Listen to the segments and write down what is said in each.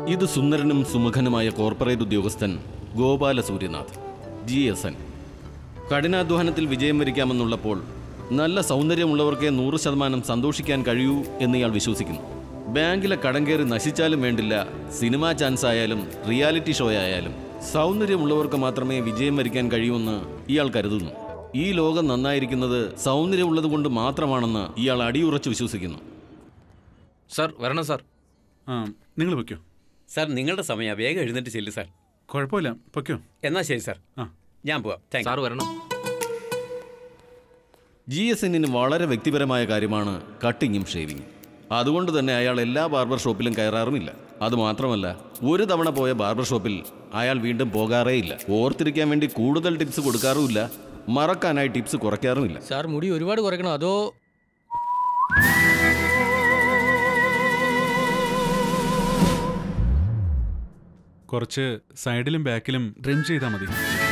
ഇത് സുന്ദരനും സുമുഖനുമായ കോർപ്പറേറ്റ് ഉദ്യോഗസ്ഥൻ Gopala Suryanath G S N കഠിനാധ്വാനത്തിൽ വിജയം വരിക്കാമെന്നുള്ളപ്പോൾ നല്ല സൗന്ദര്യമുള്ളവർക്കേ നൂറ് ശതമാനം സന്തോഷിക്കാൻ കഴിയൂ എന്ന് ഇയാൾ വിശ്വസിക്കുന്നു ബാങ്കിലെ കടം കയറി നശിച്ചാലും വേണ്ടില്ല സിനിമാ ചാൻസ് ആയാലും റിയാലിറ്റി ഷോ ആയാലും സൗന്ദര്യമുള്ളവർക്ക് മാത്രമേ വിജയം വരിക്കാൻ കഴിയൂന്ന് ഇയാൾ കരുതുന്നു ഈ ലോകം നന്നായിരിക്കുന്നത് സൗന്ദര്യമുള്ളത് കൊണ്ട് മാത്രമാണെന്ന് ഇയാൾ അടിയുറച്ച് വിശ്വസിക്കുന്നു സാർ വരണം സാർ ആ നിങ്ങൾ പൊയ്ക്കോ സാർ നിങ്ങളുടെ സമയം വേഗം എഴുന്നേറ്റ് ചെല്ലു സാർ കുഴപ്പമില്ല പൊയ്ക്കോ എന്നാ ശരി സാർ ആ ഞാൻ പോവാം താങ്ക് സാർ വരണം ജി എസ് എന്നിന് വളരെ വ്യക്തിപരമായ കാര്യമാണ് കട്ടിങ്ങും ഷേവിങ്ങും അതുകൊണ്ട് തന്നെ അയാൾ എല്ലാ ബാർബർ ഷോപ്പിലും കയറാറുമില്ല അതുമാത്രമല്ല ഒരു തവണ പോയ ബാർബർ ഷോപ്പിൽ അയാൾ വീണ്ടും പോകാറേയില്ല ഓർത്തിരിക്കാൻ വേണ്ടി കൂടുതൽ ടിപ്സ് കൊടുക്കാറുമില്ല മറക്കാനായി ടിപ്സ് കുറയ്ക്കാറുമില്ല സാർ മുടി ഒരുപാട് കുറയ്ക്കണോ അതോ കുറച്ച് സൈഡിലും ബാക്കിലും ഡ്രിം ചെയ്താൽ മതി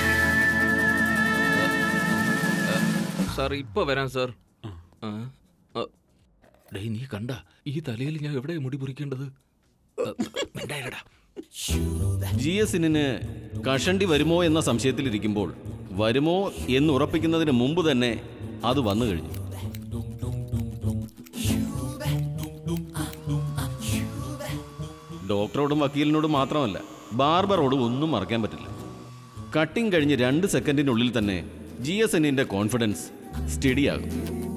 സാർ ഇപ്പൊ വരാം സാർ ആ, ആ. ഡേയ് നീ കണ്ട ഈ തലയിൽ ഞാൻ എവിടെ മുടി പൊറിക്കേണ്ടത് ആ, മിണ്ടാതിരിടാ. ജി എസ് എന്നിന് കഷണ്ടി വരുമോ എന്ന സംശയത്തിലിരിക്കുമ്പോൾ വരുമോ എന്ന് ഉറപ്പിക്കുന്നതിന് മുമ്പ് തന്നെ അത് വന്നു കഴിഞ്ഞു ഡോക്ടറോടും വക്കീലിനോടും മാത്രമല്ല ബാർബറോടും ഒന്നും മറക്കാൻ പറ്റില്ല കട്ടിംഗ് കഴിഞ്ഞ് രണ്ട് സെക്കൻഡിനുള്ളിൽ തന്നെ ജി എസ് എന്നിന്റെ കോൺഫിഡൻസ് സ്റ്റഡിയാകും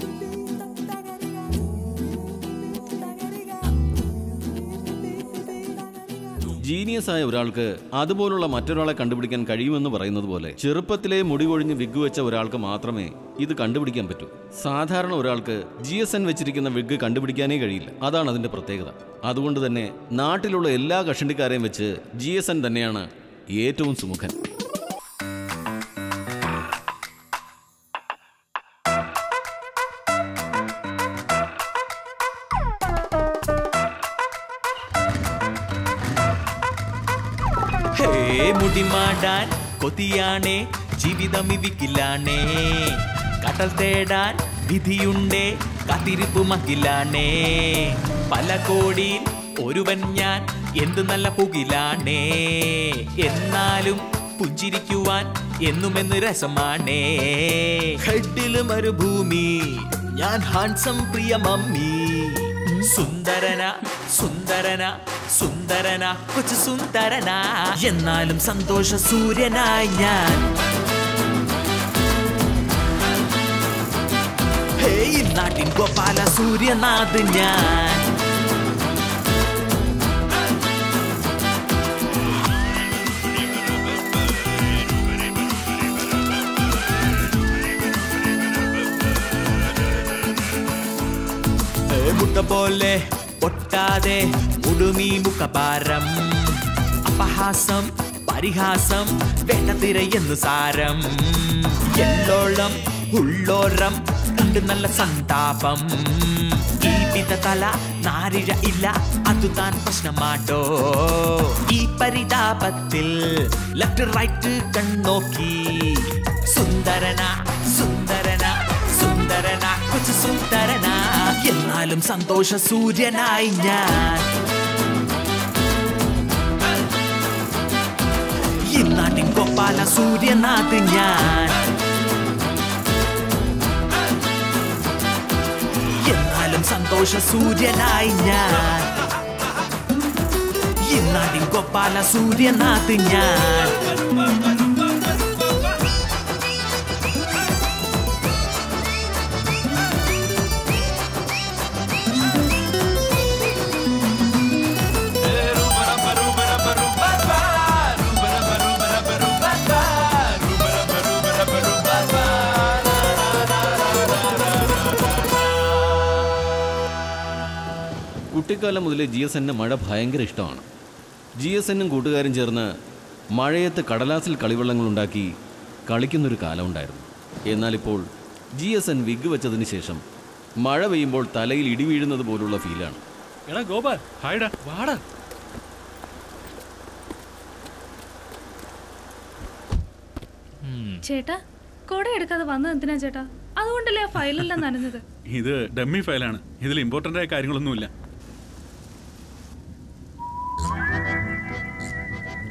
ജീനിയസ് ആയ ഒരാൾക്ക് അതുപോലുള്ള മറ്റൊരാളെ കണ്ടുപിടിക്കാൻ കഴിയുമെന്ന് പറയുന്നത് പോലെ ചെറുപ്പത്തിലെ മുടി കൊഴിഞ്ഞ് വിഗ് വെച്ച ഒരാൾക്ക് മാത്രമേ ഇത് കണ്ടുപിടിക്കാൻ പറ്റൂ സാധാരണ ഒരാൾക്ക് ജി എസ് എൻ വെച്ചിരിക്കുന്ന വിഗ് കണ്ടുപിടിക്കാനേ കഴിയില്ല അതാണ് അതിന്റെ പ്രത്യേകത അതുകൊണ്ട് തന്നെ നാട്ടിലുള്ള എല്ലാ കഷണ്ടിക്കാരെയും വെച്ച് ജി എസ് എൻ തന്നെയാണ് ഏറ്റവും സുമുഖൻ ഹേ മുടിമാടാൻ കൊതിയാണേ ജീവിതം ഇവിക്കില്ലാണേ കടൽ തേടാൻ വിധിയുണ്ടേ കാത്തിരിപ്പ് മക്കില്ലാണേ പല കോടിയിൽ ഒരുവൻ ഞാൻ എന്ത് നല്ല പുകിലാണേ എന്നാലും പുഞ്ചിരിക്കുവാൻ എന്നുമെന്ന് രസമാണേ ഹെഡില് മരുഭൂമി ഞാൻ ഹാൻസം പ്രിയ മമ്മി സുന്ദരന സുന്ദരന സുന്ദരന കൊച്ചു സുന്ദരന എന്നാലും സന്തോഷ സൂര്യനായി ഞാൻ ഹേ ഈ നാട്ടിൻ ഗോപാല സൂര്യനാഥ് ഞാൻ ഏ, മുട്ട പോലെ പൊട്ടാതെ ഉടുമി മുഖഭാരം അപഹാസം പരിഹാസം വേണ്ടതിരയെന്നു സാരം എല്ലോളം ഉള്ളോരം കണ്ട് നല്ല സന്താപം ഈ വിധ തല നാരിഴ ഇല്ല അതു താൻ പ്രശ്നമാട്ടോ ഈ പരിതാപത്തിൽ ലെഫ്റ്റ് റൈറ്റ് കണ്ണോക്കി സുന്ദരന സുന്ദരന സുന്ദരന കൊച്ചു സുന്ദരന എന്നാലും സന്തോഷ സൂര്യനായി ഞാൻ ഈ നാട്ടിൻ ഗോപാല സൂര്യനാഥ് ഞാൻ എന്നാലും സന്തോഷ സൂര്യനായി ഞാൻ ഈ നാട്ടിൻ ഗോപാല സൂര്യനാഥ് ഞാൻ കുട്ടിക്കാലം മുതലേ ജി എസ് എന്നെ മഴ ഭയങ്കര ഇഷ്ടമാണ് ജി എസ് എന്നും കൂട്ടുകാരും ചേർന്ന് മഴയത്ത് കടലാസിൽ കളിവെള്ളങ്ങളുണ്ടാക്കി കളിക്കുന്നൊരു കാലമുണ്ടായിരുന്നു എന്നാലിപ്പോൾ ജി എസ് എൻ വിഗ് വെച്ചതിന് ശേഷം മഴ പെയ്യുമ്പോൾ തലയിൽ ഇടി വീഴുന്നത് പോലുള്ള ഫീലാണ് എടാ ഗോപാൽ ഹായ്ഡാ വാടാ ചേട്ടാ കൊട എടുക്കാതെ വന്നത് എന്തിനാ ചേട്ടാ അതുകൊണ്ടല്ലേ ആ ഫയലെല്ലാം നനഞ്ഞത് ഇത് ഡമ്മി ഫയലാണ് ഇതിൽ ഇമ്പോർട്ടൻ്റ് ആയ കാര്യങ്ങളൊന്നുമില്ല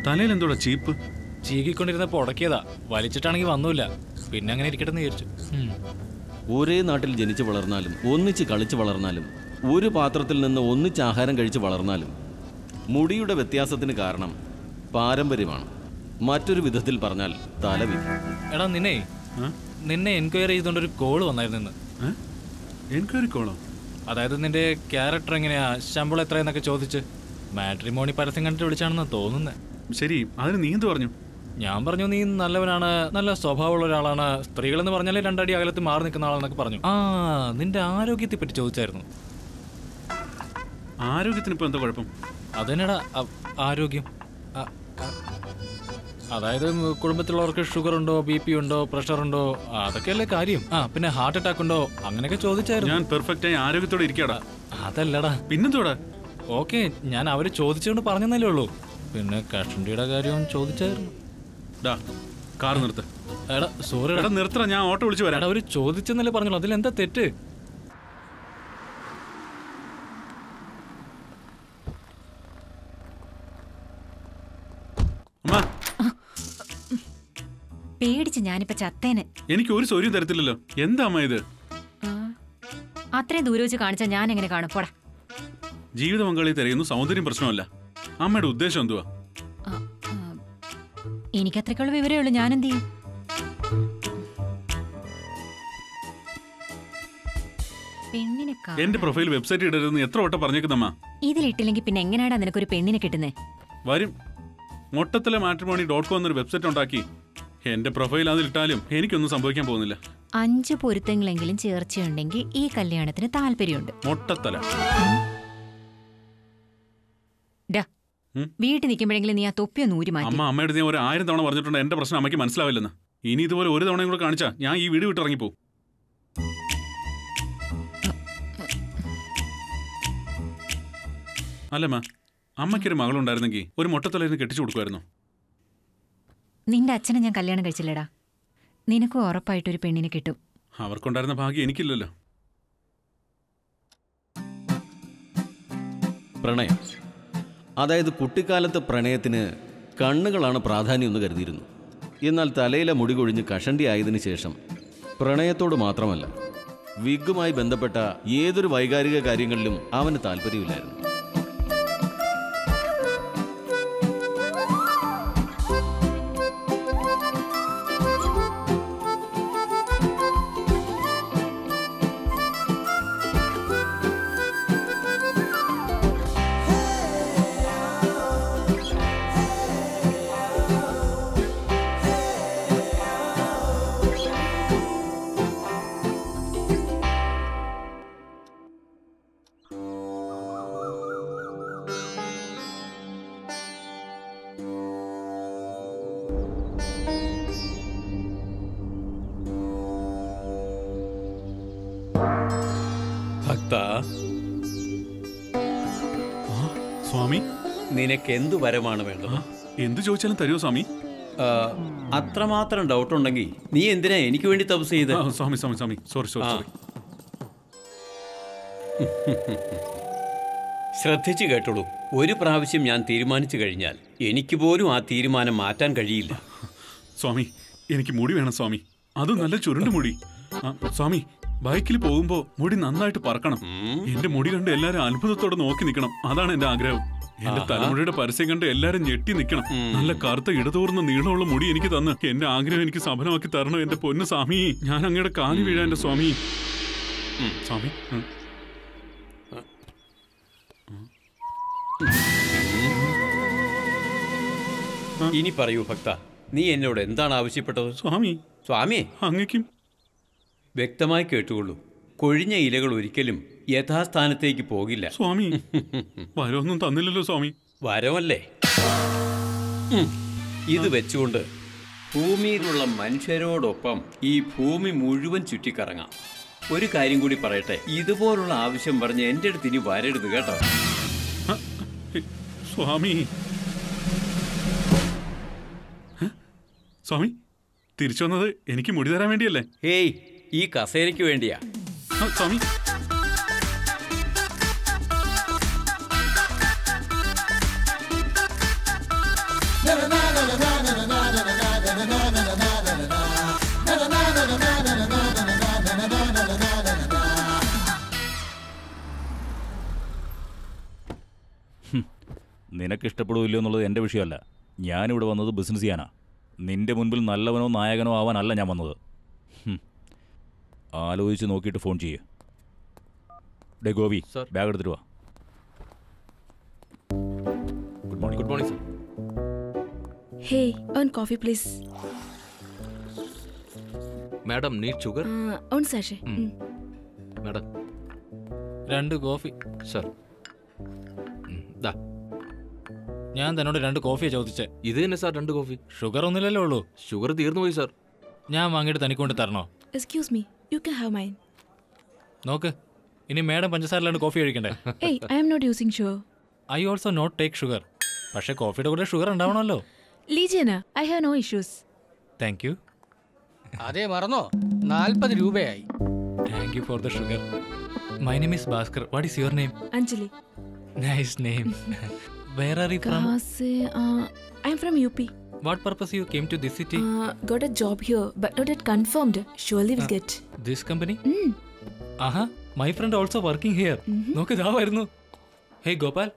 തലയിൽ എന്തോടാ ചീപ്പ് ചീകിക്കൊണ്ടിരുന്നപ്പോ ഉടക്കിയതാ വലിച്ചിട്ടാണെങ്കിൽ വന്നൂല പിന്നെ അങ്ങനെ ഇരിക്കട്ടെ എന്ന് വിചാരിച്ചു ഉം. ഒരേ നാട്ടിൽ ജനിച്ചു വളർന്നാലും ഒന്നിച്ച് കളിച്ചു വളർന്നാലും ഒരു പാത്രത്തിൽ നിന്ന് ഒന്നിച്ച് ആഹാരം കഴിച്ച് വളർന്നാലും മുടിയുടെ വ്യത്യാസത്തിന് കാരണം പാരമ്പര്യമാണ് മറ്റൊരു വിധത്തിൽ പറഞ്ഞാൽ തലവിധി എടാ നിന്നെ ആ? നിന്നെ എൻക്വയറി ചെയ്തുകൊണ്ട് ഒരു കോള് വന്നായിരുന്നു ഇന്ന് ഏ? എൻക്വയറി കോളോ അതായത് നിന്റെ ക്യാരക്ടർ എങ്ങനെയാ ശമ്പളം എത്രയെന്നൊക്കെ ചോദിച്ച് മാട്രിമോണി പരസ്യം കണ്ടിട്ട് വിളിച്ചാണെന്ന് തോന്നുന്നത് ശരി അതിന് നീ എന്ത് പറഞ്ഞു ഞാൻ പറഞ്ഞു നീ നല്ലവനാണ് നല്ല സ്വഭാവമുള്ള ഒരാളാണ് സ്ത്രീകളെന്ന് പറഞ്ഞാൽ രണ്ടടി അകലത്ത് മാറി നിൽക്കുന്ന ആളാണെന്നൊക്കെ പറഞ്ഞു ആ നിന്റെ ആരോഗ്യത്തെ പറ്റി ചോദിച്ചായിരുന്നു ആരോഗ്യത്തിന് ഇപ്പൊ എന്താ കുഴപ്പം അതെന്നടാ അ- ആരോഗ്യം അ- അ- അതായത് കുടുംബത്തിലുള്ളവർക്ക് ഷുഗർ ഉണ്ടോ ബി പി ഉണ്ടോ പ്രഷർ ഉണ്ടോ അതൊക്കെയല്ലേ കാര്യം ആ പിന്നെ ഹാർട്ട് അറ്റാക്ക് ഉണ്ടോ അങ്ങനെയൊക്കെ ചോദിച്ചായിരുന്നു ഞാൻ പെർഫെക്റ്റ് ആയി ആരോഗ്യത്തോടെ ഇരിക്കാടാ അതല്ലടാ പിന്നെന്തോടാ ഓക്കെ ഞാൻ അവര് ചോദിച്ചുകൊണ്ട് പറഞ്ഞതല്ലേ ഉള്ളൂ പിന്നെ കഷണ്ടിയുടെ കാര്യവും ചോദിച്ചായിരുന്നു ഡാ കാർ നിർത്ത് എടാ സോറി എടാ നിർത്തറ ഞാൻ ഓട്ടോ വിളിച്ച് വരാം എടാ അവര് ചോദിച്ചെന്നല്ലേ പറഞ്ഞോളൂ അതിലെന്താ തെറ്റ് അമ്മ പേടിച്ച് ഞാനിപ്പോ ചത്തേനെ എനിക്ക് ഒരു സൗകര്യം തരത്തില്ലല്ലോ എന്താ അമ്മ ഇത് ആ. അത്രയും ദൂരം വെച്ച് കാണിച്ചാൽ ഞാൻ എങ്ങനെ കാണും പോടാ ജീവിത പങ്കാളി തിരയുന്നു സൗന്ദര്യം പ്രശ്നമല്ല അമ്മയുടെ ഉദ്ദേശം എന്തുവാ ആ, ആ. എനിക്കത്രയ്ക്കുള്ള വിവരമേ ഉള്ളൂ ഞാൻ എന്ത് ചെയ്യും പെണ്ണിനെ കാ- എന്റെ പ്രൊഫൈൽ വെബ്സൈറ്റ് ഇടരുതെന്ന് എത്ര വട്ടം പറഞ്ഞേക്കുന്നമ്മ ഇതിലിട്ടില്ലെങ്കിൽ പിന്നെ എങ്ങനെയാടാ നിനക്കൊരു പെണ്ണിനെ കിട്ടുന്നേ വരും മൊട്ടത്തിലെ മാട്രിമോണി ഡോട്ട് കോം എന്നൊരു വെബ്സൈറ്റ് ഉണ്ടാക്കി എന്റെ പ്രൊഫൈൽ അതിലിട്ടാലും എനിക്കൊന്നും സംഭവിക്കാൻ പോകുന്നില്ല അഞ്ച് പൊരുത്തങ്ങളെങ്കിലും ചേർച്ചയുണ്ടെങ്കിൽ ഈ കല്യാണത്തിന് താല്പര്യമുണ്ട് മൊട്ടത്തല ഡാ ഉം? വീട്ടിൽ നിൽക്കുമ്പോഴെങ്കിലും നീ ആ തൊപ്പിയൊന്ന് ഊരി മാറ്റി അമ്മ അമ്മയുടെ ഞാൻ ഒരു ആയിരം തവണ പറഞ്ഞിട്ടുണ്ട് എന്റെ പ്രശ്നം അമ്മയ്ക്ക് മനസ്സിലാവില്ലെന്ന് ഇനി ഇതുപോലെ ഒരു തവണയും കൂടെ കാണിച്ചാ ഞാൻ ഈ വീട് വിട്ടിറങ്ങിപ്പോ അല്ലമ്മ അമ്മയ്ക്കൊരു മകളുണ്ടായിരുന്നെങ്കിൽ ഒരു മൊട്ടത്തലേന്ന് കെട്ടിച്ചു കൊടുക്കുമായിരുന്നു നിന്റെ അച്ഛനെ ഞാൻ കല്യാണം കഴിച്ചില്ലടാ നിനക്കും ഉറപ്പായിട്ടൊരു പെണ്ണിനെ കിട്ടും അവർക്കുണ്ടായിരുന്ന ഭാഗ്യം എനിക്കില്ലല്ലോ പ്രണയം അതായത് കുട്ടിക്കാലത്ത് പ്രണയത്തിന് കണ്ണുകളാണ് പ്രാധാന്യം എന്ന് കരുതിയിരുന്നു എന്നാൽ തലയിലെ മുടി കൊഴിഞ്ഞ് കഷണ്ടി ആയതിനു ശേഷം പ്രണയത്തോട് മാത്രമല്ല വിഗുമായി ബന്ധപ്പെട്ട ഏതൊരു വൈകാരിക കാര്യങ്ങളിലും അവന് താല്പര്യമില്ലായിരുന്നു ഭക്ത സ്വാമി നിനക്ക് എന്തു വരമാണ് വേണ്ടത് ആ, എന്ത് ചോദിച്ചാലും തരുമോ സ്വാമി ആ, അത്രമാത്രം ഡൗട്ട് ഉണ്ടെങ്കിൽ നീ എന്തിനാ എനിക്ക് വേണ്ടി തപസ് ചെയ്ത് ആ, സ്വാമി സ്വാമി സ്വാമി സോറി സോറി ആ. സോറി ശ്രദ്ധിച്ചു കേട്ടോളൂ ഒരു പ്രാവശ്യം ഞാൻ തീരുമാനിച്ചു കഴിഞ്ഞാൽ എനിക്ക് പോലും ആ തീരുമാനം മാറ്റാൻ കഴിയില്ല സ്വാമി എനിക്ക് മുടി വേണം സ്വാമി അത് നല്ല ചുരുണ്ട മുടി ആ, സ്വാമി ബൈക്കിൽ പോകുമ്പോ മുടി നന്നായിട്ട് പറക്കണം എന്റെ മുടി കണ്ട് എല്ലാരും അത്ഭുതത്തോടെ നോക്കി നിൽക്കണം അതാണ് എന്റെ ആഗ്രഹം എന്റെ തലമുടിയുടെ പരസ്യം കണ്ട് എല്ലാരും ഞെട്ടി നിൽക്കണം നല്ല കറുത്ത ഇടതൂർന്ന നീളമുള്ള മുടി എനിക്ക് തന്ന് എന്റെ ആഗ്രഹം എനിക്ക് സഫലമാക്കി തരണം എന്റെ പൊന്നു സ്വാമി ഞാൻ അങ്ങയുടെ കാലി വീഴാൻ എന്റെ സ്വാമി സ്വാമി ഉം. ഇനി പറയൂ ഭക്ത നീ എന്നോട് എന്താണ് ആവശ്യപ്പെട്ടത് സ്വാമി സ്വാമിയെ അങ്ങയ്ക്കും വ്യക്തമായി കേട്ടുകൊള്ളൂ കൊഴിഞ്ഞ ഇലകൾ ഒരിക്കലും യഥാസ്ഥാനത്തേക്ക് പോകില്ല സ്വാമി വരവൊന്നും തന്നില്ലല്ലോ സ്വാമി വരമല്ലേ ഉം. ഇത് വെച്ചുകൊണ്ട് ഭൂമിയിലുള്ള മനുഷ്യരോടൊപ്പം ഈ ഭൂമി മുഴുവൻ ചുറ്റിക്കറങ്ങാം ഒരു കാര്യം കൂടി പറയട്ടെ ഇതുപോലുള്ള ആവശ്യം പറഞ്ഞ് എൻ്റെ അടുത്ത് ഇനി വരരുത് കേട്ടോ ഹ, ഹെ, സ്വാമി ഹ? സ്വാമി തിരിച്ചു വന്നത് എനിക്ക് മുടി തരാൻ വേണ്ടിയല്ലേ ഹേയ് ഈ കസേരയ്ക്ക് വേണ്ടിയാ ആ, സ്വാമി Never നിനക്ക് ഇഷ്ടപ്പെടുമല്ലോ എന്നുള്ളത് എൻ്റെ വിഷയമല്ല ഞാനിവിടെ വന്നത് ബിസിനസ് ചെയ്യാനാ നിന്റെ മുൻപിൽ നല്ലവനോ നായകനോ ആവാനല്ല ഞാൻ വന്നത് ഹും. ആലോചിച്ച് നോക്കിയിട്ട് ഫോൺ ചെയ്യ് ഡേ ഗോപി Sir. ബാഗ് എടുത്തിട്ട് വാ good morning good morning sir Hey, one coffee please. Madam need sugar Uh, one sachet. Mm. Mm. Madam രണ്ട് കോഫി സർ ദാ ഞാൻ തന്നോട് രണ്ട് കോഫിയാ ചോദിച്ചേ ഇത് തന്നെ സാർ രണ്ട് കോഫി ഷുഗർ ഒന്നുമില്ലല്ലോ ഉള്ളൂ ഷുഗർ തീർന്നു പോയി സാർ ഞാൻ വാങ്ങിയിട്ട് തനിക്കൊണ്ട് തരണോ Excuse me, you can have mine. നോക്ക് ഇനി മേഡം പഞ്ചസാരയിലാണ് കോഫി കഴിക്കണ്ടേ hey, I am not using sugar. I also not take sugar പക്ഷേ കോഫിയുടെ കൂടെ ഷുഗർ ഉണ്ടാവണമല്ലോ Lijana, I have no issues. Thank you അതെ മറന്നോ നാൽപ്പത് രൂപയായി thank you for the sugar my name is Bhaskar what is your name Anjali. Nice name where are you from कहाँ से? Uh, I am from UP. What purpose you came to this city Uh, got a job here, but not yet confirmed. Surely will get. This company Mm. ആഹാ my friend also working here നോക്ക് ഇതാ വരുന്നു hey Gopal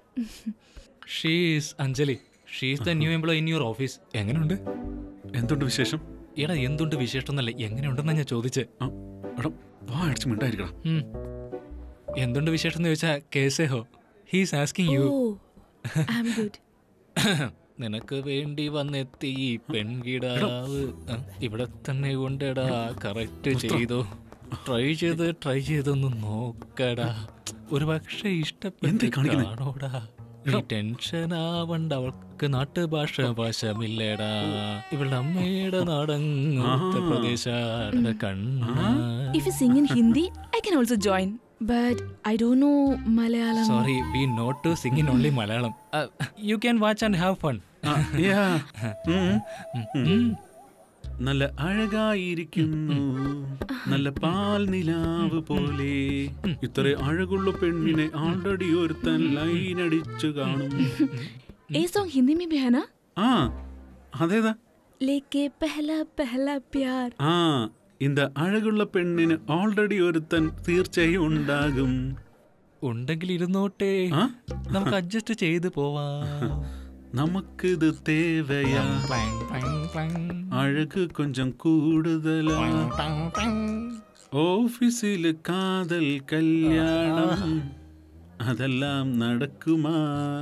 she's Anjali she's the new employee in your office എങ്ങനെയുണ്ട് എന്തുണ്ട് വിശേഷം എടാ എന്തുണ്ട് വിശേഷം എന്നല്ല എങ്ങനെയുണ്ടെന്നാ ഞാൻ ചോദിച്ചേ ആ, എടാ വാ അടിച്ച് മിണ്ടായിരിക്കണം ഉം. എന്തുണ്ട് വിശേഷം എന്ന് ചോദിച്ചാ കേസേ ഹോ he's asking you Oh, I'm good. നിനക്ക് വേണ്ടി വന്നെത്തി ഈ പെൺകിടാവ് ആ, ഇവിടെ തന്നെ കൊണ്ടെടാ കറക്റ്റ് ചെയ്തു ട്രൈ ചെയ്ത് ട്രൈ ചെയ്തൊന്ന് നോക്കടാ ഒരു പക്ഷെ എന്തേ ഇഷ്ടപ്പെട്ട് കാണിക്കുന്നെ? കാണോടാ നീ ടെൻഷൻ ആവണ്ട അവൾക്ക് നാട്ടുഭാഷ വശമില്ലടാ ഇവളുടെ അമ്മയുടെ നാടങ്ങ പ്രദേശ കണ്ണ If you sing in Hindi, I can also join. But I don't know Malayalam. Sorry we not to sing in only Malayalam you can watch and have fun ah, yeah. ഉം, ഉം. നല്ല അഴകായിരിക്കുന്നു നല്ല പാൽ നിലാവ് പോലെ ഇത്ര അഴകുള്ള പെണ്ണിനെ ആൾറെഡി ഒരുത്തൻ ലൈൻ അടിച്ചു കാണും ये song हिंदी में भी है ना ആ അതേതാ लेके पहला पहला प्यार ആ இந்த അഴകുള്ള പെണ്ണിന് ഓൾറെഡി ഒരുത്തൻ തീർച്ചയായും ഉണ്ടാകും ഉണ്ടെങ്കിൽ ഇരുന്നോട്ടെ ആ? നമുക്ക് അഡ്ജസ്റ്റ് ചെയ്ത് പോവാം നമുക്കിത് തേവയാ അഴക് കൊഞ്ചം കൂടുതലാ ഓഫീസില് കാതൽ കല്യാണം അതെല്ലാം നടക്കുമാ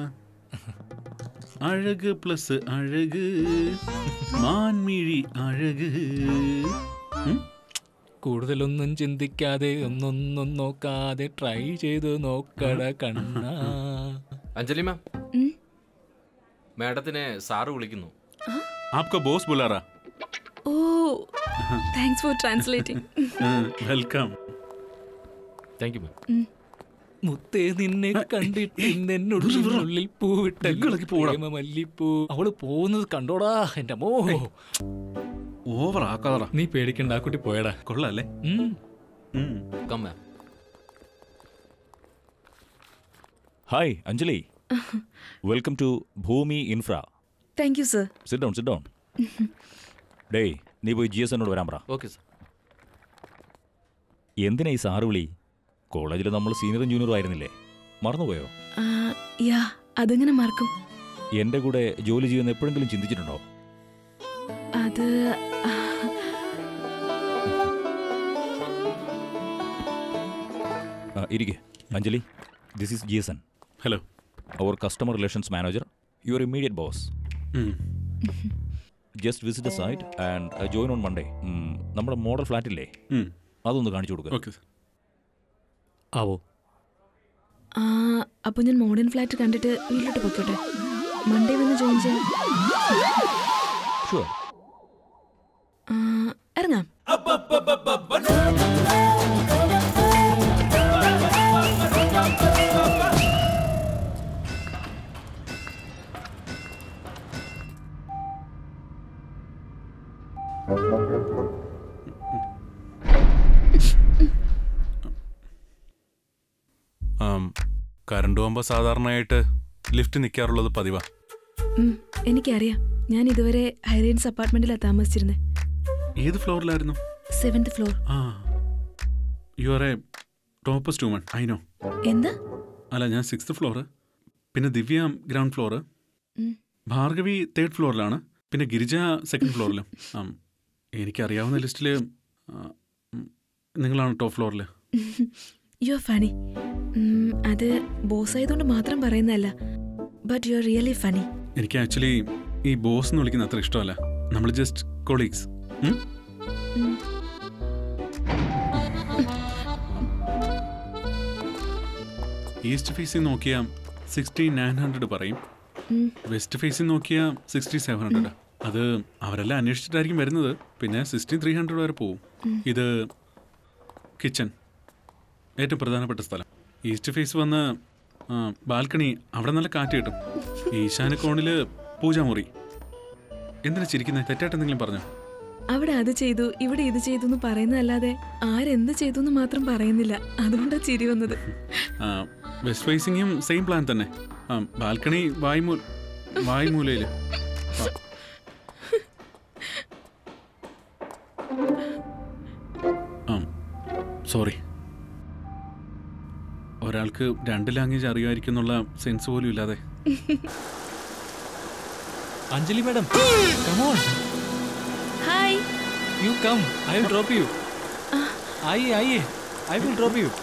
അഴക് പ്ലസ് അഴക് മാൻമിഴി അഴക് ഉം? കൂടുതലൊന്നും ചിന്തിക്കാതെ ഒന്നൊന്നും നോക്കാതെ ട്രൈ ചെയ്ത് നോക്കട കണ്ണ അഞ്ജലി മാം ഉം. മാഡത്തിനെ സാറ് വിളിക്കുന്നു ആപ്കാ ബോസ് ബുലാറാ Oh, thanks for translating. Welcome thank you ma'am മുത്തേ നിന്നെ കണ്ടിട്ടുണ്ട് എന്നുള്ളിൽ പൂവിട്ട മല്ലിപ്പൂ അവള് പോകുന്നത് കണ്ടോടാ എന്റെ മോ ഓവർ ആക്കാതാ നീ പേടിക്കണ്ട ആ കുട്ടി പോയടാ കൊള്ളാല്ലേ ഉം. ഉം. Come ma'am hi Anjali welcome to Bhoomi Infra Thank you, sir. Sit down sit down ഡേയ് നീ പോയി ജി എസ് എന്നോട് വരാൻ പറ ഓക്കെ സാർ എന്തിനാ ഈ സാറ് വിളി കോളേജിൽ നമ്മൾ സീനിയറും ജൂനിയറും ആയിരുന്നില്ലേ മറന്നുപോയോ Uh, yeah, അതെങ്ങനെ മറക്കും എൻ്റെ കൂടെ ജോലി ചെയ്യുന്ന എപ്പോഴെങ്കിലും ചിന്തിച്ചിട്ടുണ്ടോ അത് ആ, ആ, ഇരിക്കെ Anjali this is G S N hello our customer relations manager your immediate boss ഉം. Just visit site and join on Monday നമ്മുടെ മോഡൽ ഫ്ലാറ്റ് ഇല്ലേ ഉം. അതൊന്ന് കാണിച്ചു കൊടുക്കുക ഓക്കെ സർ ആവോ ആ, അപ്പൊ ഞാൻ മോഡേൺ ഫ്ലാറ്റ് കണ്ടിട്ട് വീട്ടിലോട്ട് പൊക്കോട്ടെ മൺഡേ വന്ന് ജോയിൻ ചെയ്യാം ഷുവർ ആ, ഇറങ്ങാം കറണ്ട് പോകുമ്പോൾ സാധാരണയായിട്ട് ലിഫ്റ്റ് നിൽക്കാറുള്ളത് പതിവാ ഉം, എനിക്കറിയാം ഞാൻ ഇതുവരെ ഹൈറേഞ്ച് അപ്പാർട്ട്മെന്റിലാണ് താമസിച്ചിരുന്നത് ഏത് ഫ്ലോറിലായിരുന്നു seventh floor ah you are a toppest woman I know എന്താ അല്ല ഞാൻ സിക്സ്ത് ഫ്ലോർ പിന്നെ ദിവ്യ ഗ്രൗണ്ട് ഫ്ലോറ് ഉം. ഭാർഗവി തേർഡ് ഫ്ലോറിലാണ് പിന്നെ ഗിരിജ സെക്കൻഡ് ഫ്ലോറിലും ആ എനിക്കറിയാവുന്ന ലിസ്റ്റിൽ നിങ്ങളാണ് ടോപ്പ് ഫ്ലോറിൽ യു ആർ ഫണി അത് ബോസ് ആയതുകൊണ്ട് മാത്രം പറയുന്നതല്ല but you are really funny എനിക്ക് ആക്ച്വലി ഈ ബോസ് എന്ന് വിളിക്കുന്ന അത്ര ഇഷ്ടമല്ല നമ്മൾ ജസ്റ്റ് കൊളീഗ്സ് ഈസ്റ്റ് ഫേസിൽ നോക്കിയാൽ സിക്സ്റ്റി നയൻ ഹൺഡ്രഡ് പറയും വെസ്റ്റ് ഫേസിൽ നോക്കിയാൽ സിക്സ്റ്റി സെവൻ ഹൺഡ്രഡ് അത് അവരെല്ലാം അന്വേഷിച്ചിട്ടായിരിക്കും വരുന്നത് പിന്നെ സിക്സ്റ്റി ത്രീ ഹൺഡ്രഡ് വരെ പോവും ഇത് കിച്ചൺ ഏറ്റവും പ്രധാനപ്പെട്ട സ്ഥലം ഈസ്റ്റ് ഫേസ് വന്ന് ബാൽക്കണി അവിടെ നല്ല കാറ്റ് കിട്ടും ഈശാന കോണില് പൂജാമുറി എന്തിനാ ചിരിക്കുന്നത് തെറ്റായിട്ട് എന്തെങ്കിലും പറഞ്ഞു അവിടെ അത് ചെയ്തു ഇവിടെ ഇത് ചെയ്തു എന്ന് പറയുന്നതല്ലാതെ ആരെന്ത് ചെയ്തു എന്ന് മാത്രം പറയുന്നില്ല അതുകൊണ്ടാണ് ചിരി വന്നത് വെസ്റ്റ് ഫേസിങ്ങും സെയിം പ്ലാൻ തന്നെ ആ, ബാൽക്കണി വായ്മൂ വായ്മൂലയിൽ സോറി ഒരാൾക്ക് രണ്ട് ലാംഗ്വേജ് അറിയുമായിരിക്കും എന്നുള്ള സെൻസ് പോലും ഇല്ലാതെ Anjali madam come on hi you come I will drop you ആയി ആയി I will drop you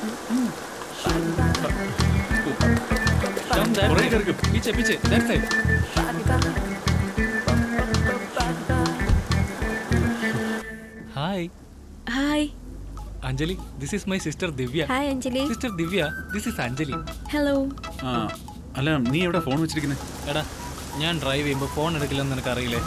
Come that way. പീछे പീछे that side. Hi hi Anjali this is my sister Divya hi Anjali sister Divya this is Anjali hello ആ അല്ല നീ എവിടെ ഫോൺ വെച്ചിരിക്കുന്നത് എടാ ഞാൻ ഡ്രൈവ് ചെയ്യുമ്പോൾ ഫോൺ എടുക്കില്ലെന്ന് നിനക്ക് അറിയില്ലേ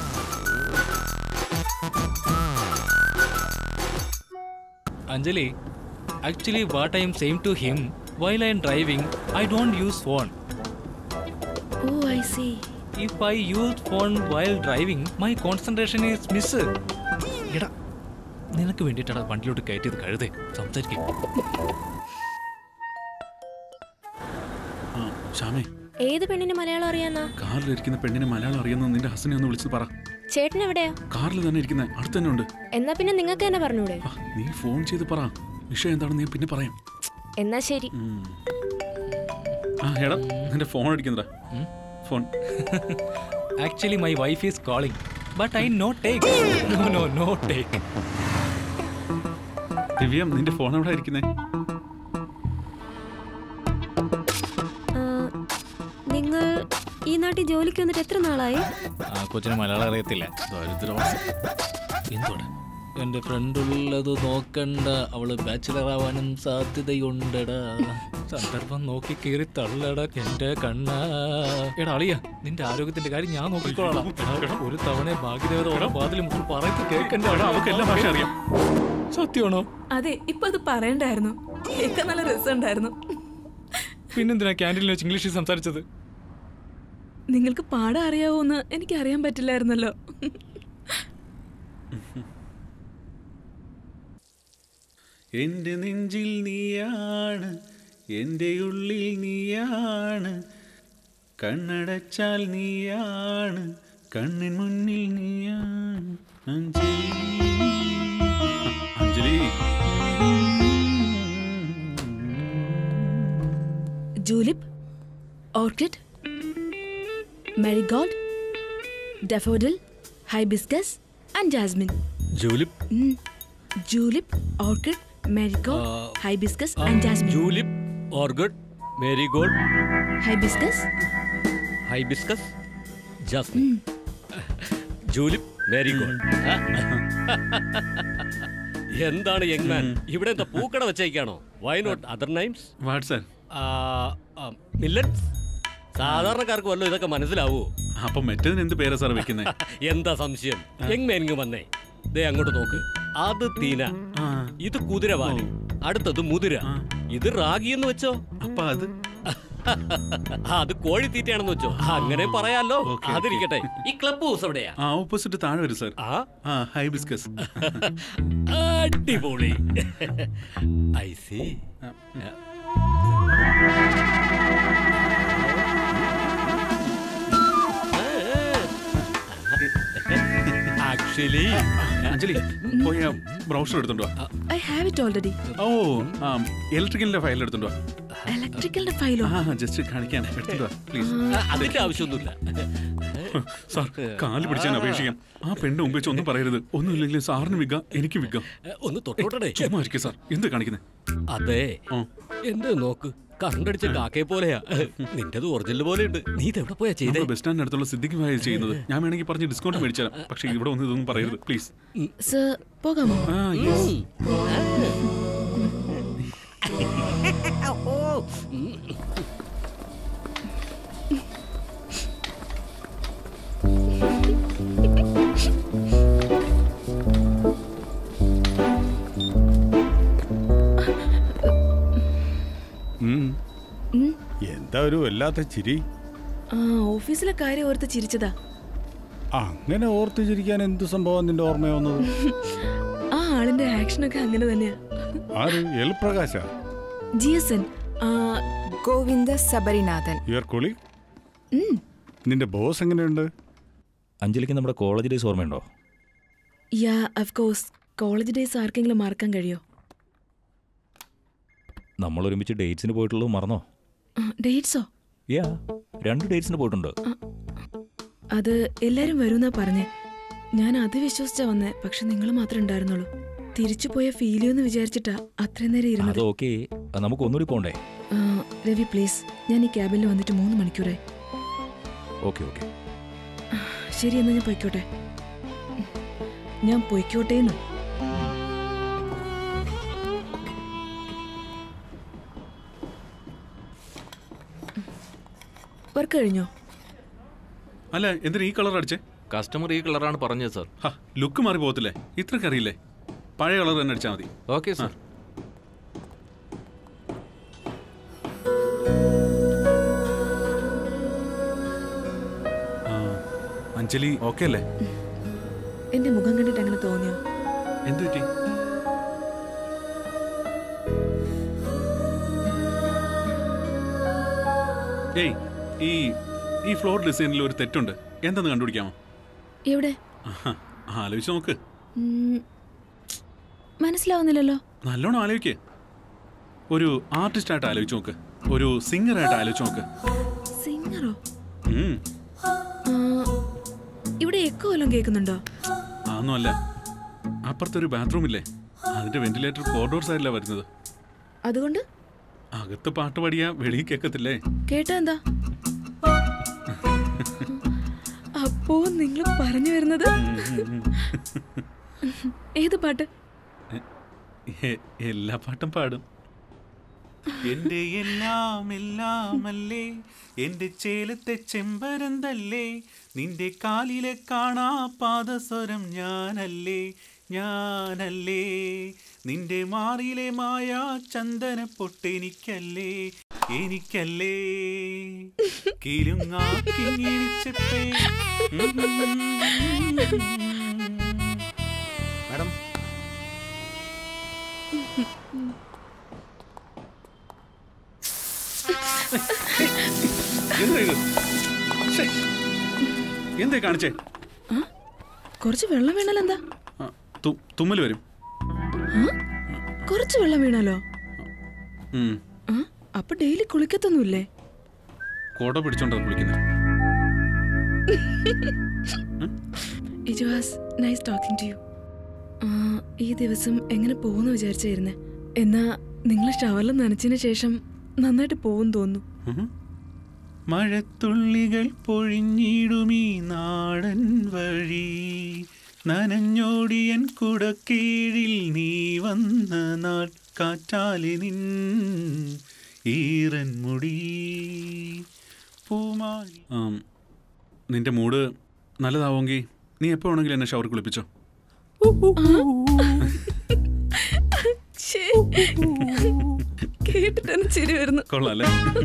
Anjali actually what I'm same to him while I'm driving I don't use phone oh I see if I use phone while driving my concentration is miss എടാ നിനക്ക് വേണ്ടിയിട്ടാണ് വണ്ടിയിലോട്ട് കയറ്റിയത് കഴുതേ സംസാരിക്കും ആ ശ്യാമേ ഏത് പെണ്ണിന് മലയാളം അറിയാന്നാ കാറിലിരിക്കുന്ന പെണ്ണിനെ മലയാളം അറിയുന്ന നിന്റെ ഹസനെ ഒന്ന് വിളിച്ച് പറ ചേട്ടൻ എവിടെയാ കാറിൽ തന്നെ ഇരിക്കുന്ന അടുത്ത് തന്നെ ഉണ്ട് എന്നാ പിന്നെ നിങ്ങൾക്ക് തന്നെ പറഞ്ഞൂടെ നീ ഫോൺ ചെയ്ത് പറ വിഷയം എന്താണെന്ന് ഞാൻ പിന്നെ പറയാം എന്നാ ശരി ഉം. ആ എടാ നിന്റെ ഫോൺ അടിക്കുന്നതാ phone actually my wife is calling but I no take no no no take ദിവ്യം നിന്റെ ഫോൺ എവിടെ ഇരിക്കുന്നേ ആ, നിങ്ങൾ ഈ നാട്ടിൽ ജോലിക്ക് വന്നിട്ട് എത്ര നാളായി ആ കൊച്ചിന് മലയാളം അറിയത്തില്ല ദരിദ്രവാസം എന്തോടെ എന്റെ ഫ്രണ്ട് ഉള്ളത് നോക്കണ്ട അവള് ബാച്ചിലർ ആവാനും സാധ്യതയുണ്ടടാ സന്ദർഭം നോക്കി കീറി തള്ളടാ എന്റെ കണ്ണ എടാ അളിയ നിന്റെ ആരോഗ്യത്തിന്റെ കാര്യം ഞാൻ നോക്കിക്കോളാം എടാ, ഒരു തവണ ഭാഗ്യദേവത ഓരോ വാതിലും മുകൾ പറയുന്നത് കേൾക്കണ്ട അവൾക്ക് എല്ലാ ഭാഷ അറിയാം സത്യമാണോ അതെ ഇപ്പൊ അത് പറയണ്ടായിരുന്നു കേൾക്കാൻ നല്ല രസമുണ്ടായിരുന്നു പിന്നെന്തിനാ ക്യാൻറ്റീനിൽ വെച്ച് ഇംഗ്ലീഷിൽ സംസാരിച്ചത് നിങ്ങൾക്ക് പാടാൻ അറിയാവോന്ന് എനിക്ക് അറിയാൻ പറ്റില്ലായിരുന്നല്ലോ എൻ്റെ നെഞ്ചിൽ നീയാണ് എൻ്റെ ഉള്ളിൽ നീയാണ് കണ്ണടച്ചാൽ നീയാണ് കണ്ണിൻ മുന്നിൽ നീയാണ് Anjali Anjali tulip orchid marigold daffodil hibiscus and jasmine tulip tulip orchid marigold hibiscus and jasmine tulip orchid marigold hibiscus hibiscus jasmine tulip marigold എന്താണ് യങ് മാൻ ഇവിടെ എന്താ പൂക്കട വെച്ചേക്കാണോ why not other names WhatsApp millets സാധാരണക്കാർക്ക് വല്ലതും ഇതൊക്കെ മനസ്സിലാവൂ അപ്പൊ മറ്റേതിന് എന്ത് പേരാ സാർ വെക്കുന്നത് എന്താ സംശയം യങ് മാനിങ് വന്നേ ദേ അങ്ങോട്ട് നോക്ക് അത് തീന ഇത് കുതിരവാലി അടുത്തത് മുതിര ഇത് റാഗി എന്ന് വെച്ചോ അപ്പൊ അത് അത് കോഴിത്തീറ്റയാണെന്ന് വെച്ചോ അങ്ങനെ പറയാലോ അതിരിക്കട്ടെ ഈ ക്ലബ് ഹൗസ് എവിടെയാ ആ ഓപ്പോസിറ്റ് താഴെ വരും സാർ ആ ഹൈബിസ്കസ് അടിപൊളി ഐ സി ആക്ച്വലി അഞ്ജലി പോയി ബ്രൗഷർ എടുത്തോണ്ടോ I have it already oh ah ഇലക്ട്രിക്കലിന്റെ ഫയൽ എടുത്തോണ്ടോ ഇലക്ട്രിക്കലിന്റെ ഫയലോ ആ ജസ്റ്റ് കാണിക്കാൻ എടുത്തിട്ട് വാ, പ്ലീസ് ആ, അതിന്റെ ആവശ്യമൊന്നുമില്ല സാർ കാല് പിടിച്ചാൻ അപേക്ഷിക്കാം ആ പെണ്ണ് മുമ്പ് വെച്ച് ഒന്നും പറയരുത് ഒന്നുമില്ലെങ്കിൽ സാറിന് വിൽക്കാം എനിക്ക് വിൽക്കാം ഒന്ന് തൊട്ടോട്ടടേ ചുമ്മാ ഇരിക്കും സാർ എന്ത് കാണിക്കുന്നത് അതെ എന്റെ നോക്ക് കണ്ടടിച്ച കാക്കയെ പോലെയാ നിന്റേത് ഒറിജിനൽ പോലെ ഉണ്ട് നീ ഇതെവിടെ പോയാ ചെയ്തേ ബസ് സ്റ്റാൻഡിന് അടുത്തുള്ള സിദ്ദിഖ് ഭായ ചെയ്യുന്നത് ഞാൻ വേണമെങ്കിൽ പറഞ്ഞ് ഡിസ്കൗണ്ട് മേടിച്ചാൽ പക്ഷേ ഇവിടെ ഒന്നും ഇതൊന്നും പറയരുത് പ്ലീസ് സർ പോകാമോ ആ യെസ് ഉം. എന്താ ഒരു വല്ലാത്ത ചിരി ആ ഓഫീസിലെ കാര്യം ഓർത്ത് ചിരിച്ചതാ അങ്ങനെ ഓർത്തു ചിരിക്കാൻ എന്ത് സംഭവം നിന്റെ ഓർമ്മ വന്നത് ആ ആളിന്റെ ആക്ഷനൊക്കെ അങ്ങനെ തന്നെയാ ആര് L Prakasha G S N Govinda Sabarinathan your colleague നിന്റെ ബോസ് എങ്ങനെയുണ്ട് അഞ്ജലിക്ക് നമ്മുടെ കോളേജ് ഡേയ്സ് ഓർമ്മയുണ്ടോ yeah of course college days ആർക്കെങ്കിലും മറക്കാൻ കഴിയോ നമ്മൾ ഒരുമിച്ച് ഡേറ്റ്സിന് പോയിട്ടുള്ളത് മറന്നോ ഡേറ്റ്സോ യാ രണ്ട് ഡേറ്റ്സിന് പോയിട്ടുണ്ട് അത് എല്ലാരും വരുന്നാ പറഞ്ഞേ ഞാൻ അത് വിശ്വസിച്ചാ വന്നേ പക്ഷെ നിങ്ങൾ മാത്രമേ ഉണ്ടായിരുന്നുള്ളൂ തിരിച്ചു പോയ ഫീൽ ചെയ്യുമെന്ന് വിചാരിച്ചിട്ടാ അത്രയും നേരം ഇരുന്നത് അത് ഓക്കെ നമുക്ക് ഒന്നുകൂടി പോണ്ടേ ആ, രവി പ്ലീസ് ഞാൻ ഈ ക്യാബിൽ വന്നിട്ട് മൂന്ന് മണിക്കൂറായി ഓക്കെ ഓക്കെ ശരി എന്നാ ഞാൻ പൊയ്ക്കോട്ടെ ഞാൻ പൊയ്ക്കോട്ടേന്ന് വർക്ക് കഴിഞ്ഞോ അല്ല എന്തിനാ ഈ കളർ അടിച്ചേ കസ്റ്റമർ ഈ കളറാണ് പറഞ്ഞത് സാർ ലുക്ക് മാറി പോകത്തില്ലേ ഇത്രക്ക് അറിയില്ലേ പഴയ കളർ തന്നെ അടിച്ചാൽ മതി ഓക്കെ സാർ അഞ്ജലി ഓക്കെ അല്ലേ എന്റെ മുഖം കണ്ടിട്ട് അങ്ങനെ തോന്നിയോ എന്ത് പറ്റി ഏയ് ഈ ഈ ഫ്ലോർ ഡിസൈനിൽ ഒരു തെറ്റുണ്ട് എന്തെന്ന് കണ്ടുപിടിക്കാമോ എവിടെ ആഹാ, ആലോചിച്ച് നോക്ക് ഉം, മനസ്സിലാവുന്നില്ലല്ലോ നല്ലോണം ആലോചിക്ക് ഒരു ആർട്ടിസ്റ്റ് ആയിട്ട് ആലോചിച്ച് നോക്ക് ഒരു സിംഗർ ആയിട്ട് ആലോചിച്ച് നോക്ക് സിംഗറോ ഉം, ഇവിടെ എക്കോ വല്ലതും കേൾക്കുന്നുണ്ടോ അതൊന്നും അല്ല അപ്പുറത്തൊരു ബാത്റൂം ഇല്ലേ അതിന്റെ വെന്റിലേറ്റർ കോറിഡോർ സൈഡിലാണ് വരുന്നത് അതുകൊണ്ട് അകത്ത് പാട്ട് പാടിയാ വെളിയിൽ കേൾക്കത്തില്ലേ കേട്ടാ എന്താ അപ്പോ നിങ്ങൾ പറഞ്ഞു വരുന്നത് ഏത് പാട്ട് എ- എല്ലാ പാട്ടും പാടും എന്റെ എല്ലാം എല്ലാമല്ലേ എന്റെ ചേലത്തെ ചെമ്പരന്തല്ലേ നിന്റെ കാലിലെ കാണാ പാദസ്വരം ഞാനല്ലേ ഞാനല്ലേ നിന്റെ മാറിലെ മായ ചന്ദന പൊട്ടെനിക്കല്ലേ എനിക്കല്ലേ കിലുങ്ങാക്കിങ്ങിഴിച്ചപ്പേ മാഡം എന്താ ഇത് ശ്ശേ. എന്തേ കാണിച്ചേ കുറച്ച് വെള്ളം വീണാലോ എന്താ തു- തുമ്മൽ വരും കുറച്ച് വെള്ളം വീണാലോ ഉം. ആ, അപ്പൊ ഡെയിലി കുളിക്കത്തൊന്നുമില്ലേ കോട പിടിച്ചോണ്ടാ കുളിക്കുന്നത് it was nice talking to you ഈ ദിവസം എങ്ങനെ പോകുന്നു വിചാരിച്ചായിരുന്നേ എന്നാ നിങ്ങൾ ഷവറിൽ നനച്ചതിന് ശേഷം നന്നായിട്ട് പോകും തോന്നുന്നു മഴത്തുള്ളികൾ പൊഴിഞ്ഞിടുമീ നാടൻ വഴി നനഞ്ഞോടിയൻ കുടക്കീഴിൽ നീ വന്ന നാൾ കാറ്റാലി നിൻ ഈറൻ മുടി പൂമാലി ആം, നിന്റെ മൂഡ് നല്ലതാവുമെങ്കിൽ നീ എപ്പോ വേണമെങ്കിലും എന്നെ ഷവർ കുളിപ്പിച്ചോ ശ്ശേ. കേട്ടിട്ട് തന്നെ ചിരി വരുന്നു കൊള്ളാല്ലേ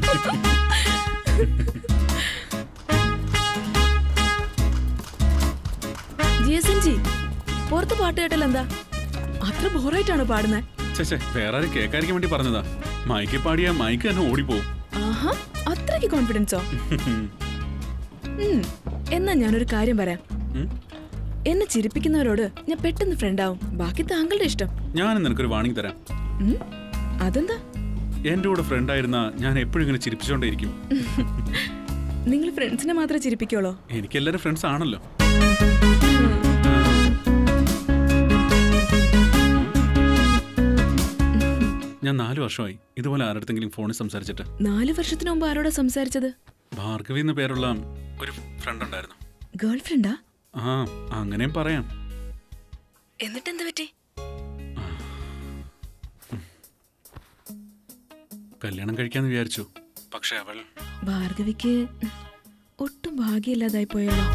ജി എസ് എൻ ജി പുറത്ത് പാട്ട് കേട്ടാൽ എന്താ അത്ര ബോറായിട്ടാണോ പാടുന്നത് ചേച്ചേ വേറെ ആരും കേൾക്കാതിരിക്കാൻ വേണ്ടി പറഞ്ഞതാ മൈക്ക് പാടിയാ മൈക്ക് തന്നെ ഓടിപ്പോവും ആഹാ അത്രയ്ക്ക് കോൺഫിഡൻസോ ഉം, എന്നാ ഞാനൊരു കാര്യം പറയാം ഉം? എന്നെ ചിരിപ്പിക്കുന്നവരോട് ഞാൻ പെട്ടെന്ന് ഫ്രണ്ട് ആവും ബാക്കി താങ്കളുടെ ഇഷ്ടം ഞാനും നിനക്കൊരു വാണിംഗ് തരാം ഉം, അതെന്താ എൻ്റെ കൂടെ ഫ്രണ്ടായിരുന്ന ഞാൻ എപ്പോഴും ഇങ്ങനെ ചിരിപ്പിച്ചുകൊണ്ടേയിരിക്കും നിങ്ങൾ ഫ്രണ്ട്സിനെ മാത്രമേ ചിരിപ്പിക്കുള്ളോ എനിക്ക് എല്ലാവരും ഫ്രണ്ട്സ് ആണല്ലോ ഞാൻ നാല് വർഷമായി ഇതുപോലെ ആരടുത്തെങ്കിലും ഫോണിൽ സംസാരിച്ചിട്ട് നാല് വർഷത്തിന് മുമ്പ് ആരോടാ സംസാരിച്ചത് ഭാർഗവി എന്ന പേരുള്ള ഒരു ഫ്രണ്ട് ഉണ്ടായിരുന്നു ഗേൾ ഫ്രണ്ടാ ആ അങ്ങനെയും പറയാം എന്നിട്ട് എന്താ പറ്റി കല്യാണം കഴിക്കാന്ന് വിചാരിച്ചു പക്ഷെ അവൾ ഭാർഗവിക്ക് ഒട്ടും ഭാഗ്യമില്ലാതായി പോയാലോ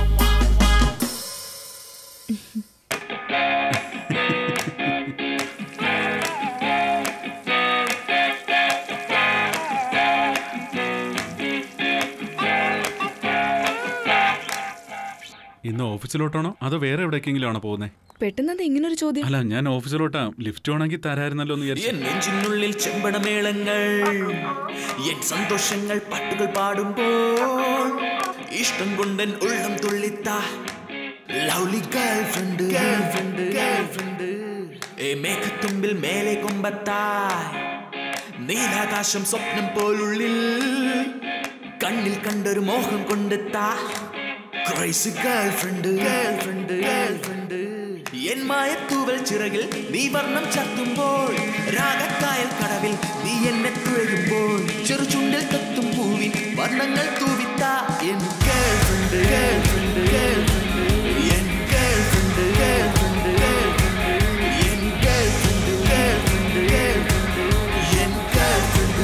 ഇന്ന് ഓഫീസിലോട്ടാണോ അതോ വേറെ എവിടേക്കെങ്കിലും ആണോ പോകുന്നത് പെട്ടെന്ന് അത് ഇങ്ങനൊരു ചോദ്യം അല്ല ഞാൻ ഓഫീസിലോട്ടാ ലിഫ്റ്റ് വേണമെങ്കിൽ തരായിരുന്നല്ലോ എന്ന് വിചാരിച്ചു എൻ നെഞ്ചിനുള്ളിൽ ചെമ്പടമേളങ്ങൾ എൻ സന്തോഷങ്ങൾ പാട്ടുകൾ പാടുമ്പോൾ ഇഷ്ടം കൊണ്ടൻ ഉള്ളം തുള്ളിത്ത lovely girlfriend girlfriend girlfriend ഏ മേഘത്തുമ്പിൽ മേലെ കൊമ്പത്തായി നീലാകാശം സ്വപ്നം പോലുള്ളിൽ കണ്ണിൽ കണ്ടൊരു മോഹം കൊണ്ടെത്താ ക്രൈസ് girlfriend girlfriend girlfriend എൻ മായത്തൂവൽ ചിറകിൽ നീ വർണ്ണം ചത്തുമ്പോൾ രാഗക്കായൽ കടവിൽ നീ എന്നെ തുഴയുമ്പോൾ ചെറുചുണ്ടിൽ കത്തും പൂവിൻ വർണ്ണങ്ങൾ തൂവിത്ത എൻ girlfriend girlfriend girlfriend എൻ girlfriend girlfriend girlfriend എൻ girlfriend girlfriend girlfriend എൻ ഗേൾ ഫ്രണ്ട്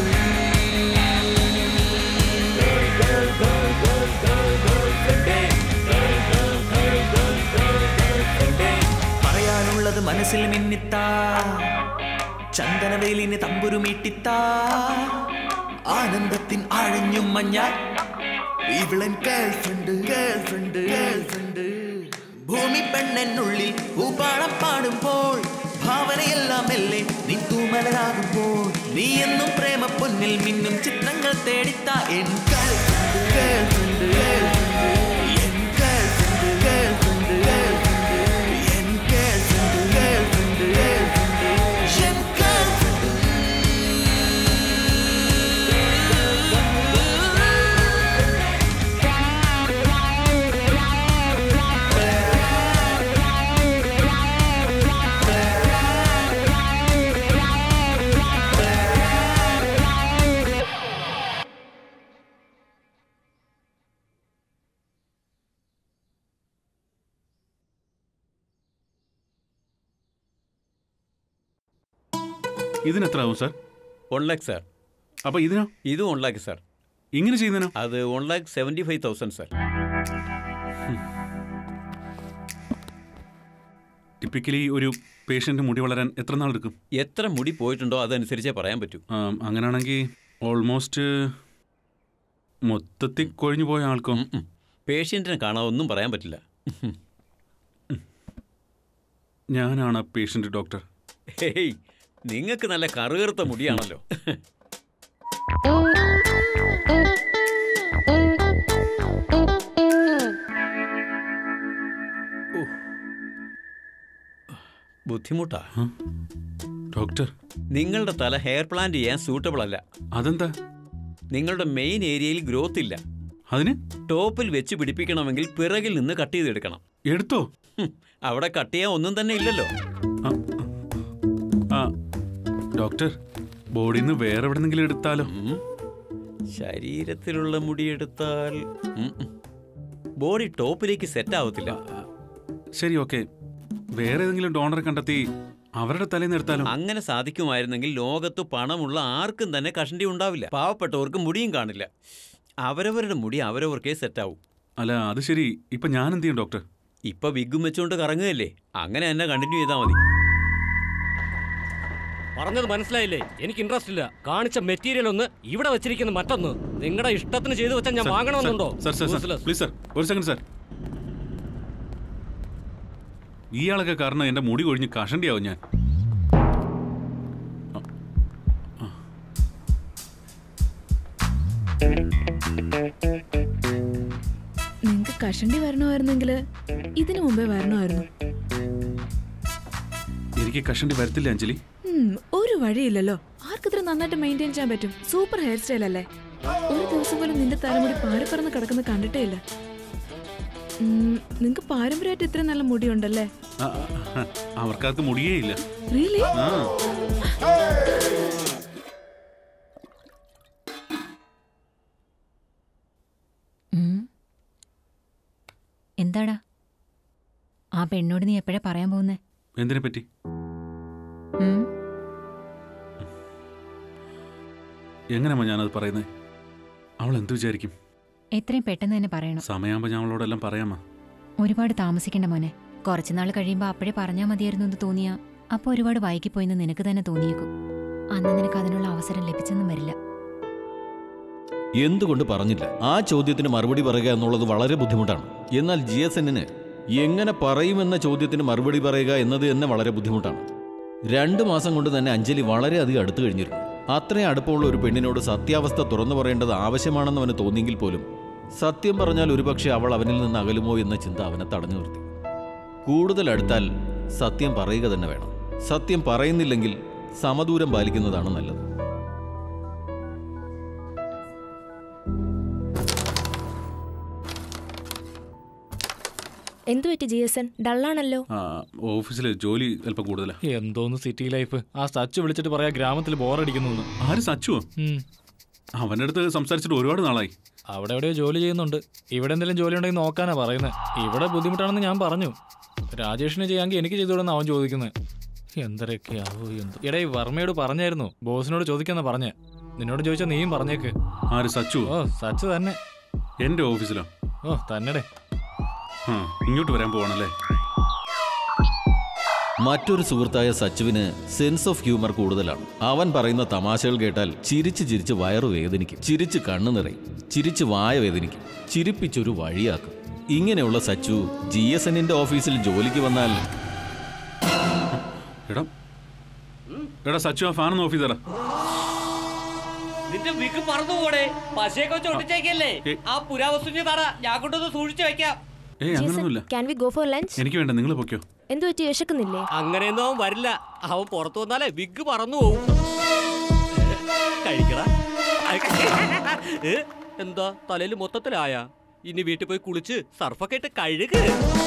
പറയാനുള്ളത് മനസ്സിൽ മിന്നിത്താ ചന്ദനവേലിന് തമ്പുരുമീട്ടിത്താ ആനന്ദത്തിൻ ആഴഞ്ഞും മഞ്ഞാൽ ഇവളൻ girlfriend girlfriend girlfriend ഭൂമി പെണ്ണെന്നുള്ളിൽ ഭൂപാളം പാടുമ്പോൾ ഭാവനയെല്ലാം മെല്ലെ നീ തൂമലരാകുമ്പോൾ നീ എന്നും പ്രേമ പൊന്നിൽ മിന്നും ചിത്രങ്ങൾ തേടിത്ത എൻ girlfriend girlfriend girlfriend എൻ girlfriend girlfriend girlfriend എൻ girlfriend girlfriend girlfriend എൻ ഗേൾ ഫ്രണ്ട് ഇതിന് എത്ര ആവും സാർ വൺ ലാക്ക് സാർ അപ്പൊ ഇതിനോ ഇതും വൺ ലാക്ക് സാർ ഇങ്ങനെ ചെയ്യുന്നതിനോ അത് one lakh seventy five thousand sir typically ഒരു പേഷ്യന്റ് മുടി വളരാൻ എത്ര നാൾ എടുക്കും എത്ര മുടി പോയിട്ടുണ്ടോ അതനുസരിച്ചേ പറയാൻ പറ്റൂ ആം, അങ്ങനെയാണെങ്കിൽ ഓൾമോസ്റ്റ് മൊത്തത്തിൽ കൊഴിഞ്ഞു പോയ ആൾക്കോ പേഷ്യൻറ്റിനെ കാണാൻ ഒന്നും പറയാൻ പറ്റില്ല ഞാനാണ് പേഷ്യന്റ് ഡോക്ടർ ഹേയ് നിങ്ങൾക്ക് നല്ല കറുകറുത്ത മുടിയാണല്ലോ ഉഹ്. ബുദ്ധിമുട്ടാ ഡോക്ടർ നിങ്ങളുടെ തല ഹെയർ പ്ലാന്റ് ചെയ്യാൻ സൂട്ടബിൾ അല്ല അതെന്താ നിങ്ങളുടെ മെയിൻ ഏരിയയിൽ ഗ്രോത്ത് ഇല്ല അതിന് ടോപ്പിൽ വെച്ച് പിടിപ്പിക്കണമെങ്കിൽ പിറകിൽ നിന്ന് കട്ട് ചെയ്തെടുക്കണം എടുത്തോ ഹും, അവിടെ കട്ട് ചെയ്യാൻ ഒന്നും തന്നെ ഇല്ലല്ലോ ആ ഡോക്ടർ ബോഡിയിൽ നിന്ന് വേറെ എവിടെന്നെങ്കിലും എടുത്താലോ ശരീരത്തിലുള്ള മുടി എടുത്താൽ ഉം, ഉം. ബോഡി ടോപ്പിലേക്ക് സെറ്റ് ആവത്തില്ല ശരി ഓക്കെ വേറെ ഏതെങ്കിലും ഡോണറെ കണ്ടെത്തി അവരുടെ തലേന്ന് എടുത്താലോ അങ്ങനെ സാധിക്കുമായിരുന്നെങ്കിൽ ലോകത്ത് പണമുള്ള ആർക്കും തന്നെ കഷണ്ടി ഉണ്ടാവില്ല പാവപ്പെട്ടവർക്ക് മുടിയും കാണില്ല അവരവരുടെ മുടി അവരവർക്കേ സെറ്റ് ആവും അല്ല അത് ശരി ഇപ്പൊ ഞാൻ എന്ത് ചെയ്യും ഡോക്ടർ ഇപ്പൊ വിഗും വെച്ചുകൊണ്ട് കറങ്ങുകയല്ലേ അങ്ങനെ തന്നെ കണ്ടിന്യൂ ചെയ്താൽ മതി പറഞ്ഞത് മനസ്സിലായില്ലേ എനിക്ക് ഇൻട്രസ്റ്റ് ഇല്ല കാണിച്ച മെറ്റീരിയൽ ഒന്ന് ഇവിടെ വെച്ചിരിക്കുന്ന മറ്റൊന്ന് നിങ്ങളുടെ ഇഷ്ടത്തിന് ചെയ്തു വെച്ചാൽ ഞാൻ സർ, വാങ്ങണമെന്നുണ്ടോ sir sir sir Useless. Please sir ഒരു സെക്കൻഡ് സർ ഇയാളൊക്കെ കാരണം എന്റെ മുടി കൊഴിഞ്ഞ് കഷണ്ടിയാവും ഞാൻ നിങ്ങൾക്ക് കഷണ്ടി വരണമായിരുന്നെങ്കിൽ ഇതിനു മുമ്പേ വരണമായിരുന്നു എനിക്ക് കഷണ്ടി വരത്തില്ല അഞ്ജലി ഉം, ഒരു വഴിയില്ലല്ലോ ആ ആർക്ക് ഇത്ര നന്നായിട്ട് മെയിൻറ്റെയിൻ ചെയ്യാൻ പറ്റും സൂപ്പർ ഹെയർ സ്റ്റൈൽ അല്ലേ ഒരു ദിവസം പോലും നിന്റെ തലമുടി പാറിപ്പറന്ന് കിടക്കുന്ന കണ്ടിട്ടേ ഇല്ല നിങ്ങക്ക് പാരമ്പര്യമായിട്ട് ഇത്ര നല്ല മുടിയുണ്ടല്ലേ ആ, ആ, അവർക്കാർക്ക് മുടിയേ ഇല്ല റിയലി ആ ഉം. എന്താടാ ആ പെണ്ണോട് നീ എപ്പോഴാ പറയാൻ പോകുന്നേ എന്തിനെ പറ്റി ഉം? എങ്ങനെയാ ഞാനത് പറയുന്നത് അവൾ എന്ത് വിചാരിക്കും എത്രയും പെട്ടെന്ന് തന്നെ പറയണം സമയമാകുമ്പോൾ ഞാൻ അവളോടെല്ലാം പറയാമോ ഒരുപാട് താമസിക്കണ്ട മോനെ കുറച്ചുനാൾ കഴിയുമ്പോൾ അപ്പോഴേ പറഞ്ഞാൽ മതിയായിരുന്നു എന്ന് തോന്നിയാ അപ്പോൾ ഒരുപാട് വൈകിപ്പോയിന്ന് നിനക്ക് തന്നെ തോന്നിയേക്കും അന്ന് നിനക്ക് അതിനുള്ള അവസരം ലഭിച്ചെന്നും വരില്ല എന്തുകൊണ്ട് പറഞ്ഞില്ല ആ ചോദ്യത്തിന് മറുപടി പറയുക എന്നുള്ളത് വളരെ ബുദ്ധിമുട്ടാണ് എന്നാൽ ജി എസ് എന്നിന് എങ്ങനെ പറയുമെന്ന ചോദ്യത്തിന് മറുപടി പറയുക എന്നത് തന്നെ വളരെ ബുദ്ധിമുട്ടാണ് രണ്ട് മാസം കൊണ്ട് തന്നെ അഞ്ജലി വളരെയധികം അടുത്തു കഴിഞ്ഞിരുന്നു അത്രയും അടുപ്പമുള്ള ഒരു പെണ്ണിനോട് സത്യാവസ്ഥ തുറന്നു പറയേണ്ടത് ആവശ്യമാണെന്ന് അവന് തോന്നിയെങ്കിൽ പോലും സത്യം പറഞ്ഞാൽ ഒരുപക്ഷെ അവൾ അവനിൽ നിന്ന് അകലുമോ എന്ന ചിന്ത അവനെ തടഞ്ഞു നിർത്തി കൂടുതൽ അടുത്താൽ സത്യം പറയുക തന്നെ വേണം സത്യം പറയുന്നില്ലെങ്കിൽ സമദൂരം പാലിക്കുന്നതാണ് നല്ലത് എന്തു പറ്റി ജി എസ് എൻ ഡള്ളാണല്ലോ ആ, ഓഫീസിലെ ജോലി അല്പം കൂടുതലാ എന്തോന്ന് സിറ്റി ലൈഫ് ആ സച്ച് വിളിച്ചിട്ട് പറയാ ഗ്രാമത്തിൽ ബോറടിക്കുന്നു ആര് സച്ചുവോ അവൻ്റെ അടുത്ത് സംസാരിച്ചിട്ട് ഒരുപാട് നാളായി അവിടെ എവിടെയോ ജോലി ചെയ്യുന്നുണ്ട് ഇവിടെ എന്തെങ്കിലും ജോലി ഉണ്ടെങ്കിൽ നോക്കാനാ പറയുന്നത് ഇവിടെ ബുദ്ധിമുട്ടാണെന്ന് ഞാൻ പറഞ്ഞു രാജേഷിന് ചെയ്യാമെങ്കിൽ എനിക്ക് ചെയ്തുകൂടെന്ന് അവൻ ചോദിക്കുന്നത് എന്തരൊക്കെയാവോ എന്തോ എടേ വർമ്മയോട് പറഞ്ഞായിരുന്നു ബോസിനോട് ചോദിക്കാന്നാ പറഞ്ഞേ നിന്നോട് ചോദിച്ചാൽ നീയും പറഞ്ഞേക്ക് ആര് സച്ചു ഓ സച്ച് തന്നെ എൻ്റെ ഓഫീസിലോ ഓ തന്നെടേ ആ ഇങ്ങോട്ട് വരാൻ പോവാണല്ലേ മറ്റൊരു സുഹൃത്തായ സച്ചുവിന് സെൻസ് ഓഫ് ഹ്യൂമർ കൂടുതലാണ് അവൻ പറയുന്ന തമാശകൾ കേട്ടാൽ ചിരിച്ച് ചിരിച്ച് വയറു വേദനിക്കും ചിരിച്ച് കണ്ണു നിറയും ചിരിച്ച് വായ വേദനിക്കും ചിരിപ്പിച്ചൊരു വഴിയാക്കും ഇങ്ങനെയുള്ള സച്ചു ജി എസ് എന്നിന്റെ ഓഫീസിൽ ജോലിക്ക് വന്നാൽ എടാ എടാ സച്ചു ആ ഫാനൊന്ന് ഓഫ് ചെയ്തടാ നിന്റെ വിക്ക് മറന്നുപോടെ പശയൊക്കെ വെച്ച് ഒട്ടിച്ചേക്കല്ലേ ആ പുരാവസ്തുവിന്റെ തട ഞാൻ കൊണ്ടൊന്ന് സൂക്ഷിച്ചു വെക്കാം ഏയ് അങ്ങനൊന്നുമില്ല can we go for lunch എനിക്ക് വേണ്ട നിങ്ങൾ പൊക്കോ എന്തു പറ്റി വിശക്കുന്നില്ലേ അങ്ങനെയൊന്നും അവൻ വരില്ല അവൻ പുറത്തു വന്നാലേ വിഗ് പറന്നു പോവും കഴിക്കടാ ഏ, എന്താ തലയിൽ മൊത്തത്തിലായ ഇനി വീട്ടിൽ പോയി കുളിച്ച് സർഫൊക്കെ ഇട്ട് കഴുക്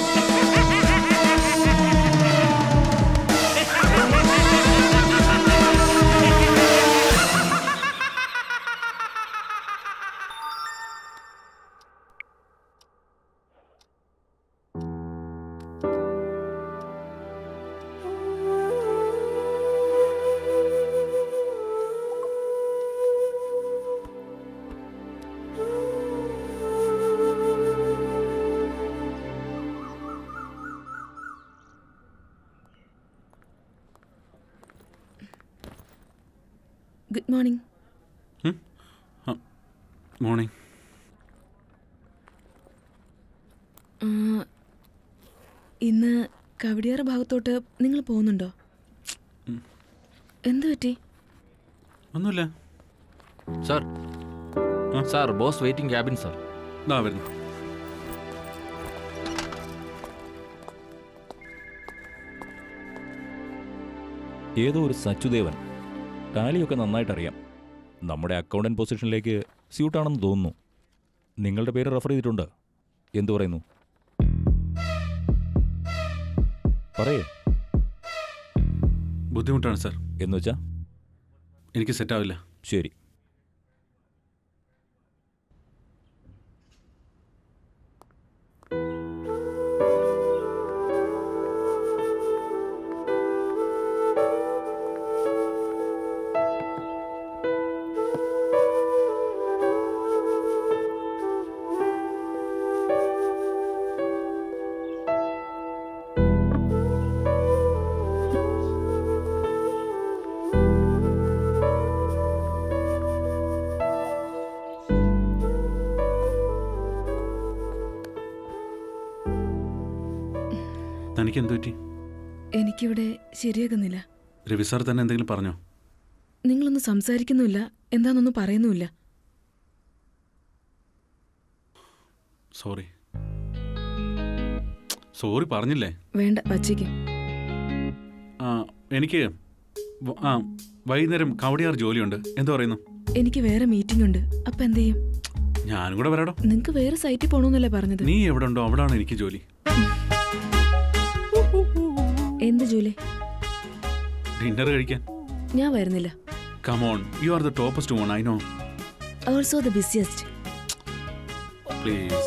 ഗുഡ് മോർണിംഗ് മോർണിംഗ് ഇന്ന് കവടിയാറ് ഭാഗത്തോട്ട് നിങ്ങൾ പോകുന്നുണ്ടോ എന്തു പറ്റി ഒന്നുമില്ല sir sir boss waiting cabin sir ഇതാ വരുന്നു ഏതോ ഒരു സച്ചുദേവൻ ടാലിയൊക്കെ നന്നായിട്ടറിയാം നമ്മുടെ അക്കൗണ്ടന്റ് പൊസിഷനിലേക്ക് സ്യൂട്ടാണെന്ന് തോന്നുന്നു നിങ്ങളുടെ പേര് റെഫർ ചെയ്തിട്ടുണ്ട് എന്തു പറയുന്നു പറയേ ബുദ്ധിമുട്ടാണ് സാർ എന്ന് വെച്ചാ എനിക്ക് സെറ്റാവില്ല ശരി തനിക്ക് എന്ത് പറ്റി എനിക്കിവിടെ ശരിയാകുന്നില്ല രവി സാർ തന്നെ എന്തെങ്കിലും പറഞ്ഞോ നിങ്ങളൊന്നും സംസാരിക്കുന്നുമില്ല എന്താണെന്നൊന്നും പറയുന്നുമില്ല സോറി സോറി പറഞ്ഞില്ലേ വേണ്ട വച്ചേക്ക് ആ എനിക്ക് വ- ആ വൈകുന്നേരം കവടിയാർ ജോലിയുണ്ട് എന്താ പറയുന്നു എനിക്ക് വേറെ മീറ്റിംഗ് ഉണ്ട് അപ്പൊ എന്ത് ചെയ്യും ഞാനും കൂടെ വരാടോ നിങ്ങക്ക് വേറെ സൈറ്റിൽ പോണോന്നല്ലേ പറഞ്ഞത് നീ എവിടെ ഉണ്ടോ അവിടാണ് എനിക്ക് ജോലി എന്ത് ജോലി ഡിന്നർ കഴിക്കാൻ ഞാൻ വരുന്നില്ല come on you are the toppest one I know also the busiest please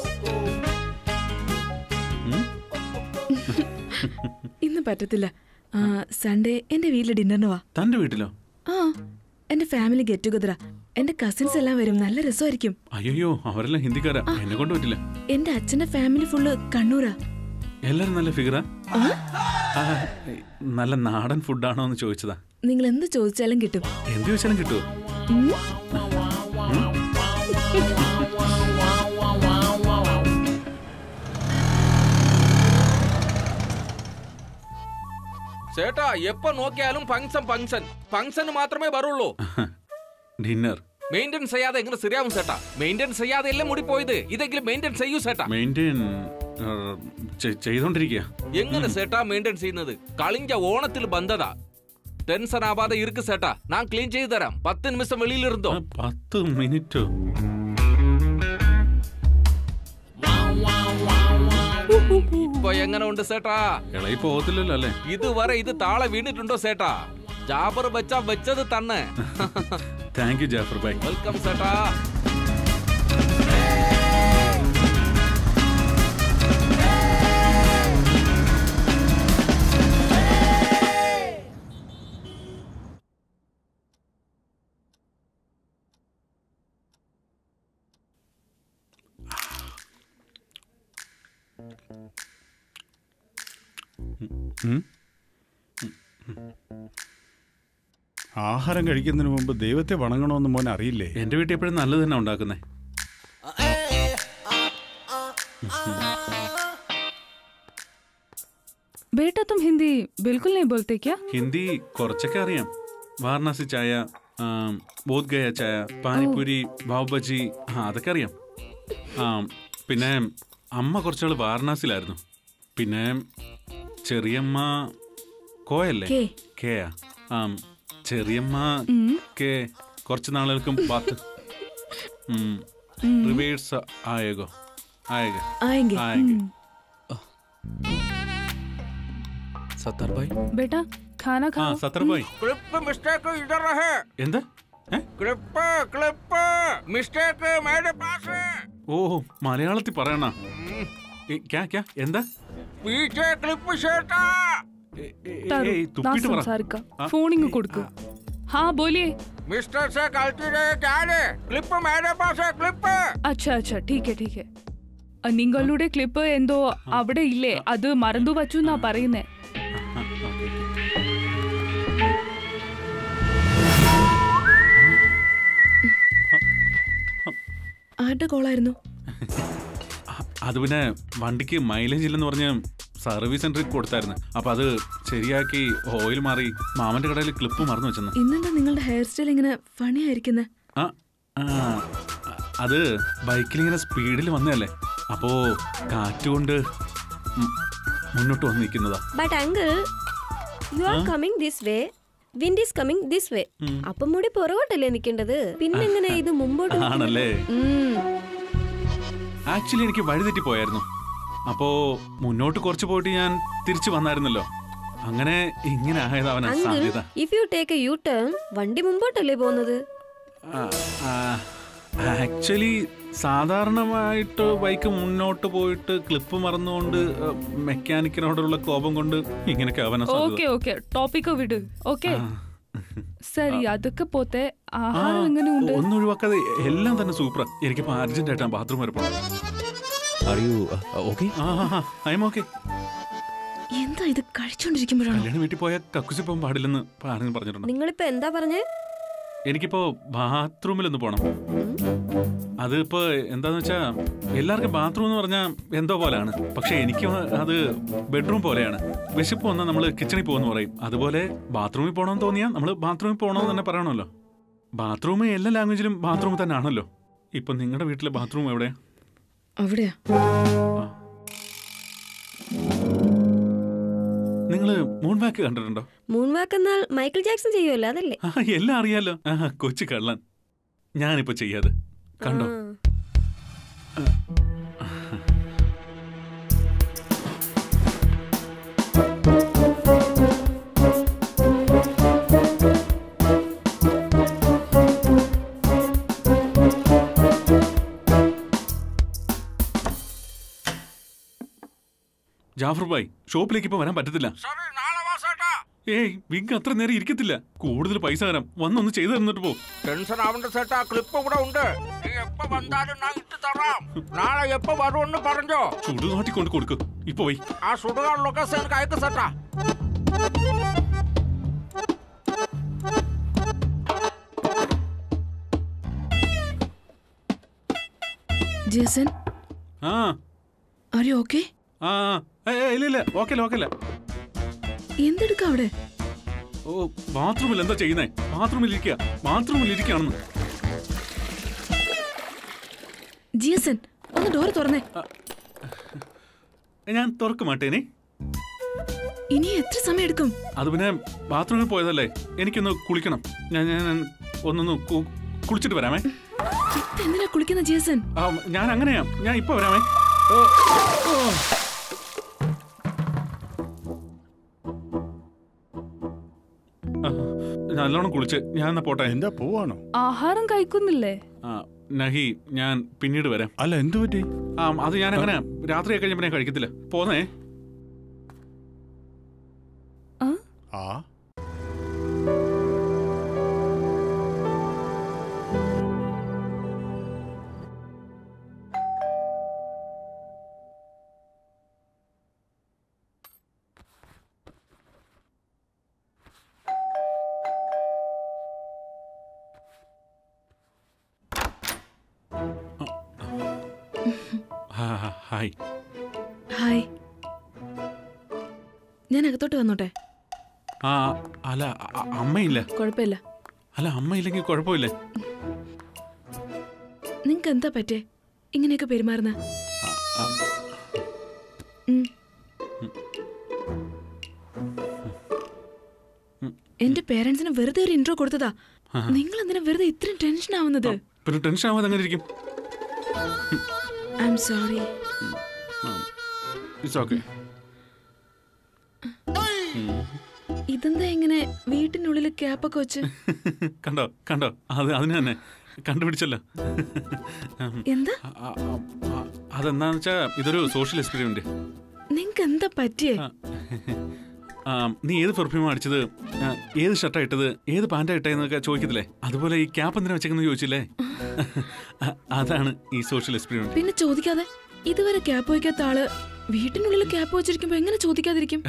ഇന്ന് പറ്റത്തില്ല സൺഡേ എന്റെ വീട്ടിൽ ഡിന്നറിന് വാ തന്റെ വീട്ടിലോ ആ എന്റെ ഫാമിലി ഗെറ്റ് ടുഗദറാ എന്റെ കസിൻസ് എല്ലാം വരും നല്ല രസമായിരിക്കും അയ്യോ അവരെല്ലാം ഹിന്ദിക്കാരാ എന്നെ കൊണ്ട് പറ്റില്ല എന്റെ അച്ഛന്റെ ഫാമിലി ഫുള്ള് കണ്ണൂരാ എല്ലാരും നല്ല ഫിഗറാ ആ, നല്ല നാടൻ ഫുഡാണോ എന്ന് ചോദിച്ചതാ നിങ്ങൾ എന്ത് ചോദിച്ചാലും കിട്ടും എന്ത് ചോദിച്ചാലും കിട്ടുമോ ഉം. ചേട്ടാ എപ്പോ നോക്കിയാലും ഫംഗ്ഷൻ ഫംഗ്ഷൻ ഫംഗ്ഷന് മാത്രമേ വരുള്ളൂ ഡിന്നർ മെയിൻറ്റെയിൻ ചെയ്യാതെ എങ്ങനെ ശരിയാവും ചേട്ടാ മെയിൻറ്റെയിൻ ചെയ്യാതെ എല്ലാം മുടി പോയത് ഇതെങ്കിലും മെയിൻറ്റെയിൻ ചെയ്യൂ ചേട്ടാ മെയിൻറ്റെയിൻ ചെയ്തോണ്ടിരിക്കുക എങ്ങനെ சேட்டா മെയിൻറ്റെയിൻ ചെയ്യുന്നത് കളിഞ്ച ഓണത്തിൽ ബന്ധത ടെൻഷൻ ആവാതെ ഇருக்கு சேட்டா ഞാൻ ക്ലീൻ ചെയ്തു തരാം പത്ത് നിമിഷം വെളിയിലിരുന്നോ പത്ത് മിനിറ്റോ ഇപ്പൊ എങ്ങനെ ഉണ്ട് ചേട്ടാ ഇളയി പോകത്തില്ലല്ലോ അല്ലേ ഇതുവരെ ഇത് താളെ വീണിട്ടുണ്ടോ ചേട്ടാ ജാബർ ബച്ച വെച്ചത് തന്നെ thank you Jafar bye welcome ചേട്ടാ ആഹാരം കഴിക്കുന്നതിന് മുമ്പ് ദൈവത്തെ വണങ്ങണമെന്ന് മോൻ അറിയില്ലേ എന്റെ വീട്ടിൽ എപ്പോഴും നല്ലത് തന്നെ ഉണ്ടാക്കുന്നേ बेटा तुम हिंदी बिल्कुल नहीं बोलते क्या ഹിന്ദി കുറച്ചൊക്കെ അറിയാം വാരണാസി ചായ ആം, ബോധ് ഗയ ചായ പാനിപ്പൂരി പാവ് ബജി ആ അതൊക്കെ അറിയാം ആ പിന്നെ അമ്മ കുറച്ചാൾ വാരണാസിയിലായിരുന്നു പിന്നെ ചെറിയമ്മ കോയല്ലേ കെ. കേയാ ആം ചെറിയമ്മ ഉം. കെ കുറച്ച് നാളുകൾക്കും പാത്ത് ഉം. റിവേഴ്സ് ആയേഗോ ആയേഗ ആയെങ്കിൽ ആയെങ്കിൽ സത്താർ ഭായ് बेटा खाना ആ खाओ സത്തർ ഭായ് ക്ലിപ്പ് മിസ്റ്റേക്ക് ഇധർ രഹേ എന്താ ക്ലിപ്പ് ക്ലിപ്പ് മിസ്റ്റേക്ക് മേരെ പാസ് ഓ മലയാളത്തിൽ പറയണ ക്യാ ക്യാ എന്താ പീച്ചെ ക്ലിപ്പ് ചേട്ടാ तारू ഏയ്, ना തുപ്പിയിട്ട് പറ. संसारिका ആ. फोन इंग കൊടുക്കൂ हाँ बोलिए मिस्टर से गलती रहे क्या रे क्लिप मेरे पास है क्लिप അച്ഛാ അച്ഛാ ठीक है ठीक है അഹ് നിങ്ങളുടെ ക്ലിപ്പ് എന്തോ അവിടെ ഇല്ലേ അത് മറന്നു വച്ചു എന്നാ പറയുന്നേ ആരുടെ കോളായിരുന്നു അത് പിന്നെ വണ്ടിക്ക് മൈലേജ് ഇല്ലെന്ന് പറഞ്ഞ് സർവീസ് സെന്ററിൽ കൊടുത്തായിരുന്നു അപ്പൊ അത് ശരിയാക്കി ഓയിൽ മാറി മാമന്റെ കടയിൽ ക്ലിപ്പ് മറന്നു വെച്ചെന്ന് ഇന്നെന്താ നിങ്ങളുടെ ഹെയർ സ്റ്റൈൽ ഇങ്ങനെ ഫണി ആയിരിക്കുന്നത് ആ ആ, അത് ബൈക്കിൽ ഇങ്ങനെ സ്പീഡിൽ വന്നതല്ലേ അപ്പോ കാറ്റുകൊണ്ട് മു- മുന്നോട്ട് വന്ന് നിൽക്കുന്നതാ but uncle you are coming this way wind is coming this way അപ്പം മുടി പുറകോട്ടല്ലേ നിൽക്കേണ്ടത് പിന്നെങ്ങനെ ഇത് മുമ്പോട്ട് നിൽക്കുന്നത്? ആണല്ലേ ഉം. ആക്ച്വലി എനിക്ക് വഴിതെറ്റി പോയായിരുന്നു അപ്പോ മുന്നോട്ട് കുറച്ച് പോയിട്ട് ഞാൻ തിരിച്ചു വന്നായിരുന്നല്ലോ അങ്ങനെ ഇങ്ങനെ ആയതാവന അങ്കിൾ സാധ്യത if you take a U turn വണ്ടി മുമ്പോട്ടല്ലേ പോകുന്നത് ആക്ച്വലി സാധാരണമായിട്ട് ബൈക്ക് മുന്നോട്ട് പോയിട്ട് ക്ലിപ്പ് മറന്നുകൊണ്ട് മെക്കാനിക്കിനോടുള്ള കോപം കൊണ്ട് ഇങ്ങനെയൊക്കെ ആവാനാ ഓക്കെ സാധ്യത ഓക്കെ ടോപ്പിക്ക് വിട് ഓക്കെ ആ. സരി അതൊക്കെ പോത്തെ ആഹാരം എങ്ങനെയുണ്ട് ഒന്നും ഒഴിവാക്കാതെ എല്ലാം തന്നെ സൂപ്പർ എനിക്കിപ്പോ അർജന്റ് ആയിട്ടാണ് ബാത്റൂം വരെ പോകണം ഓക്കെ ഐ എം ഓക്കെ എന്താ ഇത് കഴിച്ചോണ്ടിരിക്കുമ്പോഴാണോ കല്യാണ വീട്ടിൽ പോയാൽ കക്കുസി പോകാൻ പാടില്ലെന്ന് ആരെങ്കിലും പറഞ്ഞിട്ടുണ്ടോ നിങ്ങളിപ്പോ എന്താ പറഞ്ഞേ എനിക്കിപ്പോ ബാത്റൂമിലൊന്ന് പോണം അതിപ്പോ എന്താന്ന് വെച്ചാ എല്ലാവർക്കും ബാത്റൂം എന്ന് പറഞ്ഞാൽ എന്തോ പോലെയാണ് പക്ഷെ എനിക്ക് അത് ബെഡ്റൂം പോലെയാണ് വിശപ്പ് വന്നാൽ നമ്മൾ കിച്ചണിൽ പോകുന്ന പറയും അതുപോലെ ബാത്റൂമിൽ പോകണമെന്ന് തോന്നിയാൽ നമ്മൾ ബാത്റൂമിൽ പോകണമെന്ന് തന്നെ പറയണമല്ലോ ബാത്റൂം എല്ലാ ലാംഗ്വേജിലും ബാത്റൂം തന്നെ ആണല്ലോ ഇപ്പൊ നിങ്ങളുടെ വീട്ടിലെ ബാത്റൂം എവിടെയാ അവിടെയാ നിങ്ങള് മൂൺ വാക്ക് കണ്ടിട്ടുണ്ടോ മൂൺ വാക്ക് എന്നാൽ മൈക്കിൾ ജാക്സൺ ചെയ്യുമല്ലോ അതല്ലേ ആ എല്ലാം അറിയാലോ ആ കൊച്ചു കള്ളൻ ഞാനിപ്പോ ചെയ്യാതെ കണ്ടോ ജാഫർ ഭായ് ഷോപ്പിലേക്ക് ഇപ്പൊ വരാൻ പറ്റത്തില്ല ഏയ് വിഗ് അത്ര നേരം ഇരിക്കത്തില്ല കൂടുതൽ പൈസ തരാം വന്നൊന്ന് ചെയ്തു തന്നിട്ട് പോ ടെൻഷൻ ആവണ്ട ചേട്ടാ ക്ലിപ്പ് ഇവിടെ ഉണ്ട് നീ എപ്പോ വന്നാലും ഞാൻ ഇട്ട് തരാം നാളെ എപ്പോ വരുമെന്ന് പറഞ്ഞോ ചുടുകാട്ടി കൊണ്ട് കൊടുക്ക് ഇപ്പൊ പോയി ആ സുടുകാർ ലൊക്കേഷൻ എനിക്ക് അയക്ക് ചേട്ടാ ജേസൺ ആ ആർ യു ഓക്കെ ആ ആ. ഏയ്, ഏയ്, ഇല്ല ഇല്ല ഓക്കെ അല്ല ഓക്കെ അല്ല എന്തെടുക്ക അവിടെ ഓ ബാത്റൂമിൽ എന്താ ചെയ്യുന്നേ ബാത്റൂമിൽ ഇരിക്കുക ബാത്റൂമിൽ ഇരിക്കുകയാണെന്ന് ജിയസൻ ഒന്ന് ഡോർ തുറന്നേ ഞാൻ തുറക്കും മാട്ടേനെ ഇനി എത്ര സമയം എടുക്കും അത് പിന്നെ ബാത്റൂമിൽ പോയതല്ലേ എനിക്കൊന്ന് കുളിക്കണം ഞാൻ ഞാൻ ഒന്നൊന്ന് കു- കുളിച്ചിട്ട് വരാമേ ഇപ്പൊ എന്തിനാ കുളിക്കുന്ന ജിയസൻ ആ, ഞാൻ അങ്ങനെയാ ഞാൻ ഇപ്പൊ വരാമേ ഓ, ഓ. ആ, നല്ലോണം കുളിച്ച് ഞാൻ എന്നാ പോട്ടെ എന്താ പോവാണോ ആഹാരം കഴിക്കുന്നില്ലേ ആ നഹി ഞാൻ പിന്നീട് വരാം അല്ല എന്തു പറ്റി ആ അത് ഞാൻ അങ്ങനെ രാത്രി കഴിഞ്ഞപ്പോ ഞാൻ കഴിക്കത്തില്ല പോന്നേ ആ ആ, ആ, ഹായ് ഹായ് ഞാൻ അകത്തോട്ട് വന്നോട്ടെ ആ അല്ല അ- അമ്മയില്ല കുഴപ്പമില്ല അല്ല അമ്മയില്ലെങ്കിൽ കുഴപ്പമില്ല നിങ്ങക്ക് എന്താ പറ്റേ ഇങ്ങനെയൊക്കെ പെരുമാറുന്ന ആ, എന്റെ പേരൻസിന് വെറുതെ ഒരു ഇൻട്രോ കൊടുത്തതാ ആ. നിങ്ങൾ എന്തിനാ വെറുതെ ഇത്രയും ടെൻഷൻ ആവുന്നത് പിന്നെ ടെൻഷൻ ആവാതെ അങ്ങനെ ഇരിക്കും I M sorry it's okay ഇതെന്താ ഇങ്ങനെ വീട്ടിനുള്ളിൽ ക്യാപ്പൊക്കെ വെച്ച് കണ്ടോ കണ്ടോ അത് അതിന് തന്നെ കണ്ടുപിടിച്ചല്ലോ ഉം. എന്താ ആ, ആ, ആ, അതെന്താന്ന് വെച്ചാ ഇതൊരു സോഷ്യൽ എക്സ്പെരിമെന്റ് നിങ്ങക്ക് എന്താ പറ്റിയേ ആ, നീ ഏത് പെർഫ്യൂം അടിച്ചത് ആ, ഏത് ഷർട്ടാ ഇട്ടത് ഏത് പാൻറ്റാ ഇട്ടതെന്നൊക്കെ ചോദിക്കത്തില്ലേ അതുപോലെ ഈ ക്യാപ്പ് എന്തിനാ വെച്ചേക്കെന്ന് ചോദിച്ചില്ലേ അ- അതാണ് ഈ സോഷ്യൽ എക്സ്പെരിമെന്റ് പിന്നെ ചോദിക്കാതെ ഇതുവരെ ക്യാപ്പ് വയ്ക്കാത്ത ആള് വീട്ടിനുള്ളിൽ ക്യാപ്പ് വെച്ചിരിക്കുമ്പോ എങ്ങനെ ചോദിക്കാതിരിക്കും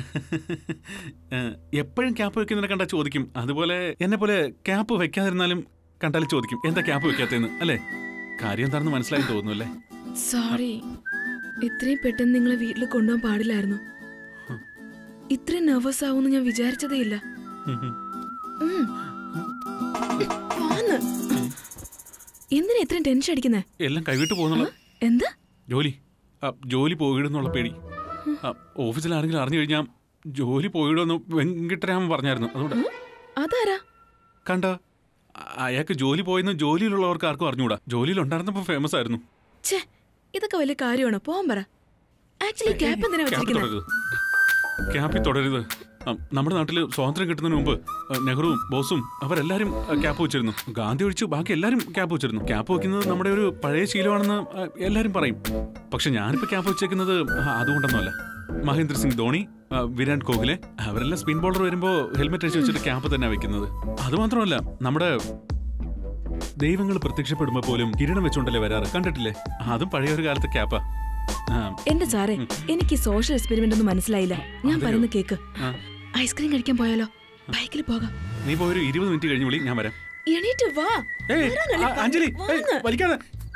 എപ്പോഴും ക്യാപ്പ് വെക്കുന്നതിനെ കണ്ടാ ചോദിക്കും അതുപോലെ എന്നെ പോലെ ക്യാപ്പ് വെക്കാതിരുന്നാലും കണ്ടാൽ ചോദിക്കും എന്താ ക്യാപ്പ് വെക്കാത്തതെന്ന് അല്ലേ കാര്യം എന്താണെന്ന് മനസ്സിലായി തോന്നുന്നു അല്ലേ സോറി ഇത്രയും പെട്ടെന്ന് നിങ്ങളെ വീട്ടിൽ കൊണ്ടുപോകാൻ പാടില്ലായിരുന്നു ഇത്രയും നെർവസ് ആവുമെന്ന് ഞാൻ വിചാരിച്ചതേ ഇല്ല ഉം. വാന്ന്. എന്തിനാ ഇത്രയും ടെൻഷൻ അടിക്കുന്നേ എല്ലാം കൈവിട്ട് പോകുന്നുള്ള എന്താ ജോലി ആ, ജോലി പോയിടുന്നുള്ള പേടി ആ, ഓഫീസിൽ ആരെങ്കിലും അറിഞ്ഞു കഴിഞ്ഞാൽ ജോലി പോയിടുമെന്ന് വെങ്കിട്ടരാമൻ പറഞ്ഞായിരുന്നു അതുകൊണ്ട് അതാരാ കണ്ട അയാൾക്ക് ജോലി പോയെന്ന് ജോലിയിലുള്ളവർക്ക് ആർക്കും അറിഞ്ഞൂടാ ജോലിയിൽ ഉണ്ടായിരുന്നപ്പോൾ ഫേമസ് ആയിരുന്നു ഛേ ഇതൊക്കെ വലിയ കാര്യമാണോ പോവാൻ പറ ആക്ച്വലി ക്യാപ്പ് എന്തിനാ ക്യാപ്പിൽ വെച്ചിരിക്കുന്നത് തുടരുത് ക്യാപ്പിൽ തുടരുത് ആ, നമ്മുടെ നാട്ടിൽ സ്വാതന്ത്ര്യം കിട്ടുന്നതിന് മുമ്പ് ആ, നെഹ്റുവും ബോസും അവരെല്ലാരും ആ, ക്യാപ്പ് വെച്ചിരുന്നു ഗാന്ധി ഒഴിച്ച് ബാക്കി എല്ലാരും ക്യാപ്പ് വെച്ചിരുന്നു ക്യാപ്പ് വെക്കുന്നത് നമ്മുടെ ഒരു പഴയ ശീലമാണെന്ന് ആ, എല്ലാരും പറയും പക്ഷെ ഞാനിപ്പോ ക്യാപ്പ് വെച്ചേക്കുന്നത് ആ, അതുകൊണ്ടൊന്നുമല്ല മഹേന്ദ്ര സിംഗ് ധോണി ആ, വിരാട് കോഹ്ലെ അവരെല്ലാം സ്പിൻ ബോളർ വരുമ്പോ ഹെൽമെറ്റ് അടിച്ച് വെച്ചിട്ട് ക്യാപ്പ് തന്നെ വെക്കുന്നത് അത് മാത്രമല്ല നമ്മുടെ ദൈവങ്ങൾ പ്രത്യക്ഷപ്പെടുമ്പോ പോലും കിരീടം വെച്ചുകൊണ്ടല്ലേ വരാറ് കണ്ടിട്ടില്ലേ അതും പഴയ ഒരു കാലത്തെ ക്യാപ്പാ ആ, എന്റെ സാറേ എനിക്ക് ഈ സോഷ്യൽ എക്സ്പെരിമെന്റ് ഒന്നും മനസ്സിലായില്ല ഞാൻ അതെയോ? പറയുന്ന കേക്ക് ആ. ഐസ്ക്രീം കഴിക്കാൻ പോയാലോ ബൈക്കിൽ പോകാം നീ പോയി ഒരു ഇരുപത് മിനിറ്റ് കഴിഞ്ഞ് വിളി ഞാൻ വരാം എണീറ്റ് വാ ഏയ്, വരാനല്ലേ ആ, അഞ്ജലി പറഞ്ഞത്? ഏയ്, വാന്ന്. വലിക്കാതെ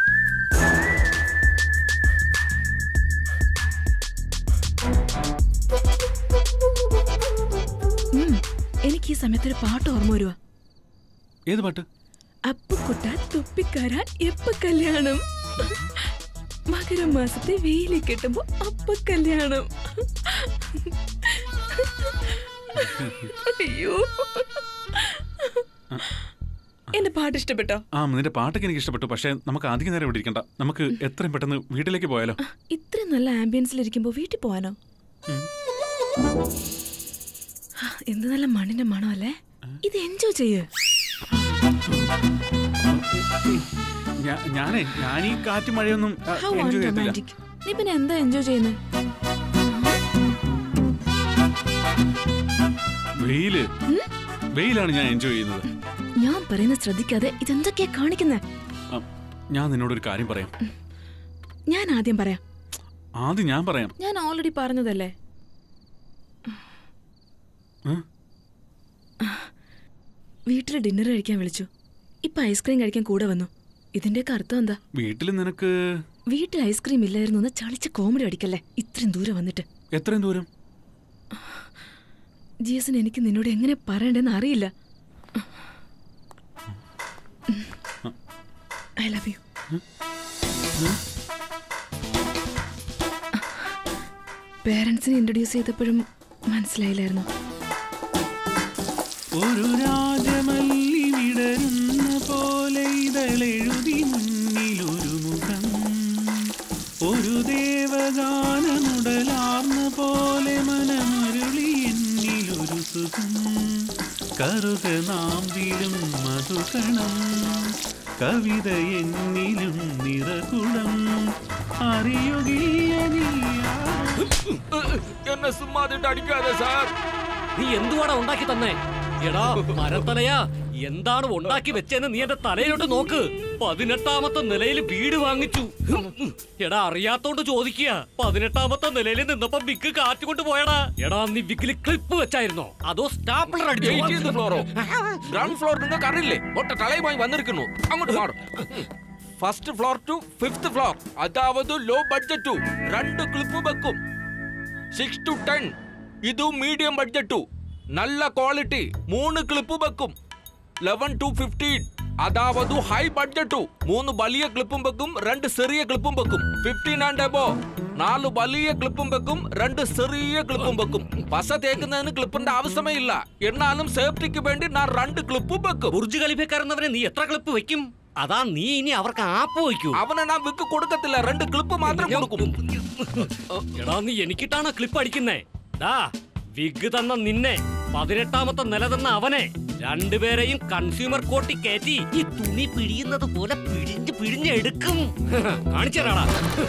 ഉം, എനിക്ക് ഈ സമയത്ത് ഒരു പാട്ട് ഓർമ്മ വരുവാ ഏത് പാട്ട് അപ്പുക്കുട്ട തുപ്പിക്കാരാൻ എപ്പ കല്യാണം മകരമാസത്തെ വെയിലിൽ കെട്ടുമ്പോ അപ്പ കല്യാണം അയ്യോ എന്റെ പാട്ട് ഇഷ്ടപ്പെട്ടോ ആ നിന്റെ പാട്ടൊക്കെ എനിക്ക് ഇഷ്ടപ്പെട്ടു പക്ഷേ നമുക്ക് അധികം നേരം ഇവിടെ ഇരിക്കണ്ട നമുക്ക് എത്രയും പെട്ടെന്ന് വീട്ടിലേക്ക് പോയാലോ ഇത്രയും നല്ല ആംബിയൻസിൽ ഇരിക്കുമ്പോ വീട്ടിൽ പോവാനോ ആ, എന്ത് നല്ല മണ്ണിന്റെ മണമല്ലേ ഇത് എൻജോയ് ചെയ്യ് ഞാ- ഞാനേ ഞാൻ ഈ കാറ്റ് മഴയൊന്നും How എൻജോയ് ചെയ്യത്തില്ല unromantic. നീ പിന്നെ എന്താ എൻജോയ് ചെയ്യുന്നത് വെയില് വെയിലാണ് ഞാൻ എൻജോയ് ചെയ്യുന്നത് ഞാൻ പറയുന്നത് ശ്രദ്ധിക്കാതെ ഇതെന്തൊക്കെയാ കാണിക്കുന്നേ ആ, ഞാൻ നിന്നോടൊരു കാര്യം പറയാം ഞാൻ ആദ്യം പറയാം ആദ്യം ഞാൻ പറയാം ഞാൻ ഓൾറെഡി പറഞ്ഞതല്ലേ ഏ? വീട്ടിൽ ഡിന്നർ കഴിക്കാൻ വിളിച്ചു ഇപ്പൊ ഐസ്ക്രീം കഴിക്കാൻ കൂടെ വന്നു ഇതിന്റെയൊക്കെ അർത്ഥം എന്താ വീട്ടിൽ നിനക്ക് വീട്ടിൽ ഐസ്ക്രീം ഇല്ലായിരുന്നു എന്ന് ചളിച്ച കോമഡി അടിക്കല്ലേ ഇത്രയും ദൂരം വന്നിട്ട് എത്രയും ദൂരം ജിയസിന് എനിക്ക് നിന്നോട് എങ്ങനെ പറയണ്ടെന്ന് അറിയില്ല ഐ ലവ് യു പേരൻസിനെ ഇൻട്രൊഡ്യൂസ് ചെയ്തപ്പോഴും മനസ്സിലായില്ലായിരുന്നു ഒരു രാജമല്ലി വിടരുന്ന പോലെ ഇതളെഴുതി മുന്നിലൊരു മുഖം ഒരു ദേവഗാനമുടലാർന്ന പോലെ മനമരുളി എന്നിലൊരു സുഖം കറുക നാമ്പിലും മധുകണം കവിത എന്നിലും നിറകുളം അറിയുകില്ല നീ എന്നെ സുമ്മാതിട്ട് അടിക്കാതെ സാർ നീ എന്തുവാടാ ഉണ്ടാക്കി തന്നെ എടാ മരത്തലയാ എന്താണ് ഉണ്ടാക്കി വെച്ചെന്ന് നീ എന്റെ തലയിലോട്ട് നോക്ക് പതിനെട്ടാമത്തെ നിലയിൽ വീട് വാങ്ങിച്ചു എടാ അറിയാത്തോണ്ട് ചോദിക്കുക പതിനെട്ടാമത്തെ നിലയിൽ നിന്നപ്പോ വിക്ക് കാറ്റുകൊണ്ട് പോയടാ എടാ നീ വിക്കിൽ ക്ലിപ്പ് വെച്ചായിരുന്നോ അതോ സ്റ്റാപ്ലർ എയ്റ്റീൻത് ഫ്ലോറോ അടിച്ചു ഗ്രൗണ്ട് ഫ്ലോർ നിങ്ങൾക്ക് അറിയില്ലേ ഒട്ട തലയുമായി വന്നിരിക്കുന്നു അങ്ങോട്ട് മാറും first floor to fifth floor അതാവത് ലോ ബഡ്ജറ്റു രണ്ട് ക്ലിപ്പ് വെക്കും സിക്സ് ടു ടെൻ ಇದು ಮೀಡಿಯಂ ಬಡ್ಜೆಟ್ ನಲ್ಲ ಕ್ವಾಲಿಟಿ ಮೂന്ന് ക്ലിപ്പ് വെക്കും ലെവൻ ടു ഫിഫ്റ്റീൻ അതാവതു ഹൈ ബഡ്ജറ്റ് മൂന്ന് വലിയ ക്ലിപ്പും വെക്കും രണ്ട് ചെറിയ ക്ലിപ്പും വെക്കും ഫിഫ്റ്റീൻ ആൻഡ് എബോ നാല് വലിയ ക്ലിപ്പും വെക്കും രണ്ട് ചെറിയ ക്ലിപ്പും വെക്കും പസ തേക്കുന്നതിന് ക്ലിപ്പിന്റെ ആവശ്യമേ ഇല്ല എന്നാലും സേഫ്റ്റിക്ക് വേണ്ടി ഞാൻ രണ്ട് ക്ലിപ്പും വെക്കും ബുർജ് ഖലീഫക്കാരനവനെ നീ എത്ര ക്ലിപ്പ് വെക്കും അതാ നീ ഇനി അവർക്ക് ആപ്പ് വയ്ക്കൂ അവനെ ഞാൻ വിക്ക് കൊടുക്കത്തില്ല രണ്ട് ക്ലിപ്പ് മാത്രം കൊടുക്കും എടാ നീ എനിക്കിട്ടാണ് ക്ലിപ്പ് അടിക്കുന്നേ ഡാ വിഗ് തന്ന നിന്നെ പതിനെട്ടാമത്തെ നില തന്ന അവനെ രണ്ടുപേരെയും കൺസ്യൂമർ കോർട്ടിൽ കയറ്റി ഈ തുണി പിഴിയുന്നത് പോലെ പിഴിഞ്ഞ് പിഴിഞ്ഞ് എടുക്കും കാണിച്ചരാടാ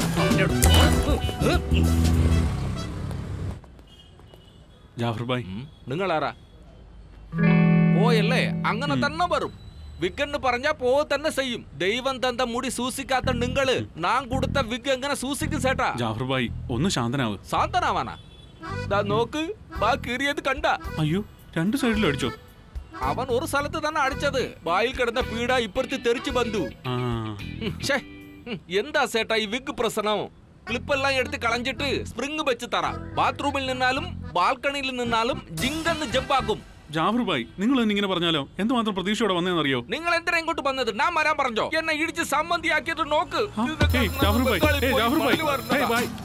ജാഫർ ഭായ് നിങ്ങളാരാ പോയല്ലേ അങ്ങനെ തന്നെ വരും വിഗ് പറഞ്ഞാ പോ തന്നെ ചെയ്യും ദൈവം തന്ന മുടി സൂക്ഷിക്കാത്ത നിങ്ങള് നാം കൊടുത്ത വിഗ് എങ്ങനെ സൂക്ഷിക്കും ചേട്ടാ ജാഫർ ഭായ് ഒന്ന് ശാന്തനാവ് സാന്തനാവാനാ ദാ നോക്ക് ബാ കീറിയത് കണ്ട അയ്യോ രണ്ട് സൈഡിലും അടിച്ചോ അവൻ ഒരു സ്ഥലത്ത് തന്നെ അടിച്ചത് വായിൽ കിടന്ന പീഡ ഇപ്പുറത്ത് തെറിച്ചു ബന്ധു ആ ഛേ, ഉം, എന്താ സേട്ടാ ഈ വിഗ് പ്രശ്നം ക്ലിപ്പെല്ലാം എടുത്ത് കളഞ്ഞിട്ട് സ്പ്രിങ് വെച്ച് തരാം ബാത്റൂമിൽ നിന്നാലും ബാൽക്കണിയിൽ നിന്നാലും ജിങ്കന്ന് ജമ്പാക്കും ജാഫർ ഭായ് നിങ്ങൾ തന്നെ ഇങ്ങനെ പറഞ്ഞാലോ എന്തുമാത്രം പ്രതീക്ഷയോടെ വന്നതെന്നറിയോ നിങ്ങൾ എന്തിനാ ഇങ്ങോട്ട് വന്നത് ഞാൻ വരാൻ പറഞ്ഞോ എന്നെ ഇടിച്ച് സമ്മതിയാക്കിയിട്ട് നോക്ക് ഇതൊക്കെ ഹേയ്, ജാഫർ ഭായ്, ബംഗാളി ഹേയ്, പോയി ജാഫർ ഭായ്, മയില് വരുന്നതാ. ഹേയ്, ഭായ്.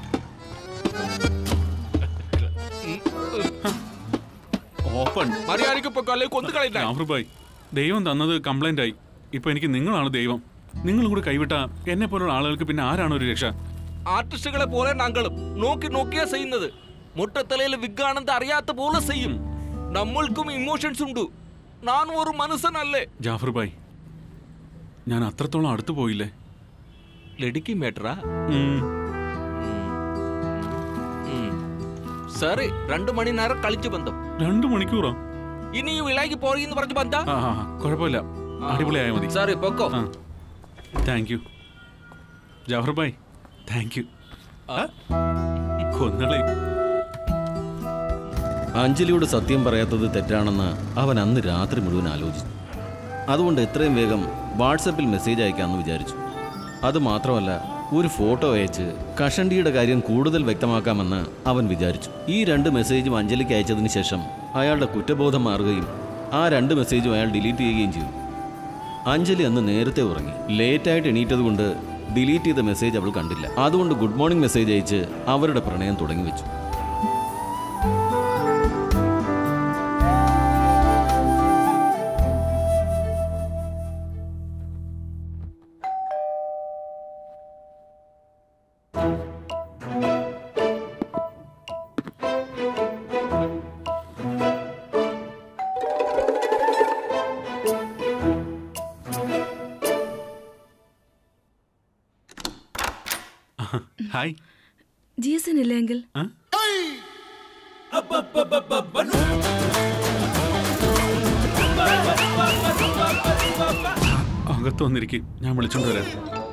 ഓപ്പൺ മര്യാദയ്ക്ക് പൊക്കോ അല്ലെങ്കിൽ കൊന്നു കളയില്ല ജാഫർ ഭായ് ദൈവം തന്നത് കംപ്ലൈന്റ് ആയി ഇപ്പൊ എനിക്ക് നിങ്ങളാണ് ദൈവം നിങ്ങളും കൂടെ കൈവിട്ട എന്നെ പോലുള്ള ആളുകൾക്ക് പിന്നെ ആരാണ് ഒരു രക്ഷ ആർട്ടിസ്റ്റുകളെ പോലെ ഞങ്ങളും നോക്കി നോക്കിയാ ചെയ്യുന്നത് മുട്ടത്തലയിൽ വിഗാണെന്ന് അറിയാത്ത പോലെ ചെയ്യും നമ്മൾക്കും ഇമോഷൻസ് ഉണ്ട് നാനും ഒരു മനസ്സനല്ലേ ജാഫർ ഭായ് ഞാൻ അത്രത്തോളം അടുത്തു പോയില്ലേ ലഡിക്ക് മേട്ടറാ ഉം. സറി രണ്ടു മണി നേരം കളിച്ചു ബന്ധം രണ്ടു മണിക്കൂറോ ഇനിയും ഇളകി പോയി പറഞ്ഞ് ബന്ധ ആ ആ, ആ, കുഴപ്പമില്ല അടിപൊളിയായ മതി സോറി പൊക്കോ താങ്ക് യു ജാഫർ ഭായ് താങ്ക് യു കൊന്നളേ അഞ്ജലിയോട് സത്യം പറയാത്തത് തെറ്റാണെന്ന് അവൻ അന്ന് രാത്രി മുഴുവൻ ആലോചിച്ചു അതുകൊണ്ട് എത്രയും വേഗം വാട്സപ്പിൽ മെസ്സേജ് അയക്കാമെന്ന് വിചാരിച്ചു അത് മാത്രമല്ല ഒരു ഫോട്ടോ അയച്ച് കഷണ്ടിയുടെ കാര്യം കൂടുതൽ വ്യക്തമാക്കാമെന്ന് അവൻ വിചാരിച്ചു ഈ രണ്ട് മെസ്സേജും അഞ്ജലിക്ക് അയച്ചതിന് ശേഷം അയാളുടെ കുറ്റബോധം മാറുകയും ആ രണ്ട് മെസ്സേജും അയാൾ ഡിലീറ്റ് ചെയ്യുകയും ചെയ്തു അഞ്ജലി അന്ന് നേരത്തെ ഉറങ്ങി ലേറ്റായിട്ട് എണീറ്റത് കൊണ്ട് ഡിലീറ്റ് ചെയ്ത മെസ്സേജ് അവൾ കണ്ടില്ല അതുകൊണ്ട് ഗുഡ് മോർണിംഗ് മെസ്സേജ് അയച്ച് അവരുടെ പ്രണയം തുടങ്ങി വെച്ചു ഹായ് ജി എസ് എൻ ഇല്ലെങ്കിൽ അകത്ത് വന്നിരിക്കും ഞാൻ വിളിച്ചോണ്ട് വരാം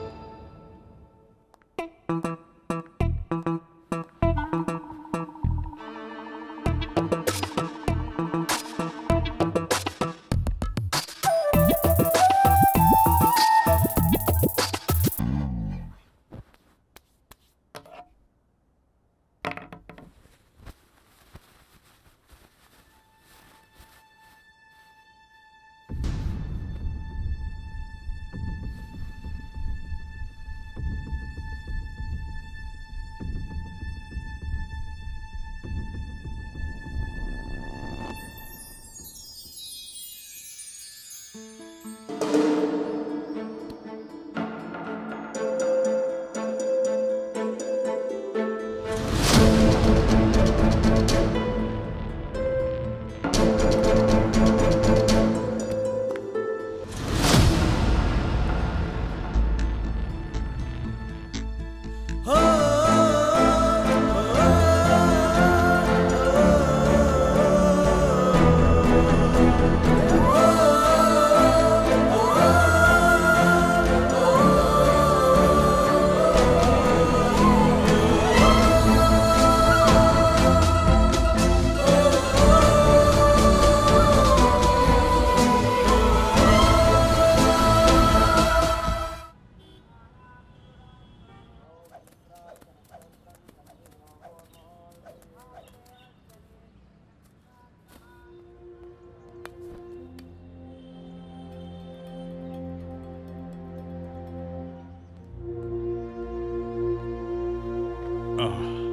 ആ.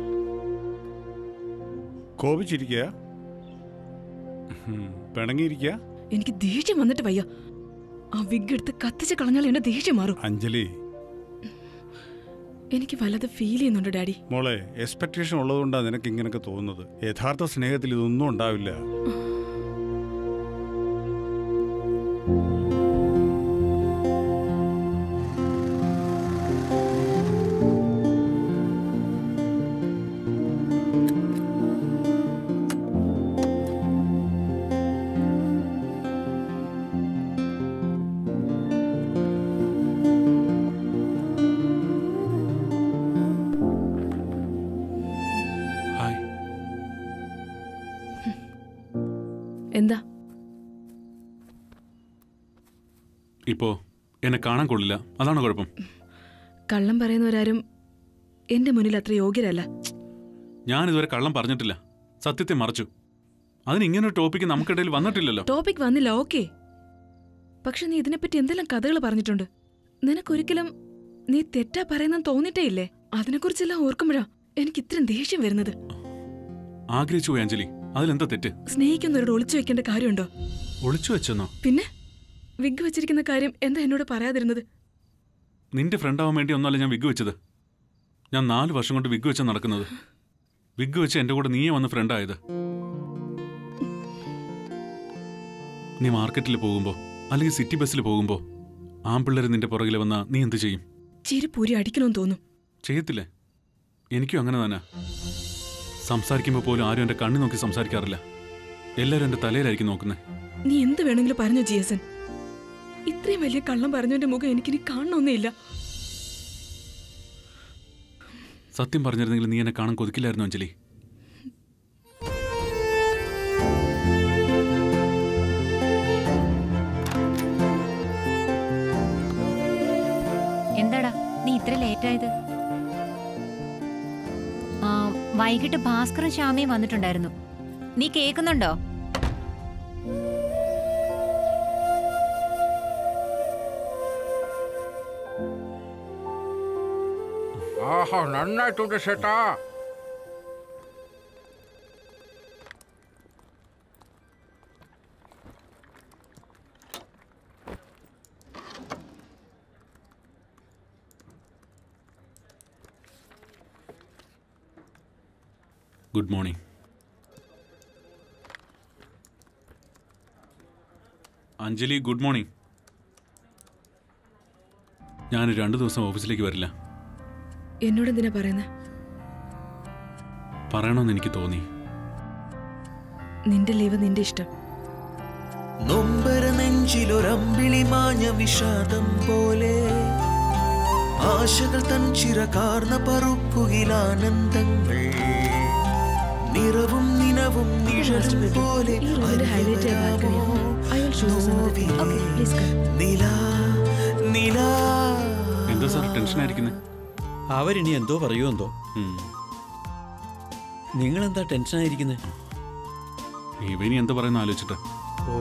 കോപിച്ചിരിക്കുക പിണങ്ങിയിരിക്കുക എനിക്ക് ദേഷ്യം വന്നിട്ട് വയ്യ ആ വിഗ് എടുത്ത് കത്തിച്ച് കളഞ്ഞാൽ എന്റെ ദേഷ്യം മാറും അഞ്ജലി എനിക്ക് വല്ലാതെ ഫീൽ ചെയ്യുന്നുണ്ട് ഡാഡി മോളെ എക്സ്പെക്ടേഷൻ ഉള്ളതുകൊണ്ടാണ് നിനക്ക് ഇങ്ങനെയൊക്കെ തോന്നുന്നത് യഥാർത്ഥ സ്നേഹത്തിൽ ഇതൊന്നും ഉണ്ടാവില്ല ഹായ് എന്താ ഇപ്പോ എന്നെ കാണാൻ കൊള്ളില്ല അതാണ് കുഴപ്പം കള്ളം പറയുന്നവരാരും എന്റെ മുന്നിൽ അത്ര യോഗ്യരല്ല ഞാൻ ഇതുവരെ കള്ളം പറഞ്ഞിട്ടില്ല സത്യത്തെ മറച്ചു അതിന് ഇങ്ങനെ ഒരു ടോപ്പിക്ക് നമുക്കിടയിൽ വന്നിട്ടില്ലല്ലോ ടോപ്പിക് വന്നില്ല ഓക്കെ പക്ഷെ നീ ഇതിനെപ്പറ്റി എന്തെല്ലാം കഥകൾ പറഞ്ഞിട്ടുണ്ട് നിനക്കൊരിക്കലും നീ തെറ്റാ പറയുന്നെന്ന് തോന്നിട്ടേ ഇല്ലേ അതിനെക്കുറിച്ചെല്ലാം ഓർക്കുമ്പോഴാ എനിക്ക് ഇത്രയും ദേഷ്യം വരുന്നത് ആഗ്രഹിച്ചു പോയി അഞ്ജലി അതിലെന്താ തെറ്റ് സ്നേഹിക്കുന്നവരോട് ഒളിച്ചു വെക്കേണ്ട കാര്യമുണ്ടോ ഒളിച്ചു വെച്ചെന്നോ പിന്നെ വിഗ് വെച്ചിരിക്കുന്ന കാര്യം എന്താ എന്നോട് പറയാതിരുന്നത് നിന്റെ ഫ്രണ്ടാവാൻ വേണ്ടി ഒന്നല്ല ഞാൻ വിഗ് വെച്ചത് ഞാൻ നാല് വർഷം കൊണ്ട് വിഗ് വെച്ച നടക്കുന്നത് വിഗ് വെച്ച് എന്റെ കൂടെ നീയെ വന്ന് ഫ്രണ്ടായത് നീ മാർക്കറ്റിൽ പോകുമ്പോ അല്ലെങ്കിൽ സിറ്റി ബസ്സിൽ പോകുമ്പോ ആമ്പിള്ളേർ നിന്റെ പുറകിൽ വന്നാ നീ എന്ത് ചെയ്യും ചിരിപ്പൂരി അടിക്കണമെന്ന് തോന്നും ചെയ്യത്തില്ലേ എനിക്കും അങ്ങനെ തന്നെ സംസാരിക്കുമ്പോൾ പോലും ആരും എന്റെ കണ്ണു നോക്കി സംസാരിക്കാറില്ല എല്ലാവരും എന്റെ തലയിലായിരിക്കും നോക്കുന്നത് നീ എന്ത് വേണമെങ്കിലും പറഞ്ഞു ജിയസൻ ഇത്രയും വലിയ കള്ളം പറഞ്ഞവന്റെ മുഖം എനിക്കിനി കാണണമെന്നില്ല സത്യം പറഞ്ഞിരുന്നെങ്കിൽ നീ എന്നെ കാണാൻ കൊതിക്കില്ലായിരുന്നു അഞ്ജലി എന്താടാ നീ ഇത്ര ലേറ്റ് ആയത് ആ, വൈകിട്ട് ഭാസ്കറും ശ്യാമയും വന്നിട്ടുണ്ടായിരുന്നു നീ കേൾക്കുന്നുണ്ടോ ആഹാ നന്നായിട്ടുണ്ട് ചേട്ടാ good morning Anjali good morning ഞാൻ രണ്ടു ദിവസം ഓഫീസിലേക്ക് വരില്ല എന്നോട് എന്തിനാ പറയുന്നത് പറയണമെന്ന് എനിക്ക് തോന്നി നിന്റെ ലീവ് നിന്റെ ഇഷ്ടം നൊമ്പര നെഞ്ചിലൊരമ്പിളി മാഞ്ഞ വിഷാദം പോലെ ആശകൾ തൻ ചിറകാർന്ന പറുക്കുകിലാനന്ദങ്ങൾ നിറവും നിനവും നിഴലും പോലെ ഈ റൂമിന്റെ ഹൈലൈറ്റ് ബാൽക്കണിയാണ് I will show something okay please come നിലാ നിലാ എന്താ സാർ ടെൻഷൻ ആയിരിക്കുന്നത് അവരിനി എന്തോ പറയൂ എന്തോ നിങ്ങളെന്താ ടെൻഷനായിരിക്കുന്നത് ഇവനി എന്താ പറയുന്ന ആലോചിച്ചിട്ട് ഓ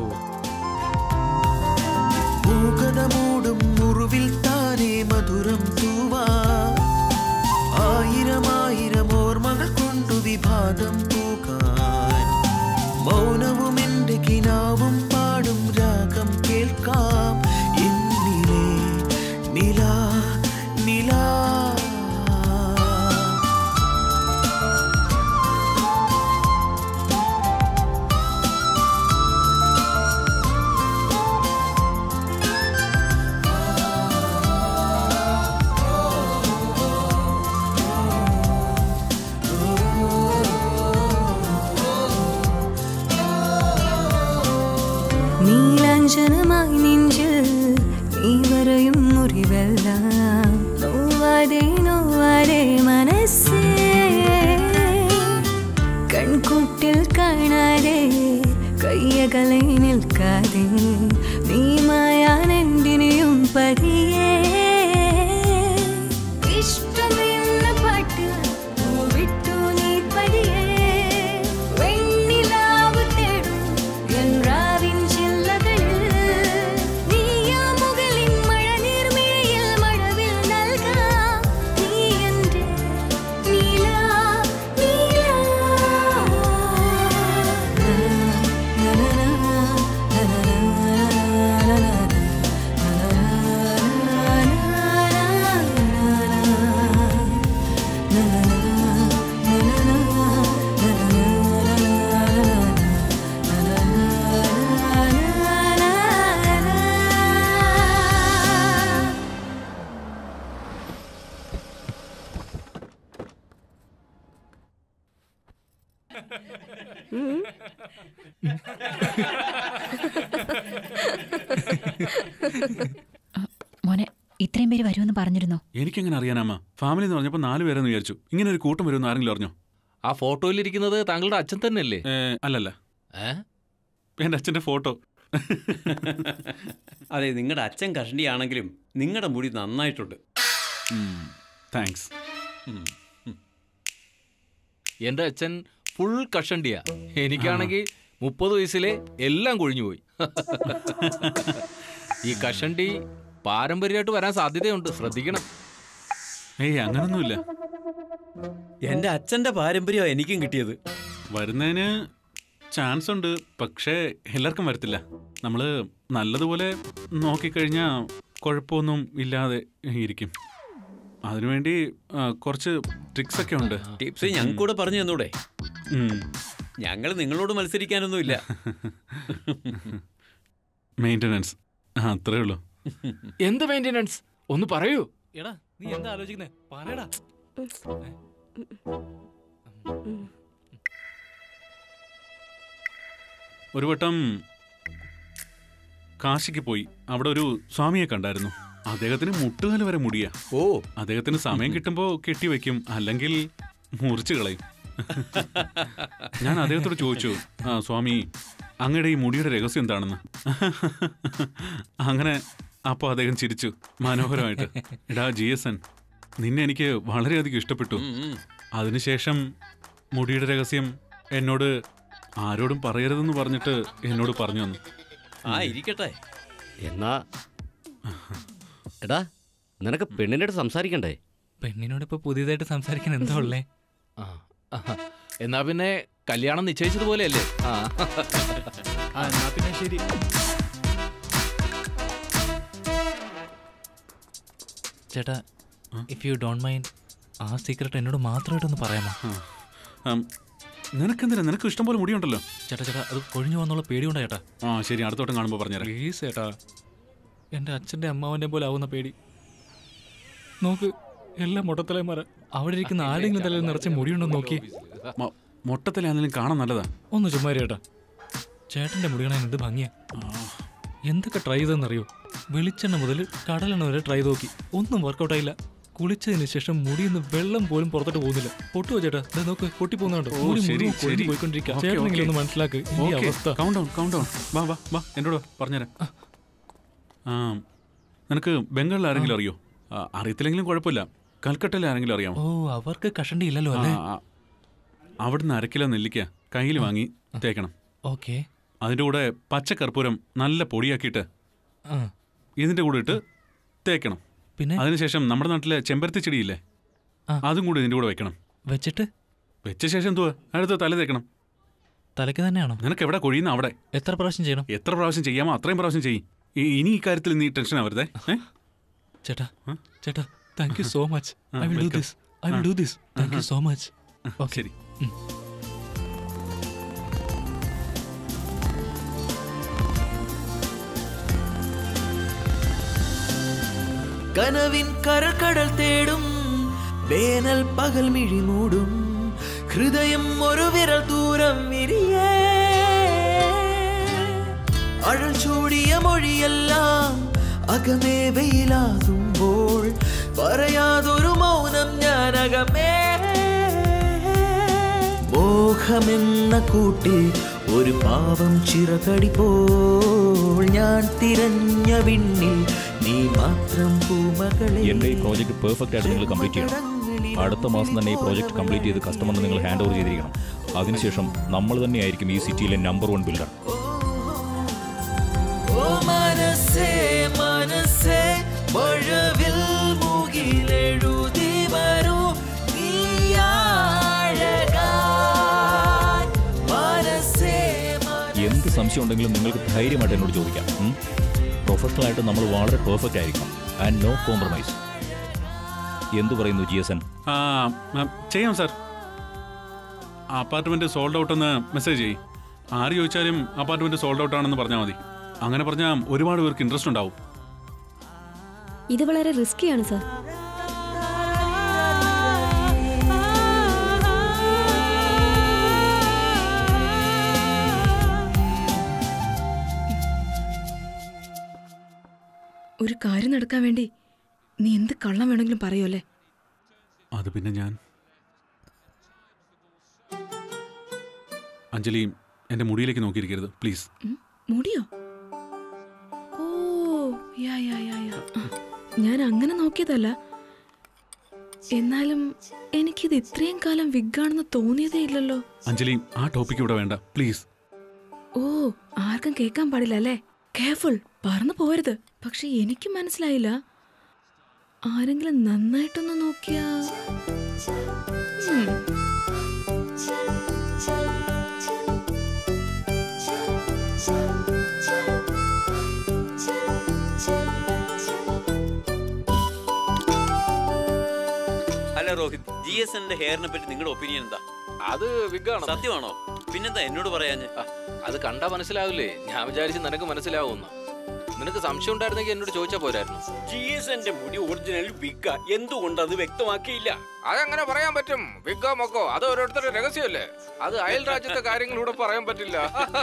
മൂകത മൂടും മുറിവിൽ താനേ മധുരം തൂവാ ആയിരം ആയിരം ഓർമ്മകൾ കൊണ്ടു വിഭാതം പൂക്കാൻ മൗനവും എന്റെ കിനാവും പാടും രാഗം കേൾക്കാം എന്നിലെ നിലാ നിലാ നീലാഞ്ജനമായി നെഞ്ചിൽ നീ വരയും മുറിവെല്ലാം നോവാതെ നോവാതെ മനസ്സേ കൺകൂട്ടിൽ കാണാതെ കയ്യകലെ നിൽക്കാതെ നീ മായാൻ എന്തിനെയും പതിയേ ഇഷ്ടമെന്ന പാട്ട് വിട്ടു നീ പതിയേ വെണ്ണിലാവ് തേടും എൻ രാവിൻ ചില്ലകളിൽ നീയാ മുകളിൻ മഴനീർമിഴിയിൽ മഴവിൽ നൽകാം നീ എൻ്റെ നീലാ നീലാ മോനെ ഇത്രയും പേര് വരുമെന്ന് പറഞ്ഞിരുന്നോ എനിക്കെങ്ങനെ അറിയാനമ്മ ഫാമിലി എന്ന് പറഞ്ഞപ്പോൾ നാല് പേരെന്ന് വിചാരിച്ചു ഇങ്ങനെ ഒരു കൂട്ടം വരുമെന്ന് ആരെങ്കിലും അറിഞ്ഞോ ആ ഫോട്ടോയിലിരിക്കുന്നത് താങ്കളുടെ അച്ഛൻ തന്നെയല്ലേ ഏ, അല്ലല്ല എൻ്റെ അച്ഛൻ്റെ ഫോട്ടോ അതെ നിങ്ങളുടെ അച്ഛൻ കഷണ്ടിയാണെങ്കിലും നിങ്ങളുടെ മുടി നന്നായിട്ടുണ്ട് താങ്ക്സ് എന്റെ അച്ഛൻ ഫുൾ കഷണ്ടിയാ എനിക്കാണെങ്കിൽ മുപ്പത് വയസ്സിലെ എല്ലാം കൊഴിഞ്ഞുപോയി ഈ കഷണ്ടി പാരമ്പര്യമായിട്ട് വരാൻ സാധ്യതയുണ്ട് ശ്രദ്ധിക്കണം ഏയ് അങ്ങനൊന്നുമില്ല എൻ്റെ അച്ഛൻ്റെ പാരമ്പര്യമാണ് എനിക്കും കിട്ടിയത് വരുന്നതിന് ചാൻസ് ഉണ്ട് പക്ഷേ എല്ലാവർക്കും വരത്തില്ല നമ്മൾ നല്ലതുപോലെ നോക്കിക്കഴിഞ്ഞാൽ കുഴപ്പമൊന്നും ഇല്ലാതെ ഇരിക്കും അതിനുവേണ്ടി ആ, കുറച്ച് ട്രിക്സ് ഒക്കെ ഉണ്ട് ടിപ്സ് ഞങ്ങൾക്ക് കൂടെ പറഞ്ഞു തന്നൂടെ ഉം. ഞങ്ങൾ നിങ്ങളോട് മത്സരിക്കാനൊന്നുമില്ല മെയിൻ്റനൻസ് ആ അത്രേ ഉള്ളൂ എന്ത് മെയിൻ്റെനൻസ് ഒന്ന് പറയൂ എടാ നീ എന്താ ആലോചിക്കുന്നേ പറയടാ ഒരു വട്ടം കാശിക്ക് പോയി അവിടെ ഒരു സ്വാമിയെ കണ്ടായിരുന്നു അദ്ദേഹത്തിന് മുട്ടുകാല് വരെ മുടിയാ ഓ അദ്ദേഹത്തിന് സമയം കിട്ടുമ്പോൾ കെട്ടിവെക്കും അല്ലെങ്കിൽ മുറിച്ചു കളയും ഞാൻ അദ്ദേഹത്തോട് ചോദിച്ചു ആ സ്വാമി അങ്ങയുടെ ഈ മുടിയുടെ രഹസ്യം എന്താണെന്ന് അങ്ങനെ അപ്പോൾ അദ്ദേഹം ചിരിച്ചു മനോഹരമായിട്ട് എടാ ജി എസ് എൻ നിന്നെ എനിക്ക് വളരെയധികം ഇഷ്ടപ്പെട്ടു അതിനുശേഷം മുടിയുടെ രഹസ്യം എന്നോട് ആരോടും പറയരുതെന്ന് പറഞ്ഞിട്ട് എന്നോട് പറഞ്ഞു തന്നു ആ ഇരിക്കട്ടെ എന്നാ എടാ നിനക്ക് പെണ്ണിൻ്റെ അടുത്ത് സംസാരിക്കണ്ടേ പെണ്ണിനോട് ഇപ്പൊ പുതിയതായിട്ട് സംസാരിക്കാൻ എന്താ ഉള്ളേ ആ ആ. എന്നാ പിന്നെ കല്യാണം നിശ്ചയിച്ചതുപോലെയല്ലേ ആ ആ എന്നാ പിന്നെ ശരി ചേട്ടാ ഇഫ് യു ഡോണ്ട് മൈൻഡ് ആ സീക്രട്ട് എന്നോട് മാത്രമായിട്ടൊന്ന് പറയാമോ നിനക്കെന്തിനാ നിനക്ക് ഇഷ്ടം പോലെ മുടിയുണ്ടല്ലോ ചേട്ടാ ചേട്ടാ അത് കൊഴിഞ്ഞു പോകുന്നുള്ള പേടിയുണ്ടോ ചേട്ടാ ആ ശരി അടുത്തോട്ടം കാണുമ്പോൾ പറഞ്ഞുതരാം പ്ലീസ് ചേട്ടാ എൻ്റെ അച്ഛൻ്റെ അമ്മാവൻ്റെ പോലെ ആവുന്ന പേടി നോക്ക് എല്ലാം മൊട്ടത്തലമാര അവിടെ ഇരിക്കുന്ന ആരെങ്കിലും തലയിൽ നിറച്ച മുടിയുണ്ടോ നോക്കി മൊട്ടത്തിലാണെങ്കിലും കാണാൻ നല്ലതാ ഒന്ന് ചുമ്മാ ചേട്ടാ ചേട്ടന്റെ മുടി കാണാൻ എന്ത് ഭംഗിയാ എന്തൊക്കെ ട്രൈ ചെയ്തെന്നറിയോ വെളിച്ചെണ്ണ മുതൽ കടലെണ്ണ വരെ ട്രൈ നോക്കി ഒന്നും വർക്കൗട്ട് ആയില്ല കുളിച്ചതിന് ശേഷം മുടിയിൽ നിന്ന് വെള്ളം പോലും പുറത്തോട്ട് പോകുന്നില്ല പൊട്ടുവോ ചേട്ടാ ദേ നോക്ക് പൊട്ടി പോകുന്നുണ്ടോ ഓ, ശരി, ശരി. പോയിക്കൊണ്ടിരിക്കുക ഓക്കേ, ചേട്ടനെങ്കിലും ഒന്ന് ഓക്കേ. മനസ്സിലാക്ക് ഈ ഓക്കേ, അവസ്ഥ count down, count down. വാ വാ വാ എന്നോട് വാ, പറഞ്ഞുതരാം ആ നിനക്ക് ബംഗാളിൽ ആരെങ്കിലും അറിയോ ആ, അറിയത്തില്ലെങ്കിലും കുഴപ്പമില്ല കൽക്കട്ടയിൽ ആരെങ്കിലും അറിയാമോ ഓ അവർക്ക് കഷണ്ടി ഇല്ലല്ലോ അല്ലേ ആ, ആ. അവിടുന്ന് അരക്കിലോ നെല്ലിക്ക കയ്യിൽ വാങ്ങി തേക്കണം ഓക്കെ അതിൻ്റെ കൂടെ പച്ച കർപ്പൂരം നല്ല പൊടിയാക്കിയിട്ട് ആ. ഇതിൻ്റെ കൂടെ ഇട്ട് തേക്കണം പിന്നെ അതിനുശേഷം നമ്മുടെ നാട്ടിലെ ചെമ്പരത്തി ചെടിയില്ലേ അതും കൂടി ഇതിൻ്റെ കൂടെ വെക്കണം വെച്ചിട്ട് വെച്ച ശേഷം എന്തുവാ അടുത്ത് തല തേക്കണം തലയ്ക്ക് തന്നെയാണോ നിനക്ക് എവിടെ കൊഴിയുന്ന അവിടെ എത്ര പ്രാവശ്യം ചെയ്യണം എത്ര പ്രാവശ്യം ചെയ്യാമോ അത്രയും പ്രാവശ്യം ചെയ്യും ഇനി ഈ കാര്യത്തിൽ നീ ടെൻഷൻ ആവരുതേ ഏ? ചേട്ടാ ചേട്ടാ thank you so much ah, I will do welcome. This I will ah. Do this thank you ah. So much ശരി കനവിൻ കരക്കടൽ തേടും വേനൽ പകൽ മിഴി മൂടും ഹൃദയം ഒരു വിരൽ ദൂരം വിരിയേ അഴൽ ചൂടിയ മൊഴിയെല്ലാം അകമേ വെയിലാകുമ്പോൾ പറയാതൊരു മൗനം ഞാൻ അകമേ മോഹമെന്ന കൂട്ടിൽ ഒരു പാവം ചിറകടി പോൾ ഞാൻ തിരഞ്ഞ വിണ്ണിൽ നീ മാത്രം പൂമകളെ എൻ്റെ ഈ പ്രോജക്റ്റ് പെർഫെക്റ്റ് ആയിട്ട് നിങ്ങൾ കംപ്ലീറ്റ് ചെയ്യണം അടുത്ത മാസം തന്നെ ഈ പ്രോജക്റ്റ് കംപ്ലീറ്റ് ചെയ്ത് കസ്റ്റമറിന് നിങ്ങൾ ഹാൻഡ് ഓവർ ചെയ്തിരിക്കണം അതിനുശേഷം നമ്മൾ തന്നെയായിരിക്കും ഈ സിറ്റിയിലെ നമ്പർ വൺ ബിൽഡർ ഓ മനസ്സേ മനസ്സേ മഴവിൽ മുകിലെഴുതി വരൂ നീയാഴകാൻ മനസ്സേ എന്ത് സംശയം ഉണ്ടെങ്കിലും നിങ്ങൾക്ക് ധൈര്യമായിട്ട് എന്നോട് ചോദിക്കാം പ്രൊഫഷണൽ ആയിട്ട് നമ്മൾ വളരെ പെർഫെക്റ്റ് ആയിരിക്കണം ആൻഡ് നോ കോംപ്രമൈസ് എന്തു പറയുന്നു ജി എസ് എൻ ആ ആ, ചെയ്യാം സാർ അപ്പാർട്ട്മെന്റ് സോൾഡ് ഔട്ട് എന്ന് മെസ്സേജ് ചെയ്യും ആര് ചോദിച്ചാലും അപ്പാർട്ട്മെന്റ് സോൾഡ് ഔട്ട് ആണെന്ന് പറഞ്ഞാൽ മതി അങ്ങനെ പറഞ്ഞാൽ ഒരുപാട് പേർക്ക് ഇൻട്രസ്റ്റ് ഉണ്ടാവും ഇത് വളരെ റിസ്കിയാണ് സർ ഒരു കാര്യം നടക്കാൻ വേണ്ടി നീ എന്ത് കള്ളം വേണമെങ്കിലും പറയുമല്ലേ അത് പിന്നെ ഞാൻ അഞ്ജലി എൻ്റെ മുടിയിലേക്ക് നോക്കിയിരിക്കരുത് പ്ലീസ് മുടിയോ ഓ യാ യാ യാ യാ ആ, ഞാൻ അങ്ങനെ നോക്കിയതല്ല എന്നാലും എനിക്കിത് ഇത്രയും കാലം വിഗാണെന്ന് തോന്നിയതേ ഇല്ലല്ലോ അഞ്ജലി ആ ടോപ്പിക്ക് ഇവിടെ വേണ്ട പ്ലീസ് ഓ ആർക്കും കേൾക്കാൻ പാടില്ല അല്ലേ കെയർഫുൾ പറന്നു പോരുത് പക്ഷെ എനിക്ക് മനസ്സിലായില്ല ആരെങ്കിലും നന്നായിട്ടൊന്ന് നോക്കിയാ ഉം. അല്ല രോഹിത് ജി എസ് എന്റെ ഹെയറിനെ പറ്റി നിങ്ങളുടെ ഒപ്പീനിയൻ എന്താ അത് വിഗാണ് സത്യമാണോ പിന്നെന്താ എന്നോട് പറയാഞ്ഞ് അത് കണ്ടാ മനസ്സിലാവില്ലേ ഞാൻ വിചാരിച്ചു നിനക്ക് മനസ്സിലാവുമെന്ന് നിനക്ക് സംശയം ഉണ്ടായിരുന്നെങ്കിൽ എന്നോട് ചോദിച്ചാ പോരായിരുന്നു ജി എസ് എന്റെ മുടി ഒറിജിനൽ വിഗ എന്തുകൊണ്ട് അത് വ്യക്തമാക്കിയില്ല അതെങ്ങനെ പറയാൻ പറ്റും വിഗോ മൊക്കോ അത് ഓരോരുത്തരുടെ രഹസ്യമല്ലേ അത് അയൽ രാജ്യത്തെ കാര്യങ്ങൾ ഇവിടെ പറയാൻ പറ്റില്ല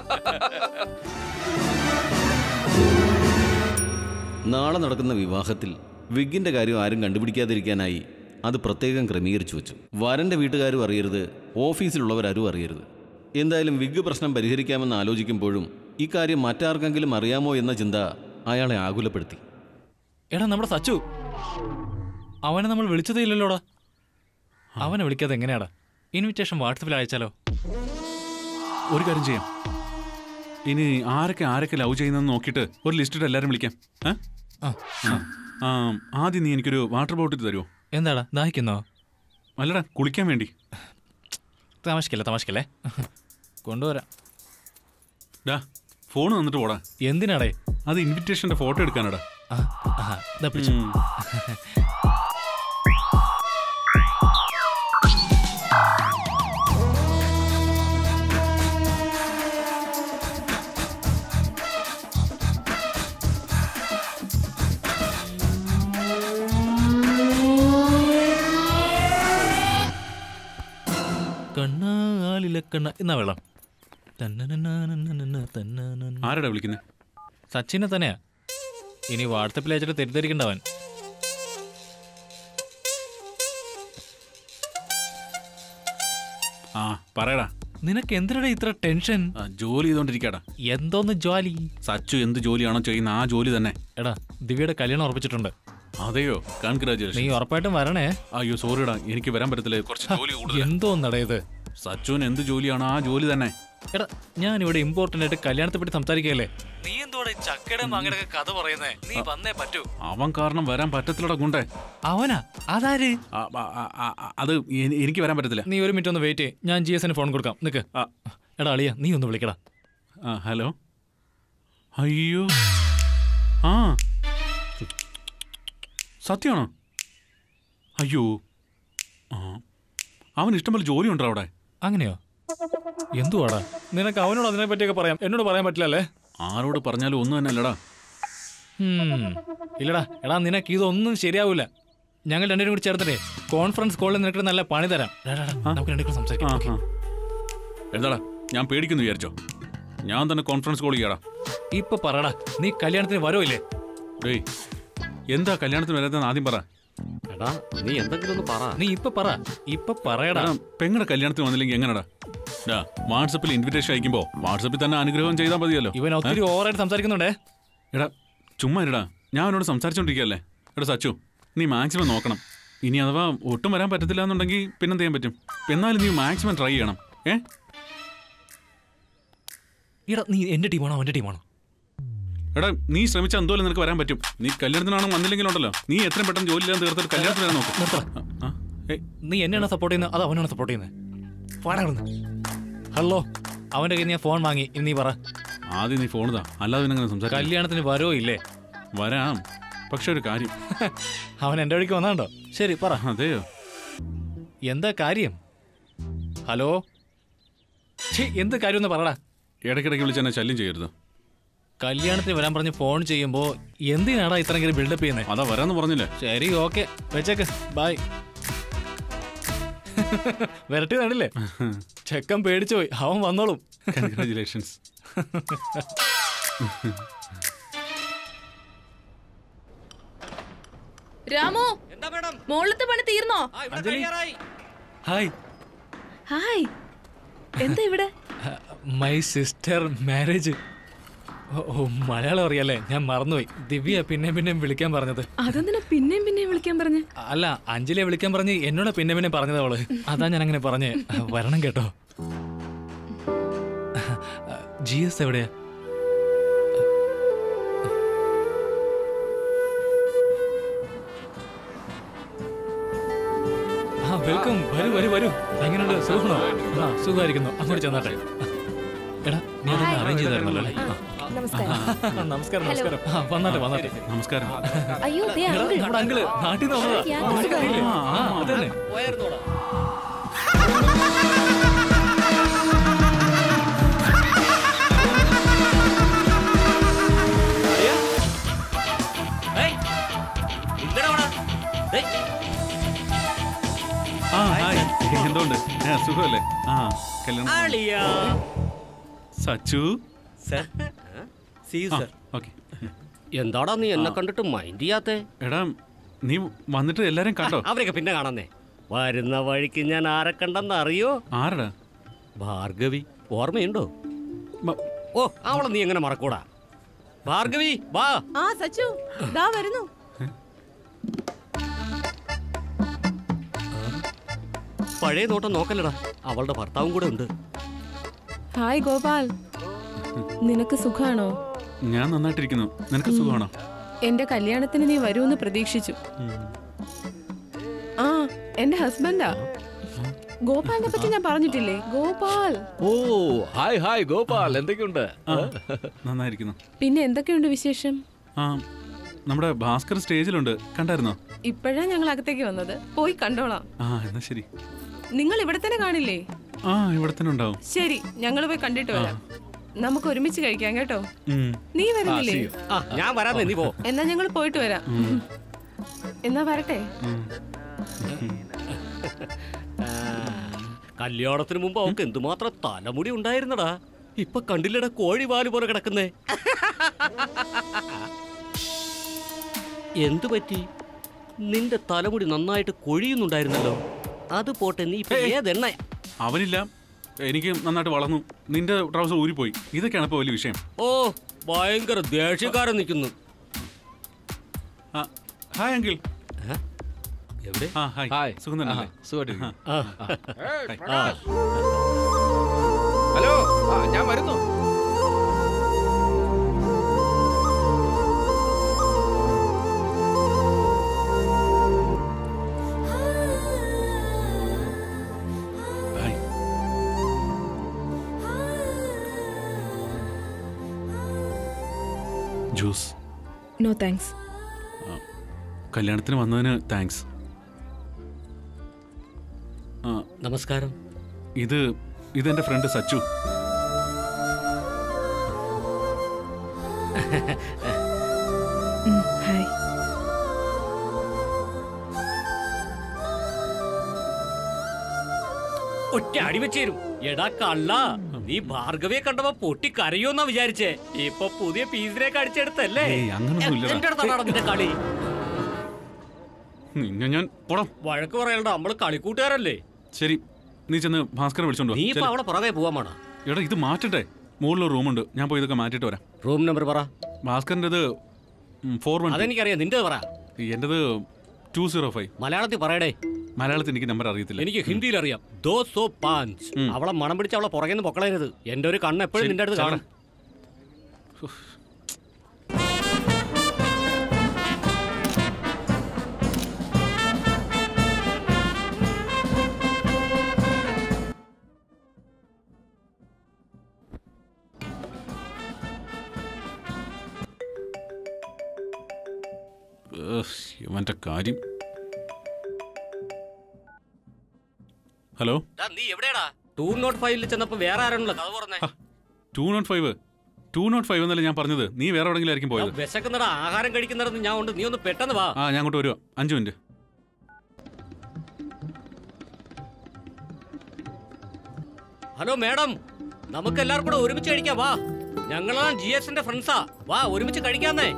നാളെ നടക്കുന്ന വിവാഹത്തിൽ വിഗിന്റെ കാര്യം ആരും കണ്ടുപിടിക്കാതിരിക്കാനായി അത് പ്രത്യേകം ക്രമീകരിച്ചു വെച്ചു വരന്റെ വീട്ടുകാരും അറിയരുത് ഓഫീസിലുള്ളവരാരും അറിയരുത് എന്തായാലും വിഗ് പ്രശ്നം പരിഹരിക്കാമെന്ന് ആലോചിക്കുമ്പോഴും ഇക്കാര്യം മറ്റാർക്കെങ്കിലും അറിയാമോ എന്ന ചിന്ത അയാളെ ആകുലപ്പെടുത്തി എടാ നമ്മുടെ സച്ചു അവനെ നമ്മൾ വിളിച്ചതേ ഇല്ലല്ലോടാ അവനെ വിളിക്കാതെ എങ്ങനെയാടാ ഇൻവിറ്റേഷൻ വാട്സപ്പിൽ അയച്ചാലോ ഒരു കാര്യം ചെയ്യാം ഇനി ആരൊക്കെ ആരൊക്കെ ലവ് ചെയ്യുന്നതെന്ന് നോക്കിയിട്ട് ഒരു ലിസ്റ്റ് ഇട്ട് എല്ലാവരും വിളിക്കാം ഏ? ആ. ആ, ആദ്യം നീ എനിക്കൊരു വാട്ടർ ബോട്ടിൽ തരുമോ എന്താടാ ദാഹിക്കുന്നോ അല്ലടാ കുളിക്കാൻ വേണ്ടി താമസിക്കല്ലേ താമസിക്കല്ലേ കൊണ്ടുവരാം ഡാ ഫോൺ തന്നിട്ട് പോടാ എന്തിനാടേ അത് ഇൻവിറ്റേഷന്റെ ഫോട്ടോ എടുക്കാനാടാ ദാ പിടിച്ചോ. ഉം. കണ്ണ ആലില കണ്ണ എന്നാ വെള്ളം തന്നനനാനനനന തന്നാനന. ആരാടാ വിളിക്കുന്നത് സച്ചിനെ തന്നെയാ ഇനി വാട്സപ്പിൽ അയച്ചിട്ട് തെറ്റിദ്ധരിക്കണ്ടവൻ ആ പറയടാ നിനക്ക് എന്തിനാ ഇത്ര ടെൻഷൻ ആ, ജോലി ചെയ്തോണ്ടിരിക്കാടാ എന്തോന്ന് ജോലി സച്ചു എന്ത് ജോലിയാണോ ചെയ്യുന്ന ആ ജോലി തന്നെ എടാ ദിവ്യയുടെ കല്യാണം ഉറപ്പിച്ചിട്ടുണ്ട് അതെയോ കൺഗ്രാജുലേഷൻ നീ ഉറപ്പായിട്ടും വരണേ അയ്യോ സോറിടാ എനിക്ക് വരാൻ പറ്റത്തില്ല കുറച്ച് ജോലി കൂടുതൽ എന്തോന്നടാ ഇത് സച്ചുവിന് എന്ത് ജോലിയാണോ ആ ജോലി തന്നെ എടാ ഞാൻ ഇവിടെ ഇമ്പോർട്ടന്റ് ആയിട്ട് കല്യാണത്തെ പറ്റി സംസാരിക്കുകയല്ലേ നീ എന്തോടെ ചക്കയുടെ മാങ്ങയുടെ കഥ പറയുന്നേ നീ വന്നേ പറ്റൂ അവൻ കാരണം വരാൻ പറ്റത്തില്ലടാ ഗുണ്ടേ അവനാ അതാര് ആ, ആ, ആ, ആ, ആ, അത് എനി- എനിക്ക് വരാൻ പറ്റത്തില്ല നീ ഒരു മിനിറ്റ് ഒന്ന് വെയിറ്റ് ചെയ്യ് ഞാൻ ജി എസിന് ഫോൺ കൊടുക്കാം നിക്ക് എടാ അളിയ നീ ഒന്ന് വിളിക്കടാ ആ ഹലോ അയ്യോ ആ സത്യമാണോ അയ്യോ ആ അവന് ഇഷ്ടംപോലെ ജോലി ഉണ്ടോ അവിടെ അങ്ങനെയോ എന്തുവാടാ നിനക്ക് അവനോട് അതിനെ പറ്റിയൊക്കെ പറയാം എന്നോട് പറയാൻ പറ്റില്ലല്ലേ ആരോട് പറഞ്ഞാലും ഒന്നും തന്നെ അല്ലടാ ഉം. ഇല്ലടാ എടാ നിനക്ക് ഇതൊന്നും ശരിയാവൂല ഞങ്ങൾ രണ്ടുപേരും കൂടി ചേർത്തിട്ടേ കോൺഫറൻസ് കോളിൽ നിനക്ക് നല്ല പണി തരാം ഡാ, ഡാ, ഡാ, നമുക്ക് രണ്ടുപേരും സംസാരിക്കാം ഓക്കേ. എന്താടാ ഞാൻ പേടിക്കുന്നു വിചാരിച്ചോ ഞാൻ തന്നെ കോൺഫറൻസ് കോൾ ചെയ്യാടാ ഇപ്പൊ പറടാ നീ കല്യാണത്തിന് വരോ ഇല്ലേ ഡേയ് എന്താ കല്യാണത്തിന് വരാത്തെന്ന് ആദ്യം പറ എടാ നീ എന്തെങ്കിലും ഒന്ന് പറ നീ ഇപ്പൊ പറ ഇപ്പൊ പറയടാ എടാ, പെങ്ങളുടെ കല്യാണത്തിന് വന്നില്ലെങ്കിൽ എങ്ങനെടാ ഡാ വാട്സപ്പിൽ ഇൻവിറ്റേഷൻ അയക്കുമ്പോ വാട്സപ്പിൽ തന്നെ അനുഗ്രഹം ചെയ്താൽ മതിയല്ലോ ഇവൻ ഒത്തിരി ഏ? ഓവറായിട്ട് സംസാരിക്കുന്നുണ്ടേ എടാ ചുമ്മാ ഇരടാ ഞാൻ അവനോട് സംസാരിച്ചോണ്ടിരിക്കുകയല്ലേ എടാ സച്ചു നീ മാക്സിമം നോക്കണം ഇനി അഥവാ ഒട്ടും വരാൻ പറ്റത്തില്ല എന്നുണ്ടെങ്കിൽ പിന്നെന്ത് ചെയ്യാൻ പറ്റും എന്നാലും നീ മാക്സിമം ട്രൈ ചെയ്യണം ഏ എടാ നീ എന്റെ ടീമാണോ അവന്റെ ടീമാണോ എടാ നീ ശ്രമിച്ചാൽ എന്തോലും നിനക്ക് വരാൻ പറ്റും നീ കല്യാണത്തിനാണോ വന്നില്ലെങ്കിലുണ്ടല്ലോ നീ എത്രയും പെട്ടെന്ന് ജോലി ഇല്ലാതെ തീർത്തിട്ട് കല്യാണത്തിന് വരാൻ നോക്കും നീ എന്നെയാണോ സപ്പോർട്ട് ചെയ്യുന്നത് അത് അവനാണ് സപ്പോർട്ട് ചെയ്യുന്നത് പാടാ ഹലോ അവന്റെ കയ്യിൽ ഞാൻ ഫോൺ വാങ്ങി ഇനി നീ പറ ആദ്യം നീ ഫോൺ താ അല്ലാതെ പിന്നെ അങ്ങനെ സംസാരിക്കാം കല്യാണത്തിന് വരോ ഇല്ലേ വരാം പക്ഷെ ഒരു കാര്യം അവൻ എന്റെ വഴിക്ക് വന്നാണ്ടോ ശരി പറ അതെയോ എന്താ കാര്യം ഹലോ ഛീ, എന്ത് കാര്യം ഒന്ന് പറടാ ഇടയ്ക്കിടയ്ക്ക് വിളിച്ച് എന്നെ ശല്യം ചെയ്യരുത് കല്യാണത്തിന് വരാൻ പറഞ്ഞ് ഫോൺ ചെയ്യുമ്പോ എന്തിനാടാ ഇത്രയെങ്കിലും ബിൽഡപ്പ് ചെയ്യുന്നത് അതാ വരാന്ന് പറഞ്ഞില്ലേ ശരി ഓക്കെ വെച്ചേക്ക് ബൈ വരട്ടി കണ്ടില്ലേ ചെക്കൻ പേടിച്ചു പോയി അവൻ വന്നോളും കൺഗ്രാചുലേഷൻസ് രാമു മോളത്തെ പണി തീർന്നോ ഹായ് ഹായ് എന്താ ഇവിടെ my sister marriage oh Malayalam അറിയാലേ ഞാൻ മറന്നുപോയി ദിവ്യ പിന്നെ പിന്നെ വിളിക്കാൻ പറഞ്ഞത് അതെന്തിനാ പിന്നെയും പിന്നെയും വിളിക്കാൻ പറഞ്ഞ അല്ല അഞ്ജലിയെ വിളിക്കാൻ പറഞ്ഞ് എന്നോട് പിന്നെ പിന്നെ പറഞ്ഞത് അവള് അതാ ഞാൻ അങ്ങനെ പറഞ്ഞ് വരണം കേട്ടോ ജി എസ് എവിടെയാ ആ വെൽക്കം വരൂ വരൂ വരൂ എങ്ങനെയുണ്ട് സുഖമാണോ ആ സുഖമായിരിക്കുന്നു അങ്ങോട്ട് ചെന്നാട്ടെ എടാ നീ അതൊന്ന് അറേഞ്ച് ചെയ്തായിരുന്നല്ലോ അല്ലേ ആ. നമസ്കാരം. ആ, നമസ്കാരം നമസ്കാരം ആ, വന്നാട്ടെ വന്നാട്ടെ നമസ്കാരം അയ്യോ ദേ എടാ, uncle. നമ്മുടെ അങ്കിള് നാട്ടിൽ നിന്ന് വന്നതാ യാ, ആ, അറിയില്ലേ? ആ, അതന്നെ ആ ഹായ് എന്തുകൊണ്ട് ഏ, സുഖമല്ലേ ആ കല്യാണം സച്ചു ആ, ഓക്കെ എന്താടാ നീ എന്നെ കണ്ടിട്ട് മൈൻഡ് ചെയ്യാത്തെ എടാ നീ വന്നിട്ട് എല്ലാരും കണ്ടോ അവരൊക്കെ പിന്നെ കാണാന്നേ വരുന്ന വഴിക്ക് ഞാൻ ആരെ കണ്ടെന്ന് അറിയോ ആരടാ ഭാർഗവി ഓർമ്മയുണ്ടോ ഓ അവളെ നീ എങ്ങനെ മറക്കൂടാ ഭാർഗവി വാ ആ സച്ചു ദാ വരുന്നു പഴയ നോട്ടം നോക്കല്ലടാ അവളുടെ ഭർത്താവും കൂടെ ഉണ്ട് ഹായ് ഗോപാൽ നിനക്ക് സുഖാണോ ഞാൻ നന്നായിട്ടിരിക്കുന്നു നിനക്ക് സുഖമാണോ എന്റെ കല്യാണത്തിന് നീ വരുമെന്ന് പ്രതീക്ഷിച്ചു ആ എന്റെ ഹസ്ബൻഡാ ഗോപാലിനെ പറ്റി ഞാൻ പറഞ്ഞിട്ടില്ലേ Gopal oh hi hi Gopal എന്തൊക്കെയുണ്ട് ആ, നന്നായിരിക്കുന്നു പിന്നെ എന്തൊക്കെയുണ്ട് വിശേഷം ആ നമ്മുടെ ഭാസ്കർ സ്റ്റേജിലുണ്ട് കണ്ടായിരുന്നോ ഇപ്പോഴാ ഞങ്ങൾ അകത്തേക്ക് വന്നത് പോയി കണ്ടോളാം ആ എന്നാ ശരി നിങ്ങൾ ഇവിടെ തന്നെ കാണില്ലേ ആ ഇവിടെ തന്നെ ഉണ്ടാവും ശരി ഞങ്ങൾ പോയി കണ്ടിട്ട് വരാം നമുക്ക് ഒരുമിച്ച് കഴിക്കാം കേട്ടോ ഉം. നീ വരുന്നില്ലേ ആ ഞാൻ വരാന്നേ നീ പോ എന്നാ ഞങ്ങൾ പോയിട്ട് വരാം ഉം. എന്നാ വരട്ടെ ഉം. കല്യാണത്തിന് മുമ്പ് അവൾക്ക് എന്തുമാത്രം തലമുടി ഉണ്ടായിരുന്നടാ ഇപ്പൊ കണ്ടില്ലടാ കോഴി വാല് പോലെ കിടക്കുന്നേ എന്തു പറ്റി നിന്റെ തലമുടി നന്നായിട്ട് കൊഴിയുന്നുണ്ടായിരുന്നല്ലോ അത് പോട്ടെ നീ ഇപ്പൊ ഏതെണ്ണ അവനില്ല എനിക്ക് നന്നായിട്ട് വളർന്നു നിന്റെ ട്രൗസർ ഊരിപ്പോയി ഇതൊക്കെയാണ് ഇപ്പോൾ വലിയ വിഷയം ഓ ഭയങ്കര ദേഷ്യക്കാരൻ നിൽക്കുന്നു ഹായ് അങ്കിൾ എവിടെ ആ ഹായ് സുഖം തന്നെ ഹലോ ആ ഞാൻ വരുന്നു ജ്യൂസ് നോ താങ്ക്സ് കല്യാണത്തിന് വന്നതിന് താങ്ക്സ് നമസ്കാരം ഇത് ഇതെന്റെ ഫ്രണ്ട് സച്ചു ഹായ് ഒറ്റ അടി വെച്ചേരും എടാ കള്ള നീ ഭാർഗവയെ കണ്ടപ്പോ പൊട്ടി കരയോന്നാ വിചാരിച്ചേ ഇപ്പൊ പുതിയ പീസിലേക്ക് അടിച്ചെടുത്തല്ലേ ഏയ്, അങ്ങനൊന്നും ഇല്ലെടാ. എന്റെ അടുത്താണ് നിന്റെ കളി നിന്നെ ഞാൻ പോടാം വഴക്ക് പറയണ്ട നമ്മള് കളിക്കൂട്ടുകാരല്ലേ ശരി നീ ചെന്ന് ഭാസ്കർ വിളിച്ചോണ്ട് വാ. നീ ഇപ്പൊ ചെല്ല്. അവളെ പുറകെ പോവാമാണോ എടാ ഇത് മാറ്റട്ടെ മുകളിൽ റൂമുണ്ട് ഞാൻ പോയി ഇതൊക്കെ മാറ്റിട്ട് വരാം റൂം നമ്പർ പറ ഭാസ്കറിൻ്റെത് ഫോർ വൺ അതെനിക്കറിയാം നിന്റെ പറ എൻ്റെത് ടു സീറോ ഫൈവ് മലയാളത്തിൽ പറയടേ മലയാളത്തിൽ എനിക്ക് നമ്പർ അറിയത്തില്ല എനിക്ക് ഹിന്ദിയിൽ അറിയാം ദോ സോ പാഞ്ച് അവളെ മണം പിടിച്ച് അവളെ പുറകെ നിന്ന് പൊക്കളയരുത് എന്റെ ഒരു കണ്ണ് എപ്പോഴും ശരി, നിന്റെ അടുത്ത് കാണും ഏഹ്, ഇവന്റെ കാര്യം ഹലോ ഡാ, നീ എവിടെയാടാ ടൂ നോട്ട് ഫൈവിൽ ചെന്നപ്പോ വേറെ ആരാണല്ലോ കഥ പറഞ്ഞേ two nought five two nought five എന്നല്ലേ ഞാൻ പറഞ്ഞത് നീ വേറെ എവിടെങ്കിലും ആയിരിക്കും പോയത് വിശക്കുന്നടാ ആഹാരം കഴിക്കുന്നിടത്ത് ഞാൻ ഉണ്ട് നീ ഒന്ന് പെട്ടെന്ന് വാ ആ ഞാൻ അങ്ങോട്ട് വരുവാ അഞ്ച് മിനിറ്റ് ഹലോ മാഡം നമുക്ക് എല്ലാവർക്കും കൂടെ ഒരുമിച്ച് കഴിക്കാം വാ ഞങ്ങളാണ് ജി എസിന്റെ ഫ്രണ്ട്സാ വാ ഒരുമിച്ച് കഴിക്കാന്നേ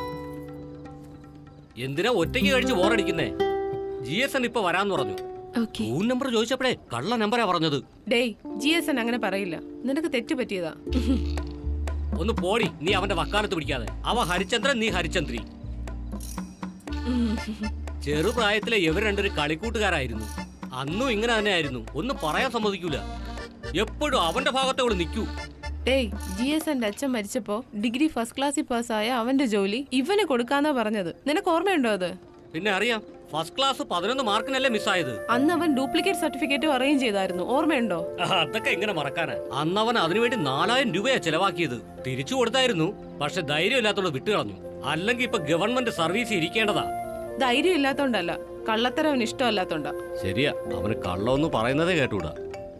എന്തിനാ ഒറ്റയ്ക്ക് കഴിച്ച് ബോറടിക്കുന്നേ ജി എസ് എൻ ഇപ്പൊ വരാന്ന് പറഞ്ഞു ഫോൺ നമ്പർ ചോദിച്ചപ്പോഴേ കള്ള നമ്പറാ പറഞ്ഞത് ഡേയ് ജി എസ് എൻ അങ്ങനെ പറയില്ല നിനക്ക് തെറ്റ് പറ്റിയതാ ഒന്ന് പോടി നീ അവന്റെ വക്കാലത്ത് പിടിക്കാതെ അവ ഹരിചന്ദ്രൻ നീ ഹരിചന്ദ്രി ചെറുപ്രായത്തിലെ ഇവർ രണ്ടൊരു കളിക്കൂട്ടുകാരായിരുന്നു അന്നും ഇങ്ങനെ തന്നെയായിരുന്നു ഒന്നും പറയാൻ സമ്മതിക്കൂല എപ്പോഴും അവന്റെ ഭാഗത്തെ അവള് നിൽക്കൂ ഡേയ് ജി എസ് എന്റെ അച്ഛൻ മരിച്ചപ്പോ ഡിഗ്രി ഫസ്റ്റ് ക്ലാസ്സിൽ പാസ്സായ അവന്റെ ജോലി ഇവന് കൊടുക്കാന്നാ പറഞ്ഞത് നിനക്ക് ഓർമ്മയുണ്ടോ അത് പിന്നെ അറിയാം ഫസ്റ്റ് ക്ലാസ് പതിനൊന്ന് മാർക്കിനല്ലേ മിസ്സായത് അന്ന് അവൻ ഡ്യൂപ്ലിക്കേറ്റ് സർട്ടിഫിക്കറ്റും അറേഞ്ച് ചെയ്തായിരുന്നു ഓർമ്മയുണ്ടോ അതൊക്കെ എങ്ങനെ മറക്കാനാ അന്ന് അവൻ അതിനുവേണ്ടി നാലായിരം രൂപയാ ചെലവാക്കിയത് തിരിച്ചു കൊടുത്തായിരുന്നു പക്ഷെ ധൈര്യം ഇല്ലാത്തോണ്ട് വിട്ടുകളഞ്ഞു അല്ലെങ്കിൽ ഇപ്പൊ ഗവൺമെന്റ് സർവീസ് ഇരിക്കേണ്ടതാ ധൈര്യം ഇല്ലാത്തോണ്ടല്ല കള്ളത്തരം അവന് ഇഷ്ടമല്ലാത്തോണ്ടാ ശരിയാ അവന് കള്ളമെന്ന് പറയുന്നതേ കേട്ടൂടാ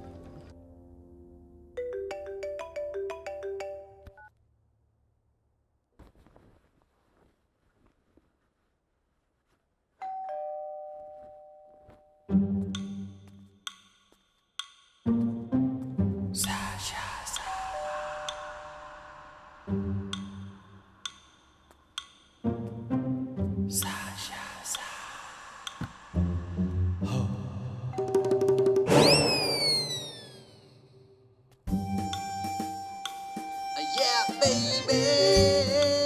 Yeah, baby.